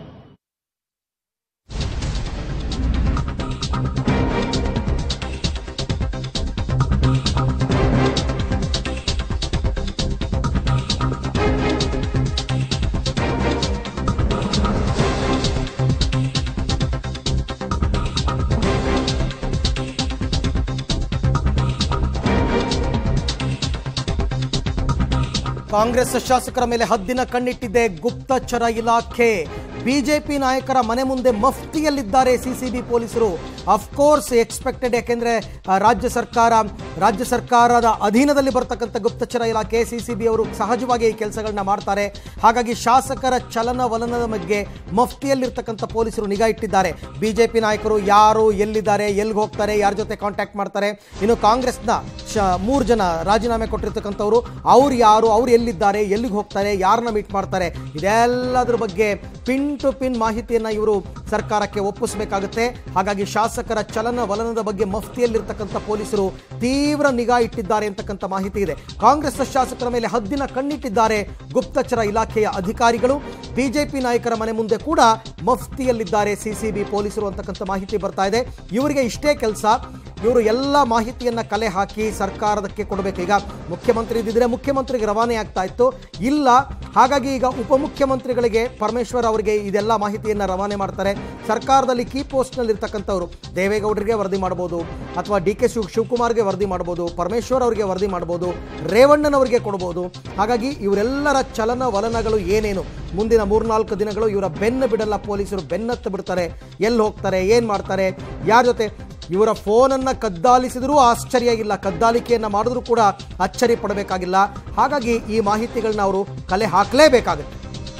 ಕಾಂಗ್ರೆಸ್ ಶಾಸಕರ ಮೇಲೆ ಹದ್ದಿನ ಕಣ್ಣಿಟ್ಟಿದೆ ಗುಪ್ತಚರ ಇಲಾಖೆ ಬಿಜೆಪಿ ನಾಯಕರ ಮನೆ ಮುಂದೆ ಮಫ್ತಿಯಲ್ಲಿದ್ದಾರೆ ಸಿಸಿಬಿ ಪೊಲೀಸರು ಅಫ್ಕೋರ್ಸ್ ಎಕ್ಸ್ಪೆಕ್ಟೆಡ್ ಯಾಕೆಂದ್ರೆ ಆ, ರಾಜ್ಯ ಸರ್ಕಾರ ರಾಜ್ಯ ಸರ್ಕಾರದ ಅಧೀನದಲ್ಲಿ ಬರ್ತಕ್ಕಂಥ ಗುಪ್ತಚರ ಇಲಾಖೆ ಸಿಸಿಬಿ ಅವರು ಸಹಜವಾಗಿ ಈ ಕೆಲಸಗಳನ್ನ ಮಾಡ್ತಾರೆ ಹಾಗಾಗಿ ಶಾಸಕರ ಚಲನವಲನದ ಬಗ್ಗೆ ಮಫ್ತಿಯಲ್ಲಿರ್ತಕ್ಕಂಥ ಪೊಲೀಸರು ನಿಗಾ ಇಟ್ಟಿದ್ದಾರೆ ಬಿಜೆಪಿ ನಾಯಕರು ಯಾರು ಎಲ್ಲಿದ್ದಾರೆ ಎಲ್ಲಿಗೆ ಹೋಗ್ತಾರೆ ಯಾರ ಜೊತೆ ಕಾಂಟ್ಯಾಕ್ಟ್ ಮಾಡ್ತಾರೆ ಇನ್ನು ಕಾಂಗ್ರೆಸ್ನ ಶ ಮೂರು ಜನ ರಾಜೀನಾಮೆ ಕೊಟ್ಟಿರ್ತಕ್ಕಂಥವ್ರು ಅವ್ರು ಯಾರು ಅವ್ರು ಎಲ್ಲಿದ್ದಾರೆ ಎಲ್ಲಿಗೆ ಹೋಗ್ತಾರೆ ಯಾರನ್ನ ಮೀಟ್ ಮಾಡ್ತಾರೆ ಇದೆಲ್ಲದ್ರ ಬಗ್ಗೆ ಪಿನ್ ಟು ಪಿನ್ ಮಾಹಿತಿಯನ್ನ ಇವರು ಸರ್ಕಾರಕ್ಕೆ ಒಪ್ಪಿಸಬೇಕಾಗುತ್ತೆ ಹಾಗಾಗಿ ಶಾಸಕರ ಚಲನವಲನದ ಬಗ್ಗೆ ಮಫ್ತಿಯಲ್ಲಿರ್ತಕ್ಕಂಥ ಪೊಲೀಸರು ತೀವ್ರ ನಿಗಾ ಇಟ್ಟಿದ್ದಾರೆ ಅಂತಕ್ಕಂಥ ಮಾಹಿತಿ ಇದೆ ಕಾಂಗ್ರೆಸ್ ಶಾಸಕರ ಮೇಲೆ ಹದ್ದಿನ ಕಣ್ಣಿಟ್ಟಿದ್ದಾರೆ ಗುಪ್ತಚರ ಇಲಾಖೆಯ ಅಧಿಕಾರಿಗಳು ಬಿಜೆಪಿ ನಾಯಕರ ಮನೆ ಮುಂದೆ ಕೂಡ ಮಫ್ತಿಯಲ್ಲಿದ್ದಾರೆ ಸಿಸಿಬಿ ಪೊಲೀಸರು ಅಂತಕ್ಕಂಥ ಮಾಹಿತಿ ಬರ್ತಾ ಇದೆ ಇವರಿಗೆ ಇಷ್ಟೇ ಕೆಲಸ ಇವರು ಎಲ್ಲ ಮಾಹಿತಿಯನ್ನ ಕಲೆ ಹಾಕಿ ಸರ್ಕಾರದಕ್ಕೆ ಕೊಡಬೇಕು ಈಗ ಮುಖ್ಯಮಂತ್ರಿ ಇದ್ದಿದ್ರೆ ಮುಖ್ಯಮಂತ್ರಿಗೆ ರವಾನೆ ಆಗ್ತಾ ಇತ್ತು ಇಲ್ಲ ಹಾಗಾಗಿ ಈಗ ಉಪಮುಖ್ಯಮಂತ್ರಿಗಳಿಗೆ ಪರಮೇಶ್ವರ್ ಅವರಿಗೆ ಇದೆಲ್ಲ ಮಾಹಿತಿಯನ್ನ ರವಾನೆ ಮಾಡ್ತಾರೆ ಸರ್ಕಾರದಲ್ಲಿ ಕೀ ಪೋಸ್ಟ್ನಲ್ಲಿ ಇರ್ತಕ್ಕಂಥವ್ರು ದೇವೇಗೌಡರಿಗೆ ವರದಿ ಮಾಡ್ಬೋದು ಅಥವಾ ಡಿ ಕೆ ಶಿವ್ ಶಿವಕುಮಾರ್ಗೆ ವರದಿ ಮಾಡ್ಬೋದು ಪರಮೇಶ್ವರ್ ಅವರಿಗೆ ವರದಿ ಮಾಡ್ಬೋದು ರೇವಣ್ಣನವರಿಗೆ ಕೊಡ್ಬೋದು ಹಾಗಾಗಿ ಇವರೆಲ್ಲರ ಚಲನವಲನಗಳು ಏನೇನು ಮುಂದಿನ ಮೂರ್ನಾಲ್ಕು ದಿನಗಳು ಇವರ ಬೆನ್ನು ಬಿಡಲ್ಲ ಪೊಲೀಸರು ಬೆನ್ನತ್ತು ಬಿಡ್ತಾರೆ ಎಲ್ಲಿ ಹೋಗ್ತಾರೆ ಏನು ಮಾಡ್ತಾರೆ ಯಾರ ಜೊತೆ ಇವರ ಫೋನನ್ನು ಕದ್ದಾಲಿಸಿದರೂ ಆಶ್ಚರ್ಯ ಇಲ್ಲ ಕದ್ದಾಲಿಕೆಯನ್ನು ಮಾಡಿದ್ರೂ ಕೂಡ ಅಚ್ಚರಿ ಪಡಬೇಕಾಗಿಲ್ಲ ಹಾಗಾಗಿ ಈ ಮಾಹಿತಿಗಳನ್ನ ಅವರು ಕಲೆ ಹಾಕಲೇಬೇಕಾಗುತ್ತೆ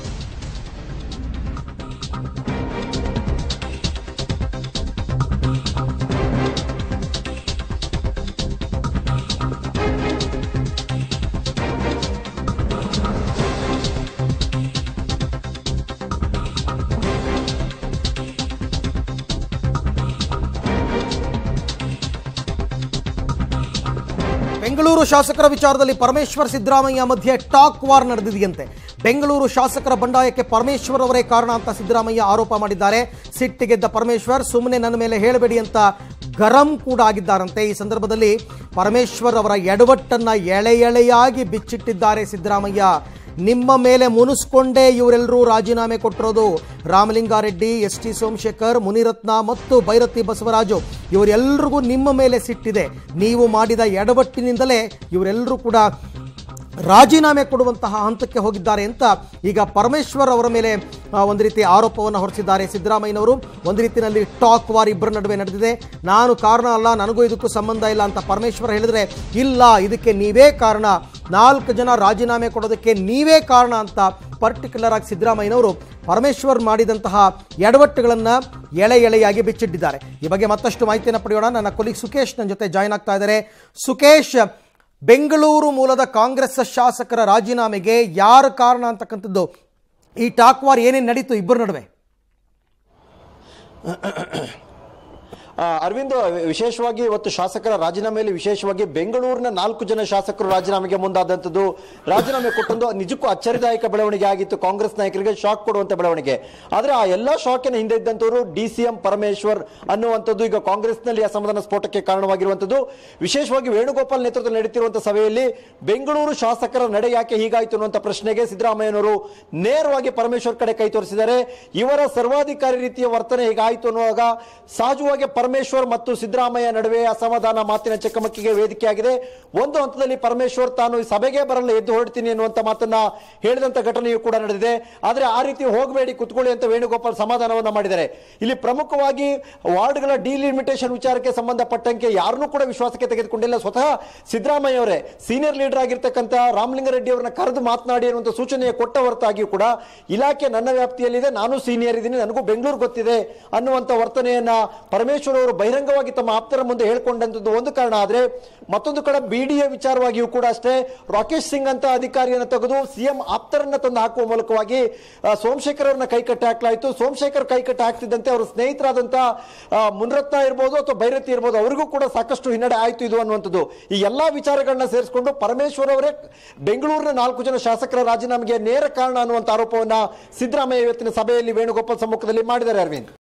ಬೆಂಗಳೂರು ಶಾಸಕರ ವಿಚಾರದಲ್ಲಿ ಪರಮೇಶ್ವರ್ ಸಿದ್ದರಾಮಯ್ಯ ಮಧ್ಯೆ ಟಾಕ್ ವಾರ್ ನಡೆದಿದೆಯಂತೆ ಬೆಂಗಳೂರು ಶಾಸಕರ ಬಂಡಾಯಕ್ಕೆ ಪರಮೇಶ್ವರ್ ಅವರೇ ಕಾರಣ ಅಂತ ಸಿದ್ದರಾಮಯ್ಯ ಆರೋಪ ಮಾಡಿದ್ದಾರೆ ಸಿಟ್ಟಿಗೆದ್ದ ಪರಮೇಶ್ವರ್ ಸುಮ್ಮನೆ ನನ್ನ ಮೇಲೆ ಹೇಳಬೇಡಿ ಅಂತ ಗರಂ ಕೂಡ ಆಗಿದ್ದಾರಂತೆ ಈ ಸಂದರ್ಭದಲ್ಲಿ ಪರಮೇಶ್ವರ್ ಅವರ ಎಡವಟ್ಟನ್ನ ಎಳೆ ಎಳೆಯಾಗಿ ಬಿಚ್ಚಿಟ್ಟಿದ್ದಾರೆ ಸಿದ್ದರಾಮಯ್ಯ ನಿಮ್ಮ ಮೇಲೆ ಮುನಿಸ್ಕೊಂಡೇ ಇವರೆಲ್ಲರೂ ರಾಜೀನಾಮೆ ಕೊಟ್ಟಿರೋದು ರಾಮಲಿಂಗಾರೆಡ್ಡಿ ಎಸ್ ಟಿ ಸೋಮಶೇಖರ್ ಮುನಿರತ್ನ ಮತ್ತು ಭೈರತಿ ಬಸವರಾಜು ಇವರೆಲ್ಲರಿಗೂ ನಿಮ್ಮ ಮೇಲೆ ಸಿಟ್ಟಿದೆ ನೀವು ಮಾಡಿದ ಎಡವಟ್ಟಿನಿಂದಲೇ ಇವರೆಲ್ಲರೂ ಕೂಡ ರಾಜೀನಾಮೆ ಕೊಡುವಂತಹ ಹಂತಕ್ಕೆ ಹೋಗಿದ್ದಾರೆ ಅಂತ ಈಗ ಪರಮೇಶ್ವರ್ ಅವರ ಮೇಲೆ ಆ, ಒಂದು ರೀತಿ ಆರೋಪವನ್ನು ಹೊರಿಸಿದ್ದಾರೆ ಸಿದ್ದರಾಮಯ್ಯನವರು ಒಂದು ರೀತಿಯಲ್ಲಿ ಟಾಕ್ ವಾರ್ ಇಬ್ಬರ ನಡುವೆ ನಡೆದಿದೆ ನಾನು ಕಾರಣ ಅಲ್ಲ ನನಗೂ ಇದಕ್ಕೂ ಸಂಬಂಧ ಇಲ್ಲ ಅಂತ ಪರಮೇಶ್ವರ್ ಹೇಳಿದ್ರೆ ಇಲ್ಲ ಇದಕ್ಕೆ ನೀವೇ ಕಾರಣ ನಾಲ್ಕು ಜನ ರಾಜೀನಾಮೆ ಕೊಡೋದಕ್ಕೆ ನೀವೇ ಕಾರಣ ಅಂತ ಪರ್ಟಿಕ್ಯುಲರ್ ಆಗಿ ಸಿದ್ದರಾಮಯ್ಯನವರು ಪರಮೇಶ್ವರ್ ಮಾಡಿದಂತಹ ಎಡವಟ್ಟುಗಳನ್ನು ಎಳೆ ಎಳೆಯಾಗಿ ಬಿಚ್ಚಿಟ್ಟಿದ್ದಾರೆ ಈ ಬಗ್ಗೆ ಮತ್ತಷ್ಟು ಮಾಹಿತಿಯನ್ನು ಪಡೆಯೋಣ ನನ್ನ ಕೊಲಿಗ್ ಸುಕೇಶ್ ನನ್ನ ಜೊತೆ ಜಾಯ್ನ್ ಆಗ್ತಾ ಇದ್ದಾರೆ ಸುಕೇಶ್ ಬೆಂಗಳೂರು ಮೂಲದ ಕಾಂಗ್ರೆಸ್ ಶಾಸಕರ ರಾಜೀನಾಮೆಗೆ ಯಾರು ಕಾರಣ ಅಂತಕ್ಕಂಥದ್ದು ಈ ಟಾಕ್ ವಾರ್ ಏನೇನು ನಡೀತು ಇಬ್ಬರ ನಡುವೆ ಆ, ಅರವಿಂದ್ ವಿಶೇಷವಾಗಿ ಇವತ್ತು ಶಾಸಕರ ರಾಜೀನಾಮೆಯಲ್ಲಿ ವಿಶೇಷವಾಗಿ ಬೆಂಗಳೂರಿನ ನಾಲ್ಕು ಜನ ಶಾಸಕರು ರಾಜೀನಾಮೆಗೆ ಮುಂದಾದಂಥದ್ದು ರಾಜೀನಾಮೆ ಕೊಟ್ಟೊಂದು ನಿಜಕ್ಕೂ ಅಚ್ಚರಿದಾಯಕ ಬೆಳವಣಿಗೆ ಆಗಿತ್ತು ಕಾಂಗ್ರೆಸ್ ನಾಯಕರಿಗೆ ಶಾಕ್ ಕೊಡುವಂತ ಬೆಳವಣಿಗೆ ಆದ್ರೆ ಆ ಎಲ್ಲಾ ಶಾಕಿನ ಹಿಂದೆ ಇದ್ದಂಥವರು ಡಿ ಸಿ ಎಂ ಪರಮೇಶ್ವರ್ ಅನ್ನುವಂಥದ್ದು ಈಗ ಕಾಂಗ್ರೆಸ್ನಲ್ಲಿ ಅಸಮಾಧಾನ ಸ್ಫೋಟಕ್ಕೆ ಕಾರಣವಾಗಿರುವಂಥದ್ದು ವಿಶೇಷವಾಗಿ ವೇಣುಗೋಪಾಲ್ ನೇತೃತ್ವದಲ್ಲಿ ನಡೀತಿರುವಂತಹ ಸಭೆಯಲ್ಲಿ ಬೆಂಗಳೂರು ಶಾಸಕರ ನಡೆ ಯಾಕೆ ಹೀಗಾಯಿತು ಅನ್ನುವಂಥ ಪ್ರಶ್ನೆಗೆ ಸಿದ್ದರಾಮಯ್ಯನವರು ನೇರವಾಗಿ ಪರಮೇಶ್ವರ್ ಕಡೆ ಕೈ ತೋರಿಸಿದ್ದಾರೆ ಇವರ ಸರ್ವಾಧಿಕಾರಿ ರೀತಿಯ ವರ್ತನೆ ಹೀಗಾಯಿತು ಅನ್ನುವಾಗ ಸಹಜವಾಗಿ ಪರಮೇಶ್ವರ್ ಮತ್ತು ಸಿದ್ದರಾಮಯ್ಯ ನಡುವೆ ಅಸಮಾಧಾನ ಮಾತಿನ ಚಕಮಕಿಗೆ ವೇದಿಕೆಯಾಗಿದೆ ಒಂದು ಹಂತದಲ್ಲಿ ಪರಮೇಶ್ವರ್ ತಾನು ಈ ಸಭೆಗೆ ಬರಲ್ಲ ಎದ್ದು ಹೊರಡ್ತೀನಿ ಎನ್ನುವಂತ ಮಾತನ್ನ ಹೇಳಿದಂತ ಘಟನೆಯು ಕೂಡ ನಡೆದಿದೆ ಆದ್ರೆ ಆ ರೀತಿ ಹೋಗಬೇಡಿ ಕುತ್ಕೊಳ್ಳಿ ಅಂತ ವೇಣುಗೋಪಾಲ್ ಸಮಾಧಾನವನ್ನ ಮಾಡಿದ್ದಾರೆ ಇಲ್ಲಿ ಪ್ರಮುಖವಾಗಿ ವಾರ್ಡ್ಗಳ ಡಿಲಿಮಿಟೇಷನ್ ವಿಚಾರಕ್ಕೆ ಸಂಬಂಧಪಟ್ಟಂತೆ ಯಾರನ್ನೂ ಕೂಡ ವಿಶ್ವಾಸಕ್ಕೆ ತೆಗೆದುಕೊಂಡಿಲ್ಲ ಸ್ವತಃ ಸಿದ್ದರಾಮಯ್ಯ ಅವರೇ ಸೀನಿಯರ್ ಲೀಡರ್ ಆಗಿರ್ತಕ್ಕಂಥ ರಾಮಲಿಂಗಾರೆಡ್ಡಿ ಅವರನ್ನ ಕರೆದು ಮಾತನಾಡಿ ಅನ್ನುವಂಥ ಸೂಚನೆ ಕೊಟ್ಟ ಹೊರತಾಗಿಯೂ ಕೂಡ ಇಲಾಖೆ ನನ್ನ ವ್ಯಾಪ್ತಿಯಲ್ಲಿದೆ ನಾನು ಸೀನಿಯರ್ ಇದ್ದೀನಿ ನನಗೂ ಬೆಂಗಳೂರು ಗೊತ್ತಿದೆ ಅನ್ನುವಂಥ ವರ್ತನೆಯನ್ನ ಪರಮೇಶ್ವರ್ ಅವರು ಬಹಿರಂಗವಾಗಿ ತಮ್ಮ ಆಪ್ತರ ಮುಂದೆ ಹೇಳ್ಕೊಂಡಂತದ್ದು ಒಂದು ಕಾರಣ ಆದ್ರೆ ಮತ್ತೊಂದು ಕಡೆ ಬಿಡಿಎ ವಿಚಾರವಾಗಿಯೂ ಕೂಡ ಅಷ್ಟೇ ರಾಕೇಶ್ ಸಿಂಗ್ ಅಂತ ಅಧಿಕಾರಿಯನ್ನು ತೆಗೆದು ಸಿಎಂ ಆಪ್ತರನ್ನ ತಂದು ಹಾಕುವ ಮೂಲಕವಾಗಿ ಆ, ಸೋಮಶೇಖರ್ ಅವರನ್ನ ಕೈಕಟ್ಟಿ ಹಾಕಲಾಯಿತು ಸೋಮಶೇಖರ್ ಕೈಕಟ್ಟಿ ಹಾಕ್ತಿದ್ದಂತೆ ಅವರ ಸ್ನೇಹಿತರಾದಂತ ಆ, ಮುನ್ರತ್ನ ಇರ್ಬೋದು ಅಥವಾ ಭೈರತಿ ಇರ್ಬೋದು ಅವರಿಗೂ ಕೂಡ ಸಾಕಷ್ಟು ಹಿನ್ನಡೆ ಆಯ್ತು ಇದು ಅನ್ನುವಂಥದ್ದು ಈ ಎಲ್ಲಾ ವಿಚಾರಗಳನ್ನ ಸೇರಿಸಿಕೊಂಡು ಪರಮೇಶ್ವರ್ ಅವರೇ ಬೆಂಗಳೂರಿನ ನಾಲ್ಕು ಜನ ಶಾಸಕರ ರಾಜೀನಾಮೆಗೆ ನೇರ ಕಾರಣ ಅನ್ನುವಂತ ಆರೋಪವನ್ನ ಸಿದ್ದರಾಮಯ್ಯ ಇವತ್ತಿನ ಸಭೆಯಲ್ಲಿ ವೇಣುಗೋಪಾಲ್ ಸಮ್ಮುಖದಲ್ಲಿ ಮಾಡಿದ್ದಾರೆ ಅರವಿಂದ್